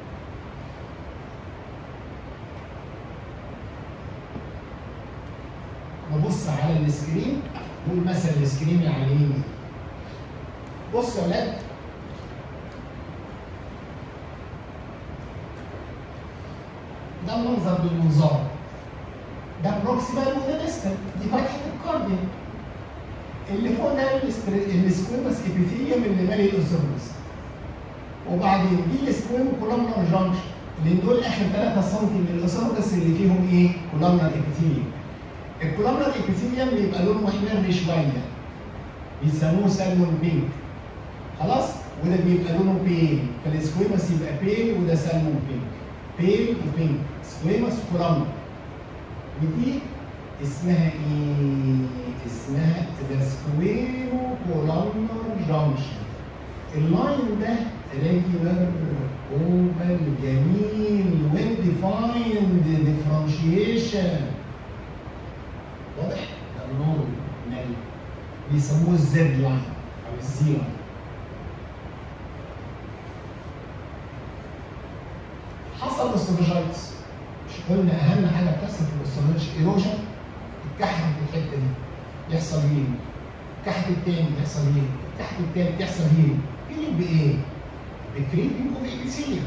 نبص على السكرين نقول مثلا السكرين اللي على اليمين بص يا ولاد ده منظر بالمنظار ده بروكسيمال وديستال دي فتحه الكارديا اللي فوق ده السكويمس ابيثيليوم اللي مالي الاسوفجس وبعدين دي السكويم كولامنر جانكشن لان دول اخر 3 سم من الاسوفجس اللي فيهم ايه؟ كولامنر ابيثيليوم الكولامنر ابيثيليوم بيبقى لونه محمر شويه بيسموه سالمون بينك خلاص وده بيبقى لونه بيل فالسكويمس يبقى بيل وده سالمون بينك بيل وبينك سكويمس كولامنر ودي اسمها ايه؟ اسمها ذا سكويرو كولامنر جانكشن اللاين ده ريجولار اوفال جميل ويل ديفايند ديفرنشيشن واضح؟ ده النور ناري بيسموه الزد لاين او الزي لاين حصل استروجيتس مش قلنا اهم حاجه بتحصل في الاستروجيتس ايروجن الكحه في الحته دي يحصل هيلينج الكحه التاني يحصل هيلينج الكحه التالت يحصل هيلينج هيلينج بايه؟ بكريتنج اوف ايبيثيليوم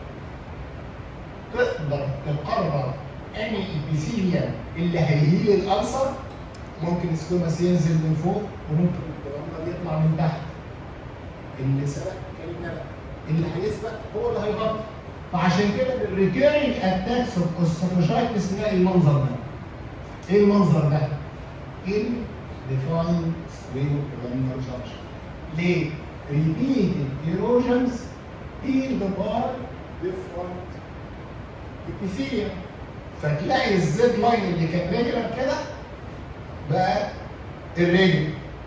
تقدر تقرر اني ايبيثيليوم اللي هيهيل الالسر ممكن سكوماس ينزل من فوق وممكن الكولامنر يطلع من تحت اللي سبق كلمه اللي هيسبق هو اللي هيغطي فعشان كده الريكيرنج اتاكس اوف اوستوفوجايتس نلاقي المنظر ده ايه المنظر ده؟ ايه ديفايند سكويرو كولامنر جانكشن ليه؟ repeated erosions healed by different epithelium فتلاقي الزد لاين اللي كان ريجولار كده بقى الرجل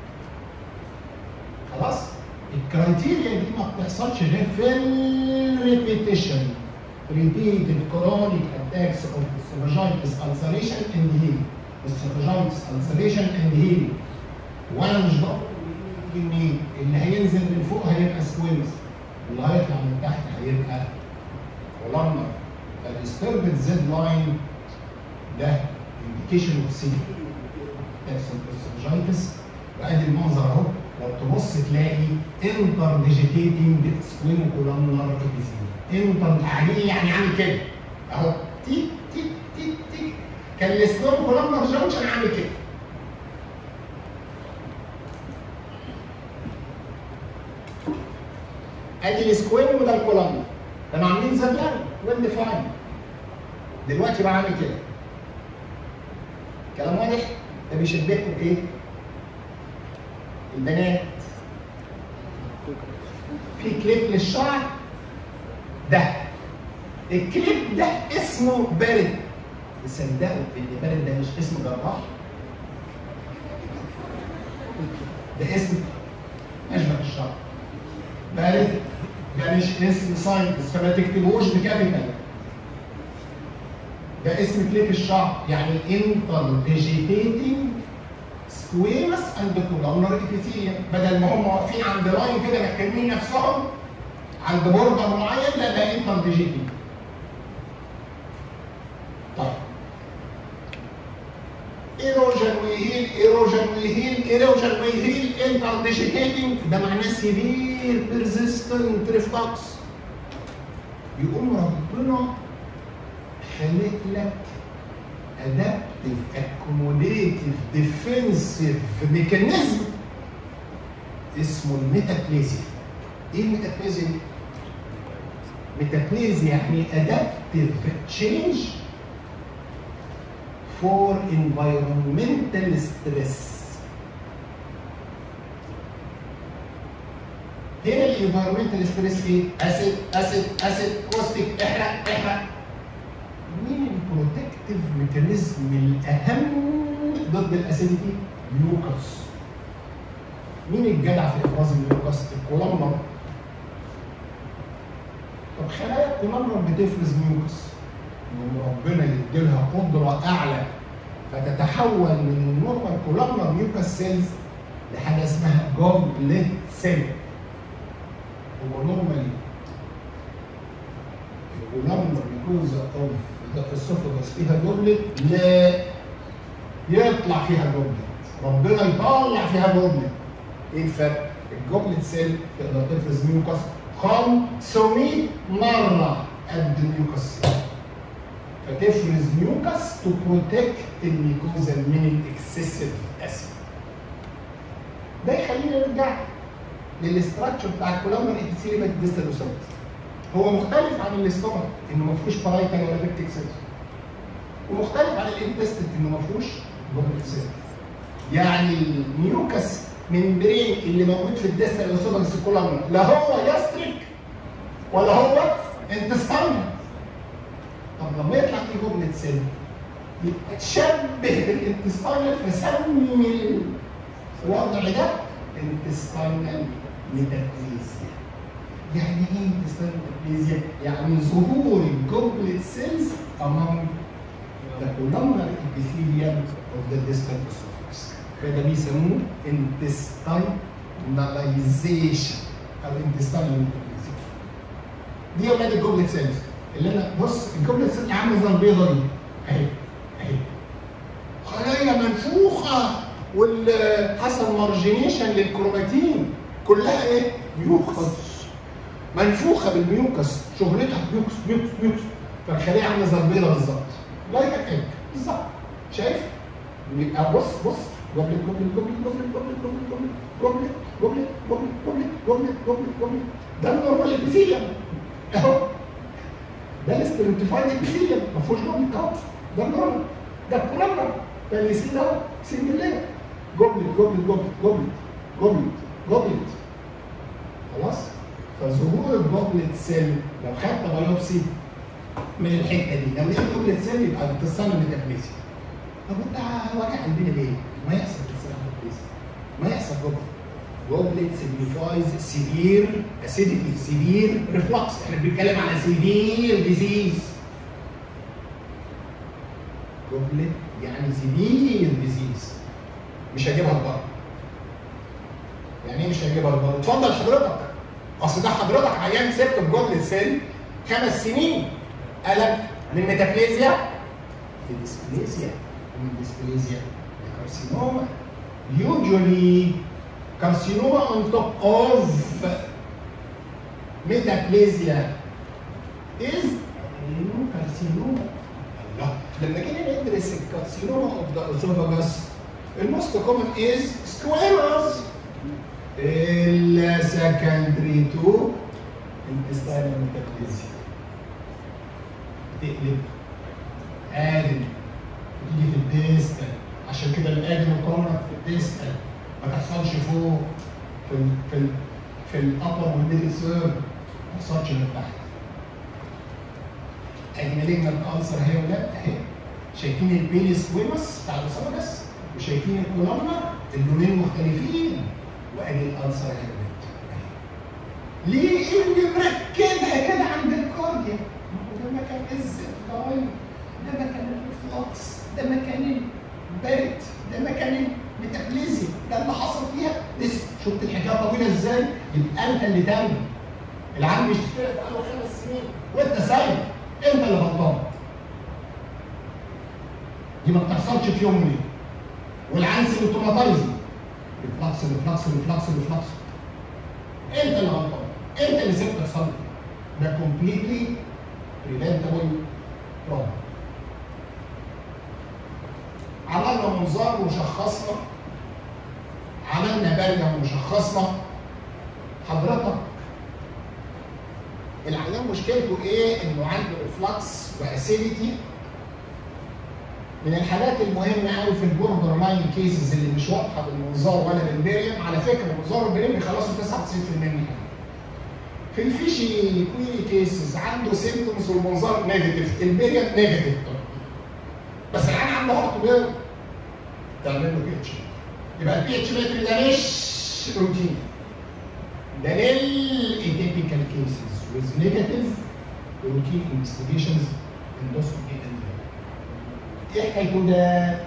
خلاص الكرايتيريا دي ما بتحصلش غير في الريبيتيشن repeated chronic attacks of esophagitis ulceration and healing esophagitis ulceration and healing وانا مش ضامن ان اللي هينزل من فوق هيبقى سكويز واللي هيطلع من تحت هيبقى ولما فالديستربد زد لاين ده انديكيشن اوف سي اسوفاجيتس وادي المنظر اهو لو تبص تلاقي انتر فيجيتيتنج سكويمو كولامنر ابيثيليوم انتر يعني يعني عامل كده اهو تيك تيك تيك تيك كان السكويمو كولامنر جانكشن عامل كده ادي السكويم وده الكولامنر كانوا عاملين زمان ويل ديفاين دلوقتي بقى عامل كده كلام واضح ده بيشبهكم ايه؟ البنات في كليب للشعر ده الكليب ده اسمه بارد تصدقوا ان بارد ده مش اسم جراح ده اسم اشبه الشعر بارد ده مش اسم ساينس فما تكتبوش بكابيتال ده اسم كليب الشعر يعني انتر فيجيتيتنج سكويمس اند كولامنر ابيثيليوم بدل ما هم واقفين عند لاين كده محترمين نفسهم عند بوردر معين لا ده انتر فيجيتنج طيب ايروجن ويهيل ايروجن ويهيل ايروجن ويهيل انتر فيجيتيتنج ده معناه سيفير بيرزيستنت ريفلكس يقوم ربنا خلق لك ادابتيف اكوموديتيف ديفنسيف ميكانيزم اسمه الميتابليزيا ايه الميتابليزيا دي؟ ميتابليزيا يعني ادابتيف تشينج فور environmental ستريس هنا الانفايرمنتال ستريس ايه؟ اسيد اسيد اسيد كوستيك احرق احرق مين البروتكتيف ميكانيزم الاهم ضد الاسيديتي؟ ميوكس مين الجدع في افراز الميوكس؟ الكولامنر طب خلايا الكولامنر بتفرز ميوكس يوم ربنا يديلها قدره اعلى فتتحول من النورمال كولامنر ميوكس سيلز لحاجه اسمها جوبلت سيل هو نورمالي الكولامنر ميكوزا اوف ذا اسوفاجس فيها جوبلت لا يطلع فيها جوبلت ربنا يطلع فيها جوبلت ايه الفرق؟ الجوبلت سيل تقدر تفرز ميوكس 500 مره قد الميوكس سيل فتفرز ميوكس تو بروتكت الميكوزا من الاكسسيف اسيد ده يخلينا نرجع للاستراكشر بتاع الكولامنر ابيثيليوم ديستال هو مختلف عن الاستومك انه ما فيهوش بارايتال ولا بيبتيك سيلز ومختلف عن الانتستين انه ما فيهوش جوبلت سيلز يعني الميوكس ممبرين اللي موجود في الديستال اوسوفاجس الكولامنر لا هو يستريك ولا هو انتستاين طب لما يطلع في جوبلت سيل يبقى تشبه بالانتستاينال فسمي الوضع ده انتستاينال ميتابليزيا يعني ايه انتستاينال ميتابليزيا؟ يعني ظهور الجوبلت سيلز among the columnar epithelium of the distal esophagus فده بيسموه intestinalization او intestinal metaplasia دي اولاد الجوبلت سيلز اللي انا بص الجمله الست عامله زي البيضه دي اهي اهي خلايا منفوخه والحصل مارجينيشن للكروماتين كلها ايه؟ ميوكس منفوخه بالميوكس شغلتها ميوكس ميوكس ميوكس فالخليه عامله زي البيضه بالظبط لايك ايج بالظبط شايف؟ يبقى بص بص جوبلت جوبلت جوبلت جوبلت جوبلت جوبلت جوبلت جوبلت جوبلت جوبلت جوبلت جوبلت ده النورمال ابيثيليوم اهو ده الاسترنتيفايد ابيثيليوم ما فيهوش جوبلت اهو ده النورمال ده الكولامنر ده اللي يصير اهو سنجل لير جوبلت جوبلت جوبلت جوبلت جوبلت جوبلت خلاص فظهور الجوبلت سيل لو خدت بايوبسي من الحته دي لو لقيت جوبلت سيل يبقى بتصنع ميتابليزيا طب انت واجع قلبنا ليه؟ ما يحصل بتصنع ميتابليزيا ما يحصل جوبلت جوبلت سيجنيفايز سيفير اسيديتي سيفير ريفلكس احنا بنتكلم على سيفير ديزيز جوبلت يعني سيفير ديزيز مش هجيبها لبره يعني ايه مش هجيبها لبره اتفضل حضرتك اصل ده حضرتك عيان سبت بجوبلت سيل خمس سنين قلب من ميتابليزيا لديسبليزيا ومن ديسبليزيا لكارسينوما usually carcinoma on top of metaplasia is adenocarcinoma الله لما جينا ندرس الكارسينوما اوف ذا اسوفاجاس الموست كومن از سكويرز السكندري تو intestinal metaplasia تقلب ادم تيجي في الديستال عشان كده الادم الكومن في الديستال ما تحصلش فوق في ال في ال في الابر والميدل سيرف ما تحصلش من تحت ادي مالجنال السر اهي ولا اهي شايفين البيلي سكويمس بتاع الاسوفاجس وشايفين الكولومنا اللونين مختلفين وادي الالسر اهي ليه اللي مركبها كده عند الكارديا؟ ما هو ده مكان الزفاين ده مكان الريفلكس ده مكان البرد ده مكان الميتابليزيا ده اللي حصل فيها لسه شفت الحكايه طويله ازاي؟ يبقى انت اللي تاني العالم بيشتغل بقاله خمس سنين وانت سايب انت اللي غلطان دي ما بتحصلش في يوم وليله والعيان سيمتوماتايزنج ريفلكس ريفلكس ريفلكس ريفلكس انت اللي غلطان انت اللي سبت تصلي ده كومبليتلي بريفنتبل بروبلم عملنا منظار وشخصنا عملنا برجة وشخصنا حضرتك العيان مشكلته ايه؟ انه عنده ريفلكس واسيديتي من الحالات المهمه قوي في البوردر لاين كيسز اللي مش واضحه بالمنظار ولا بالبريم على فكره منظار البريم بيخلصوا 99% من الحالات. في الفيشي كويري كيسز عنده سيمتومز والمنظار نيجاتيف البريم نيجاتيف بس العيان عنده هارت بيرن تعمل له بي اتش يبقى البي اتش متر ده مش روتين ده للإيتيبيكال كيسز with negative routine investigations endoscopy and ايه حكايته ده؟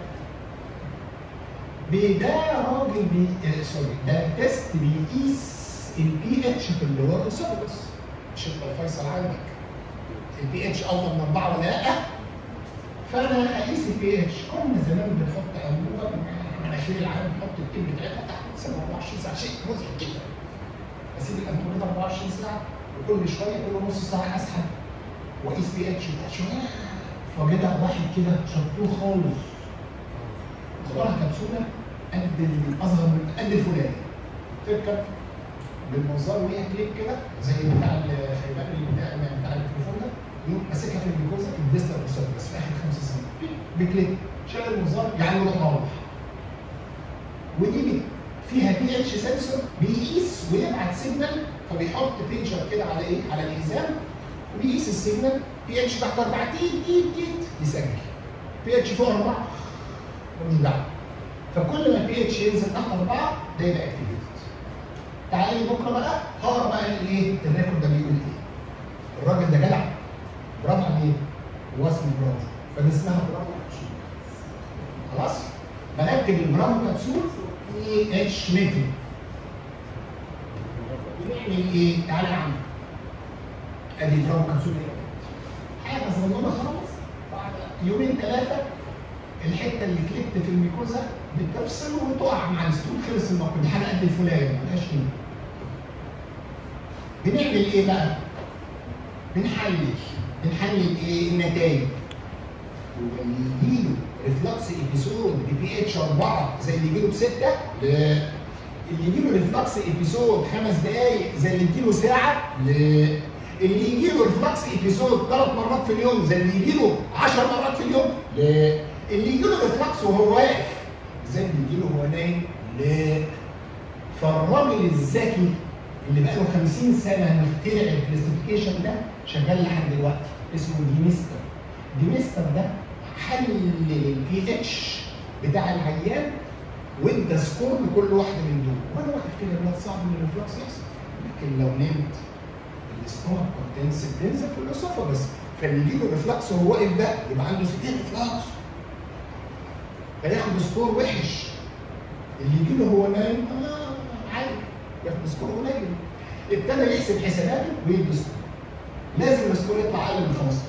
بي- ده راجل بي آه، سوري ده تيست بيقيس البي اتش في اللي هو الاسوفجس مش انت الفيصل عندك البي اتش افضل من اربعه ولا لا؟ فانا اقيس البي اتش كنا زمان بنحط انبوبه مناخير العالم بنحط التيب بتاعتها تحت تسيبها 24 ساعه شيء مزعج جدا اسيب الانبوبه 24 ساعه وكل شويه كل نص ساعه اسحب واقيس بي اتش بتاع شويه فجدع واحد كده شطوه خالص اخترع كبسوله قد الاصغر من قد الفلاني تركب بالمنظار وليها كليب كده زي بتاع الخيبان اللي بتاع بتاع التليفون ده يقوم ماسكها في الجلوكوزا الديستر بس في اخر خمس سنين بكليب شال المنظار يعني يروح مروح ودي بي- فيها بي اتش سنسور بيقيس ويبعت سيجنال فبيحط بينشر كده على ايه؟ على الحزام وبيقيس السيجنال بي اتش تحت 4 تيت تيت تيت يسجل بي اتش فوق 4 ملوش دعوه فكل ما البي اتش ينزل تحت 4 ده يبقى اكتيفيتد تعالى لي بكره بقى هقرا بقى الايه الريكورد ده بيقول ايه الراجل ده جدع برافو عليه هو اسمه برافو فدي اسمها برافو كبسول خلاص بركب البرافو كبسول اي اتش ميتر بنعمل ايه؟ تعالى يا عم ادي برافو كبسول حاجه صغننه خالص بعد يومين ثلاثه الحته اللي كليبت في الميكوزا بتفصل وتقع مع الستول خلص الموقف دي حاجه قد الفلان ملهاش قيمه. بنعمل ايه بقى؟ بنحلل بنحلل ايه النتائج واللي يجي له ريفلكس ابيسود ببي اتش 4 زي اللي يجي له بسته لا اللي يجي له ريفلكس ابيسود خمس دقائق زي اللي يجي له ساعه لا اللي يجي له ريفلكس ابيسود ثلاث مرات في اليوم زي اللي يجي له 10 مرات في اليوم لا اللي يجي له ريفلكس وهو واقف زي اللي يجي له وهو نايم لا فالراجل الذكي اللي بقاله 50 سنه مخترع الكلاسيفيكيشن ده شغال لحد دلوقتي اسمه ديمستر ديمستر ده حلل البي اتش بتاع العيان وادى سكور لكل واحده من دول وانا واقف كده دلوقتي صعب ان الريفلكس يحصل لكن لو نمت الاستومك كونتنس بتنزل في الاسوفاجس فاللي يجي له ريفلكس وهو واقف ده يبقى عنده ستين ريفلكس فياخد سكور وحش اللي يجي له هو نايم آه عادي ياخد سكور قليل ابتدى يحسب حساباته ويدي سكور لازم السكور يطلع اقل من 15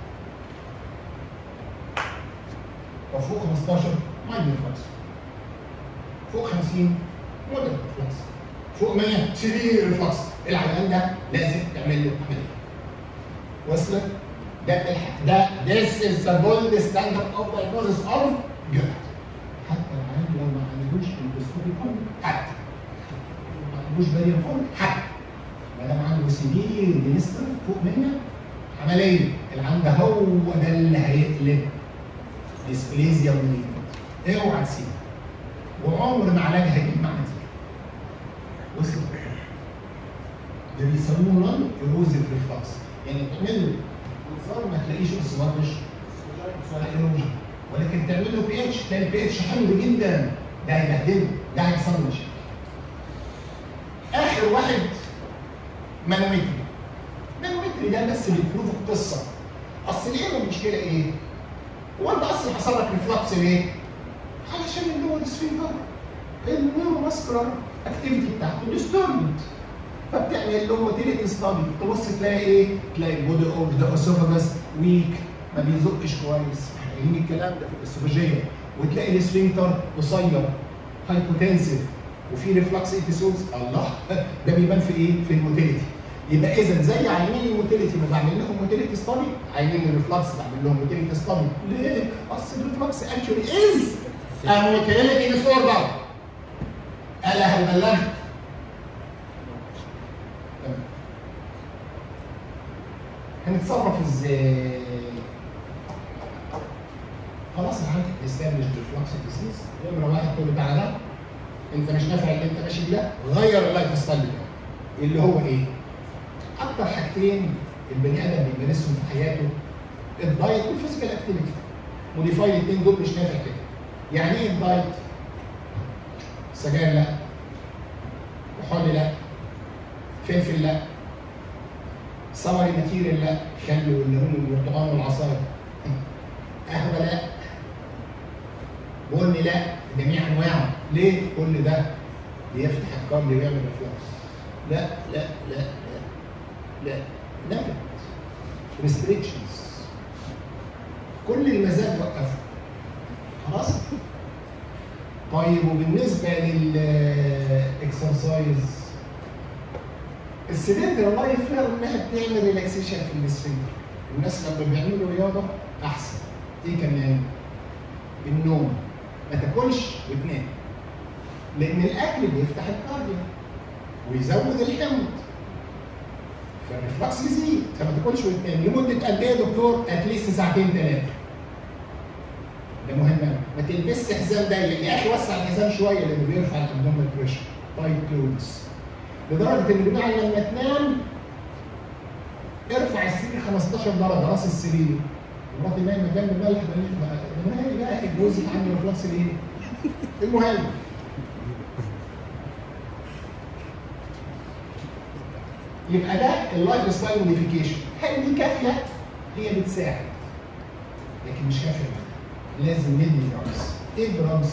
طب فوق 15 ماينر ريفلكس فوق 50 مودرن ريفلكس فوق 100 سيفير ريفلكس العيان ده لازم تعمل له عمليه وصلت ده الح- ده this is the gold standard of diagnosis of GERD حتى العيان لو ما عندوش اندوسكوبي حتى ما عندوش بارير فول حتى ما دام عنده سيفير دينستر فوق 100 عمليه العيان ده هو ده اللي هيقلب ديسبليزيا ونيت اوعى تسيبه وعمر ما علاجها هيجيب معاك نتيجه وصلت ده بيسموه نون ايروزيف ريفلكس يعني تعمل له انظار ما تلاقيش اسماتش ولا ايروجن ولكن تعمل له بي اتش تلاقي البي اتش حلو جدا ده هيبهدله ده هيحصل له مشاكل اخر واحد مانومتري مانومتري ده بس بيبروف القصه اصل ايه المشكله ايه؟ هو انت اصلا حصل لك ريفلكس ليه؟ علشان اللور سفنكتر النيورو ماسكولار اكتيفيتي بتاعته ديستوربد فبتعمل له موتيليتي ستادي تبص تلاقي ايه؟ تلاقي البودي اوف ذا اسوفاجس ويك ما بيزقش كويس احنا قايلين الكلام ده في الاسوفاجيه وتلاقي السفنكتر قصير هايبوتنسيف وفي ريفلكس ايبيسودز الله ده بيبان في ايه؟ في الموتيليتي يبقى اذا زي عينين الموتيليتي ما بعمل لهم موتيليتي ستادي عينين الريفلكس بعمل لهم موتيليتي ستادي ليه؟ اصل الريفلكس اكشولي از موتيليتي ديسوردر الا هل بلغت؟ تمام. هنتصرف ازاي؟ خلاص الحاجة استابلش ريفلكس ديزيز نمرة واحد تقول له تعالى انت مش نافع اللي انت ماشي بيه غير اللايف ستايل بتاعك اللي هو ايه؟ اكتر حاجتين البني ادم بيمارسهم في حياته الدايت والفيزيكال اكتيفيتي موديفاي الاثنين دول مش نافع كده يعني ايه الدايت؟ سجاير لا كحول لا فلفل لا سمري ماتيريال لا خل والليمون والبرتقال والعصاير قهوه لا بن لا جميع انواعه ليه كل ده بيفتح الكارد ويعمل ريفلكس لا لا لا لا لا لا ريستريكشنز كل المزاج وقفه خلاص طيب وبالنسبه للاكسرسايز السيدنتري لايف لها انها بتعمل ريلاكسيشن في السفنكتر الناس لما بيعملوا رياضه احسن ايه كمان النوم ما تاكلش وتنام لان الاكل بيفتح الكارديو ويزود الحمض فالريفلكس يزيد فما تاكلش وتنام لمده قد ايه يا دكتور؟ اتليست ساعتين ثلاثه ده مهم قوي ما تلبسش حزام ضيق يا اخي وسع الحزام شويه لانه بيرفع الابدومينال بريشر تايت كلوز لدرجه ان البتاع لما تنام ارفع السرير 15 درجه راس السرير مراتي نايمه جنب ملح مالي بقى جوزك عنده ريفلكس ليه؟ المهم يبقى ده اللايف ستايل موديفيكيشن هل دي كافيه؟ هي بتساعد لكن مش كافيه بقى. لازم ندي دراجز ايه الدراجز؟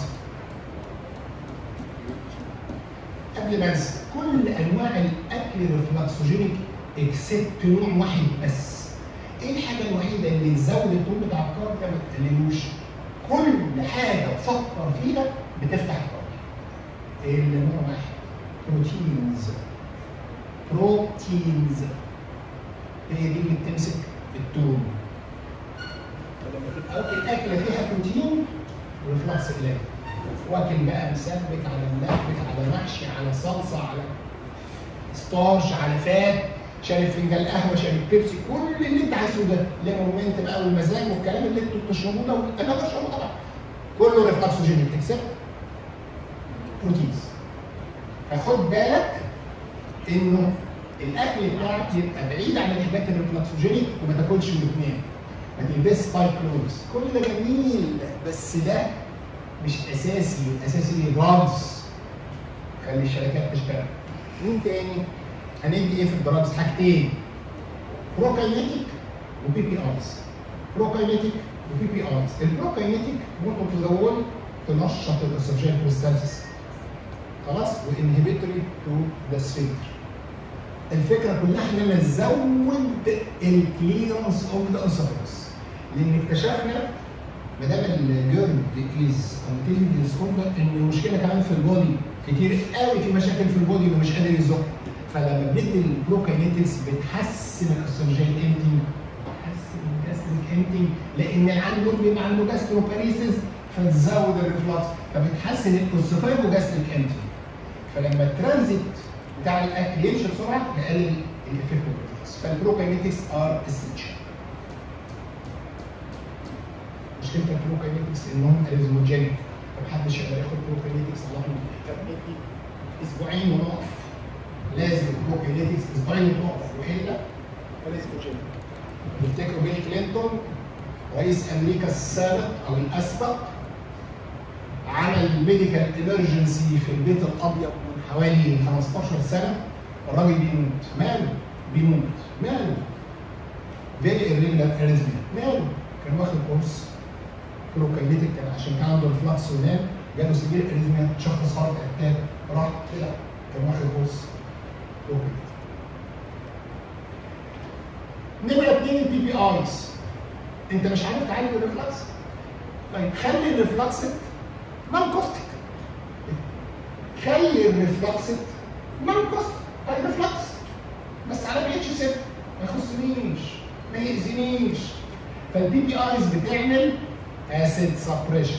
قبل ما انسى كل انواع الاكل ريفلكسوجينيك اكسبت نوع واحد بس ايه الحاجه الوحيده اللي تزود الطول بتاع الكارب ده ما تقللوش كل حاجه تفكر فيها بتفتح الكارب الا نوع واحد بروتينز بروتينز هي دي اللي بتمسك التون فلما تبقى واكل اكله فيها بروتين ريفلكس قليل واكل بقى مسبك على ملبك على محشي على صلصه على ستارش على فات شارب فنجان قهوه شارب بيبسي كل اللي انت عايزه ده ليمونت بقى والمزاج والكلام اللي انتوا بتشربوه ده انا بشربه طبعا كله ريفلكسوجينيك اكسبت بروتينز فخد بالك انه الاكل بتاعك يبقى بعيد عن الحاجات الريفلكسوجينيك وما تاكلش وتنام ما تلبسش تايت كلوز كل ده جميل بس ده مش اساسي الاساسي دراجز خلي الشركات تشتغل مين تاني هندي ايه في الدراجز حاجتين بروكاينيتيك وبي بي ايز بروكاينيتيك وبي بي ايز البروكاينيتيك ممكن تزود تنشط الاسوفجيال كريستالسيس خلاص وانهبيتوري تو ذا سفنكتر الفكره كلها ان انا ازود الكليرنس اوف ذا اسوفجس لان اكتشفنا ما دام الجيرد از كونتينيو ديسكومبر ان المشكله كمان في البودي كتير قوي في مشاكل في البودي ومش قادر يزق فلما بندي البروكاينيتكس بتحسن الاسوفجيال امتنج بتحسن الجاستريك امتنج لان عنده بيبقى عنده جاستروباريسيس فتزود الريفلكس فبتحسن الاسوفاجو جاستريك امتنج فلما الترانزيت بتاع الاكل يمشي بسرعه نقلل الافكت فالبروكاينيتكس ار اسينشال مشكله البروكاينيتكس انهم اريزموجينيك فمحدش يقدر ياخد بروكاينيتكس على طول فبندي اسبوعين ونقف لازم البروكاينيتكس اسبوعين ونقف والا اريزموجينيك تفتكروا بيل كلينتون رئيس امريكا السابق او الاسبق عمل ميديكال ايمرجنسي في البيت الابيض من حوالي 15 سنه الراجل بيموت ماله بيموت ماله فيري irregular arrhythmia ماله كان واخد كورس بروكاينيتك كان عشان كان عنده ريفلكس ونام جاله سيفير اريزميا شخص هارت اتاك راح كده كان واخد كورس بروكاينيتك نمرة اثنين البي بي ايز انت مش عارف تعالج الريفلكس طيب خلي الريفلكس نون كوستك خلي الريفلكس نون كوستك الريفلكس بس على بي اتش 6 ما يخصنيش ما يأذينيش فالبي بي ايز بتعمل اسيد سبريشن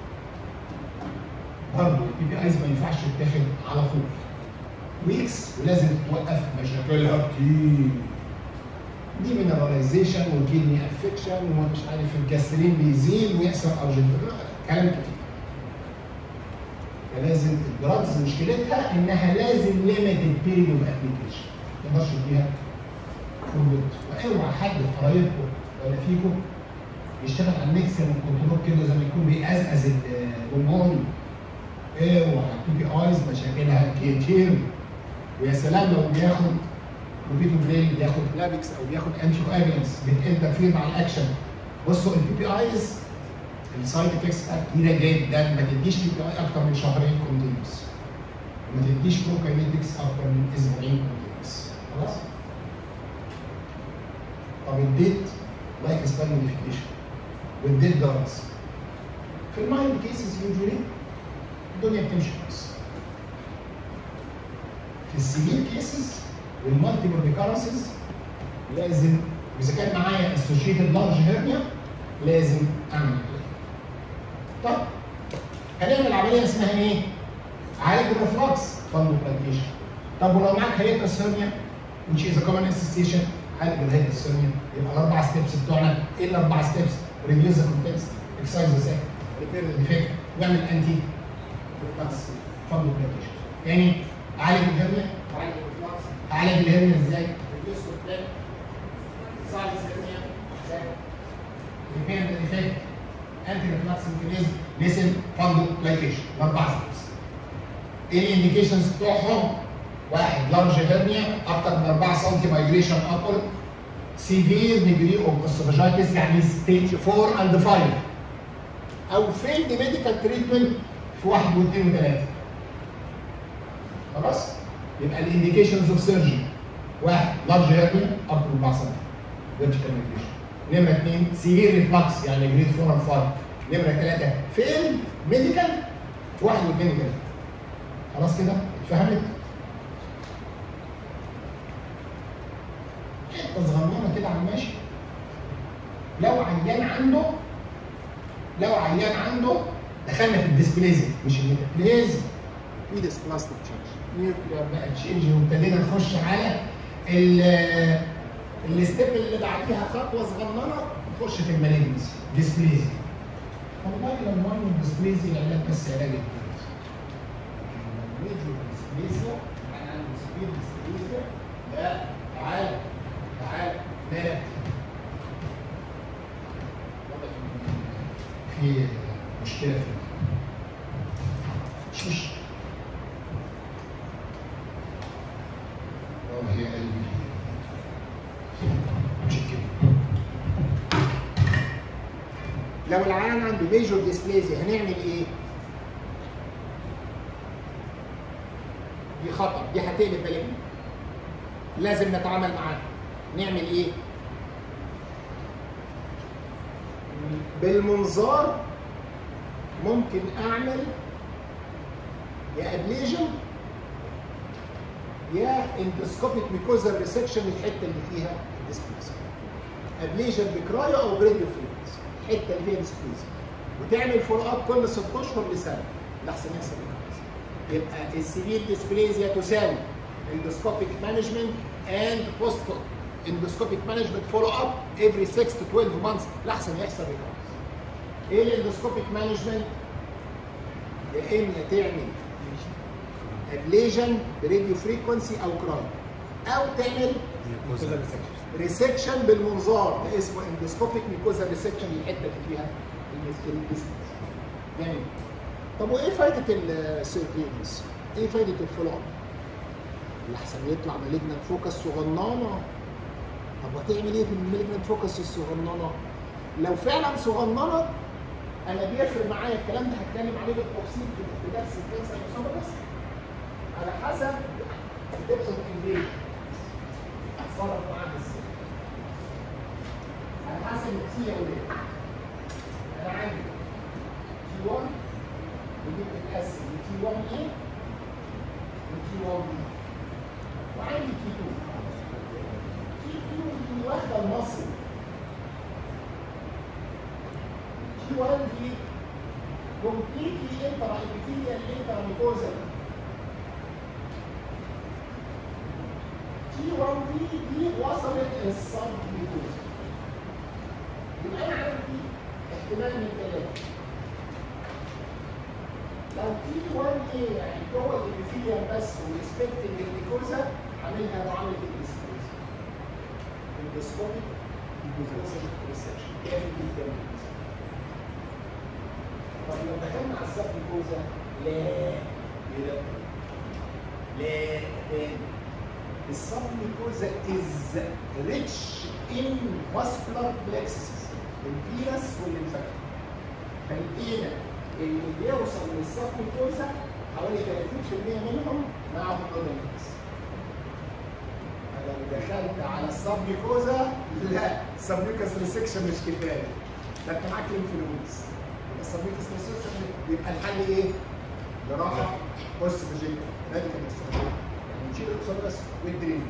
برضه البي بي ايز ما ينفعش تتاخد على طول ويكس ولازم توقف مشاكلها كتير دي مينراليزيشن وكيدني افكشن ومش عارف الجاسترين بيزيد ويحصل ارجنت كلام كتير فلازم الدراجز مشكلتها انها لازم ليميتد بيريود اوف ابلكيشن ما تقدرش تديها فول واوعى حد في قرايبكم ولا فيكم يشتغل على الميكسر والكنترول كده زي ما يكون بيقزقز البونبون اوعى البي بي ايز مشاكلها كتير ويا سلام لو بياخد روبيتو بريل بياخد لابكس او بياخد انتي كواجلانس بتنترفير مع الاكشن بصوا البي بي ايز السايد افكتس بتاعتها كتيره جدا ما تديش بي بي اي اكتر من شهرين كونتينوس وما تديش بروكاينيتكس اكتر من اسبوعين كونتينوس خلاص؟ طب اديت لايف ستايل موديفيكيشن واديت دارز في المايند كيسز يوجولي الدنيا بتمشي كويس في السيفير كيسز والمالتيبل ريكارنسز لازم واذا كان معايا اسوشيتد لارج هيرنيا لازم اعمل عمليه. طب هنعمل عمليه اسمها ايه؟ عالج الريفلكس فاندوبلانتيشن. طب ولو معاك هيئه هيرنيا which is a common association عالج الهيئه الهيرنيا يبقى الاربع ستيبس بتوعنا ايه الاربع ستيبس؟ ريديوس ذا كونتكست اكسايز ذا ساك ريبير ذا ديفكت واعمل انتي ريفلكس فاندوبلانتيشن. يعني عالج الهيرنيا عالج الريفلكس عالج الهرنيا ازاي؟ ريديوس كونتاكت سايز هرنيا ازاي؟ ريبير ذا ديفكت انتي ريفلكس ميكانيزم ليسن فاندو لايكيشن الاربع ستيبس. ايه الانديكيشنز بتوعهم؟ واحد لارج هرنيا اكتر من 4 سم مايجريشن ابورد سيفير ديجري اوف اسوفاجايتس يعني ستيج 4 اند 5 او فيلد ميديكال تريتمنت في واحد واثنين وثلاثه. خلاص؟ يبقى الانديكيشنز اوف سيرجري واحد لارج هيرنيا اب تو 4 سم فيرتيكال مايجريشن نمره اثنين سيفير ريفلكس يعني جريد 4 اند 5 نمره ثلاثه فيل ميديكال في واحد واثنين وثلاثه خلاص كده اتفهمت؟ حته صغننه كده على الماشي لو عيان عنده لو عيان عنده دخلنا في الديسبليزم مش الميتابليزم في ديسبلاستيك تشينج نيوكلير بقى تشينج وابتدينا نخش على ال- الستيب اللي بعديها خطوه صغننه نخش في المالجنسي ديسبليزي والله لما قلنا الديسبليزي العلاج بس علاج الجلد الميديو ديسبليزيا يعني عنده سبيد ديسبليزيا لا تعال تعال مالك واضح إن في مشكله في لو العيان عنده ميجور ديسبليزيا هنعمل ايه؟ دي خطر دي هتقلب بالنا لازم نتعامل معاها نعمل ايه؟ بالمنظار ممكن اعمل يا ابليجن يا اندوسكوبيك ميكوزال ريسكشن الحته اللي فيها ديسبليزيا ابليجن بكرايو او بريديو فريكونسي الحته اللي فيها ديسبليزيا وتعمل فول اب كل 6 اشهر لسنه لحسن يحصل ريكونسي يبقى السيفير ديسبليزيا تساوي اندوسكوبيك مانجمنت اند بوست اندوسكوبيك مانجمنت فولو اب افري 6 to 12 مانثس لحسن يحصل ريكونسي ايه الاندوسكوبيك مانجمنت؟ يا اما تعمل ابليجن براديو فريكونسي او كراي او تعمل ريسكشن بالمنظار ده اسمه اندوسكوبيك ميكوزا ريسكشن الحته اللي فيها الديسبليس جميل طب وايه فايده السيرفيلنس؟ ايه فايده الفولو اب؟ اللي احسن يطلع مالجنت فوكس صغننه طب وهتعمل ايه في المالجنت فوكس الصغننه؟ لو فعلا صغننه انا بيفرق معايا الكلام ده هتكلم عليه بالتفصيل في في درس الكنسر المصابه بس على حسب الدبس اوف اتصرف معاها ازاي على حسب التي يا ولاد انا عندي تي 1 ودي بتتقسم لتي 1 اي وتي 1 بي وعندي تي 2 تي 2 دي واخده المصري تي 1 دي كومبليتلي انترا ابيثيليال انترا ميكوزا تي 1 دي دي وصلت للصب ميكوزا يبقى انا عندي احتمال من ثلاثه لو تي 1 ايه يعني جوه الابيثيليال بس وريسبكت للميكوزا عاملها معامله الاسكوزا اندوسكوبيك ميكوزا ريسكشن كافي جدا طب لو دخلنا على السب ميكوزا لا لا لا تاني السب ميكوزا از ريتش ان فاسكولار plexuses الفينس والليمفاتيك فلقينا اللي بيوصل للسب ميكوزا حوالي 30% منهم معهم اودنكس لو دخلت على السب ميكوزا لا السب ميكوزا ريسكشن مش كفايه ده انت معاك ليمفنودز السب ميكوزا ريسكشن يبقى الحل ايه؟ جراحه بص بجيب ميديكال استراتيجي يعني نشيل الاكسوبس والدرين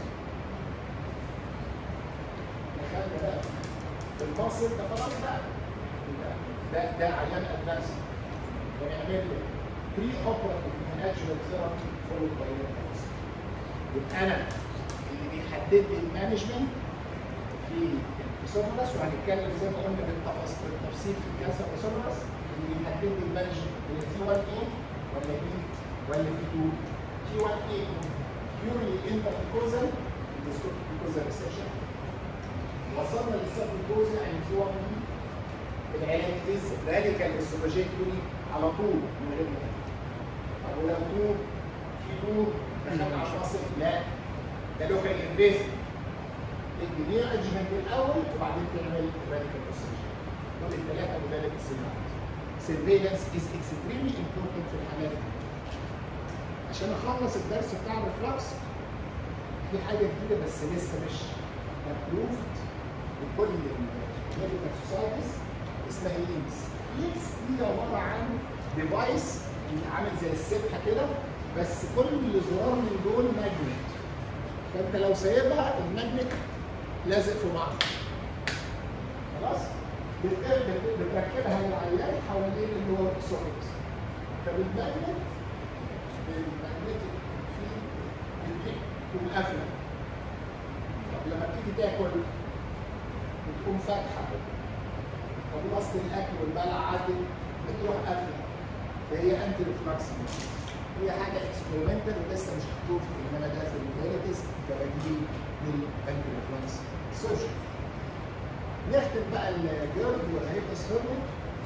دخلنا بقى المصل ده خلاص بقى ده ده عيان ادفانس ونعمل له بري اوبراتيف ناتشورال ثيرابي فولو باي يبقى انا اللي بيحدد لي المانجمنت في الاسوفرس وهنتكلم زي ما قلنا بالتفاصيل بالتفصيل في الكانسر اسوفرس اللي بيحدد لي المانجمنت اللي تي 1 اي ولا بي ولا بي 2 تي 1 اي بيورلي انتركوزال كوزال ريسيشن وصلنا للسبكوزا يعني تي 1 بي العلاج از راديكال اسوفاجيكتوري على طول من غير ما طب ولو تو تي 2 دخلنا على المصل لا ده لوكال انفيزن تدي ليه اجمنت الاول وبعدين تعمل راديكال اسوفاجيكتوري دول الثلاثه مدرب السيناريو surveillance is extremely important في الحالات دي عشان اخلص الدرس بتاع الريفلكس في حاجه جديده بس لسه مش ابروفد لكل الميديكال سوسايتيز اسمها لينكس لينكس دي عباره عن ديفايس عامل زي السبحه كده بس كل زرار من دول ماجنت فانت لو سايبها الماجنت لازق في بعض خلاص بت- بت- بتركبها للعيان حوالين اللي هو الاسوفيكس فبالماجنت الماجنتيك في تقوم قافله طب لما تيجي تاكل بتقوم فاتحه طب وسط الاكل والبلع عدت بتروح قافله فهي انتي ريفلكس هي حاجه اكسبيرمنتال ولسه مش هتشوف انما ده في الفيريتيز كبديل للانتي ريفلكس سوشيال نختم بقى الجيرد والهيبس هيرمون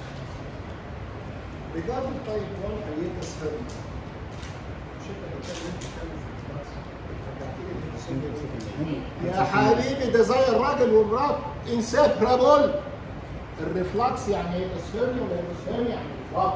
ريجارد تايب 1 هيبس هيرمون مش انت اللي بتتكلم بتتكلم في الكلاس. فكرتني بالهيبس هيرمون. يا حبيبي ده زي الراجل ومراته انسيبرابل الريفلكس يعني ايه اسفيري ولا اسفيري يعني رفلكس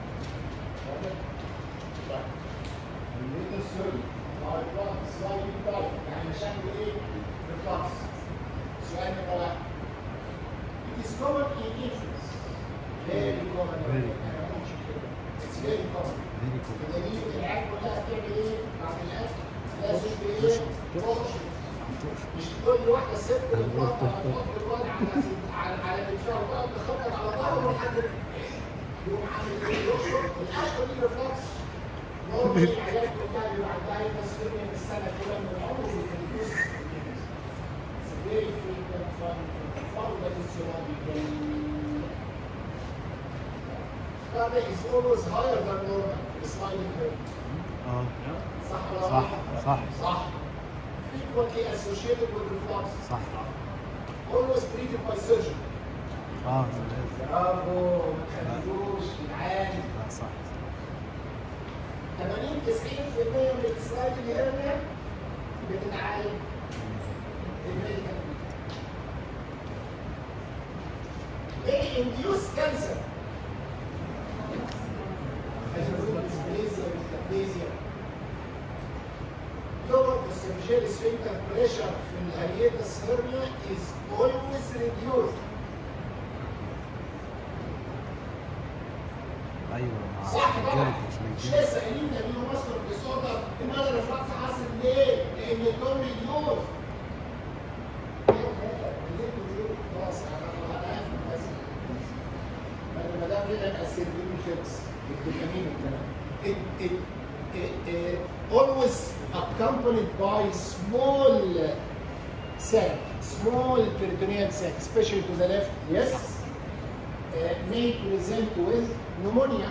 الاسفيري رفلكس يعني شكله ايه؟ ريفلكس سؤال نمرة واحد It is common in infants. Very common. Very أنا ما قلتش كده. It's very common. Very cool. بدليل ان العيال كلها بتعمل ايه؟ بعد الاكل لازم بايه؟ تقشر. مش كل واحده ست بتقطع تحط الواد على على على دفاعه وتقعد تخبط على ظهره لحد يقوم عامل ايه؟ يشرب الاكل دي ريفلكس. نورمالي العيال كلها بيبقى عندها بس من السنه كلها من العمر وبتدوس very frequent from further physiological Cardiac is always higher than normal في السلايدنج rate. اه صح ولا صح غلط؟ صح صح. Frequently associated with reflux. صح Always treated by surgeon. اه برافو ما تخليوش جدعان. لا صح 80 90% من السلايدنج هيرنيا بتتعالج الميديكال They induce cancer. Dysplasia, dysplasia. Lower esophageal sphincter pressure في الهيئة hernia is always reduced. ايوه صح طبعا رجالة مش مش رجالة لسه قايلين ده مين مصدر ديسوردر انما الرفلكس حاصل ليه؟ لان الدور يدور خلاص انا انا هفهم بس ما دام كده يبقى السيرفين فيكس الدوبامين والكلام it, it, it, it always accompanied by small sac, small peritoneal sac, especially to the left, yes, uh, may present with pneumonia.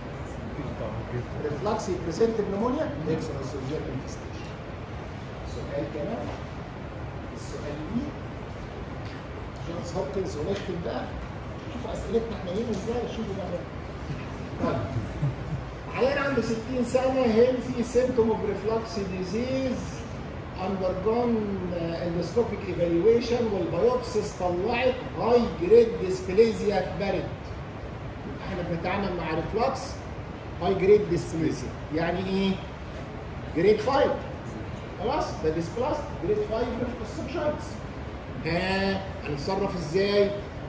reflux يبريزنت بنمونيا اكسرا سيرجيكال انفستيشن سؤال كمان السؤال دي جونز هوبكنز ونختم بقى شوفوا اسئلتنا احنا مين ازاي شوفوا بقى طيب عيان عنده 60 سنه هيلثي سيمتوم اوف ريفلكس ديزيز undergone اندوسكوبيك ايفالويشن والبيوبسيس طلعت هاي جريد ديسبليزيا في برد احنا بنتعامل مع ريفلكس هاي جريد ديسبليزيا يعني ايه؟ جريد 5 خلاص ده ديسبلاست جريد 5 في السبشارتس ها هنتصرف ازاي؟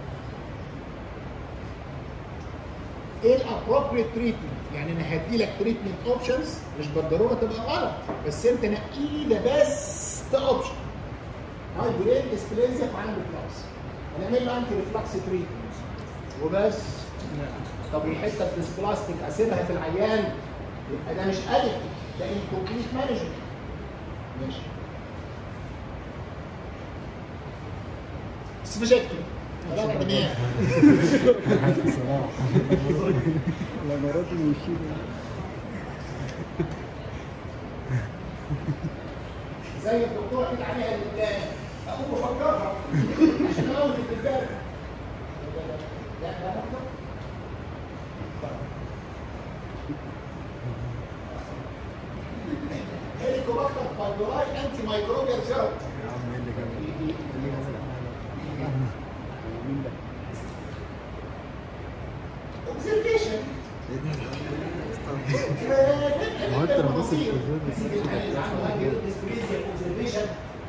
ايه الابروبريت تريتمنت؟ يعني انا هدي لك تريتمنت اوبشنز مش بالضروره تبقى غلط بس انت نقي لي ده بست اوبشن هاي جريد ديسبليزيا في عين ريفلكس هنعمل له انتي ريفلكس تريتمنت وبس طب والحته الديسبلاستيك اسيبها في العيان يبقى ده مش ادكت ده انكومبليت مانجمنت ماشي سبجكتيف لا لا بنام لما راجل يشيل زي الدكتوره كده عليها البلان اقوم افكرها عشان اول البلان لا لا لا هيليكوباكتر بايلوراي انتي مايكروبيال ثيرابي يا عم ايه اللي جاب مين ده؟ اوبزرفيشن ما هو انت لما بص التلفزيون اوبزرفيشن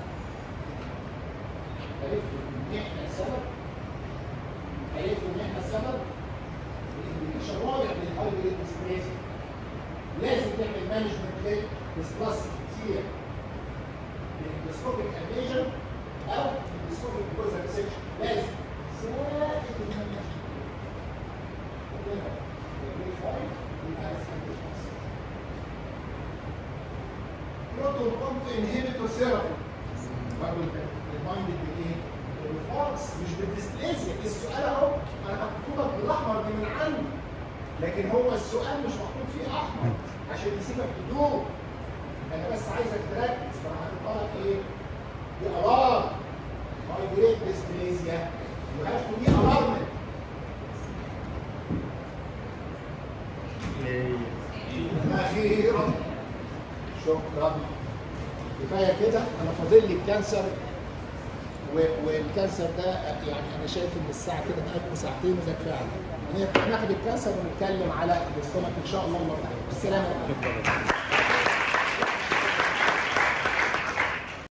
عرفت ان احنا السبب عرفت ان احنا السبب الانديكيشن واضح للهاي جريد ديسبريشن لازم تعمل مانجمنت للديسبلاس كتير الاندوسكوبيك اديشن او الاندوسكوبيك جوزر سيكشن لازم زائد المانجمنت بروتون بومب انهبيتور ثيرابي برضه ريمايندد بايه؟ الريفلكس مش بالديسبليزيا السؤال اهو انا هحطه لك بالاحمر دي من عندي لكن هو السؤال مش محطوط فيه احمر عشان يسيبك تدوق انا بس عايزك تركز فانا هحط لك ايه؟ دي الارم هاي جريد ديسبليزيا يو هاف تو بي الارمنت اخيرا شكرا كفايه كده انا فاضل لي الكانسر و- والكانسر ده يعني انا شايف ان الساعه كده بقت ساعتين وده كفايه علينا. هناخد الكانسر ونتكلم على الاستومك ان شاء الله المره الجايه. بالسلامه شكرا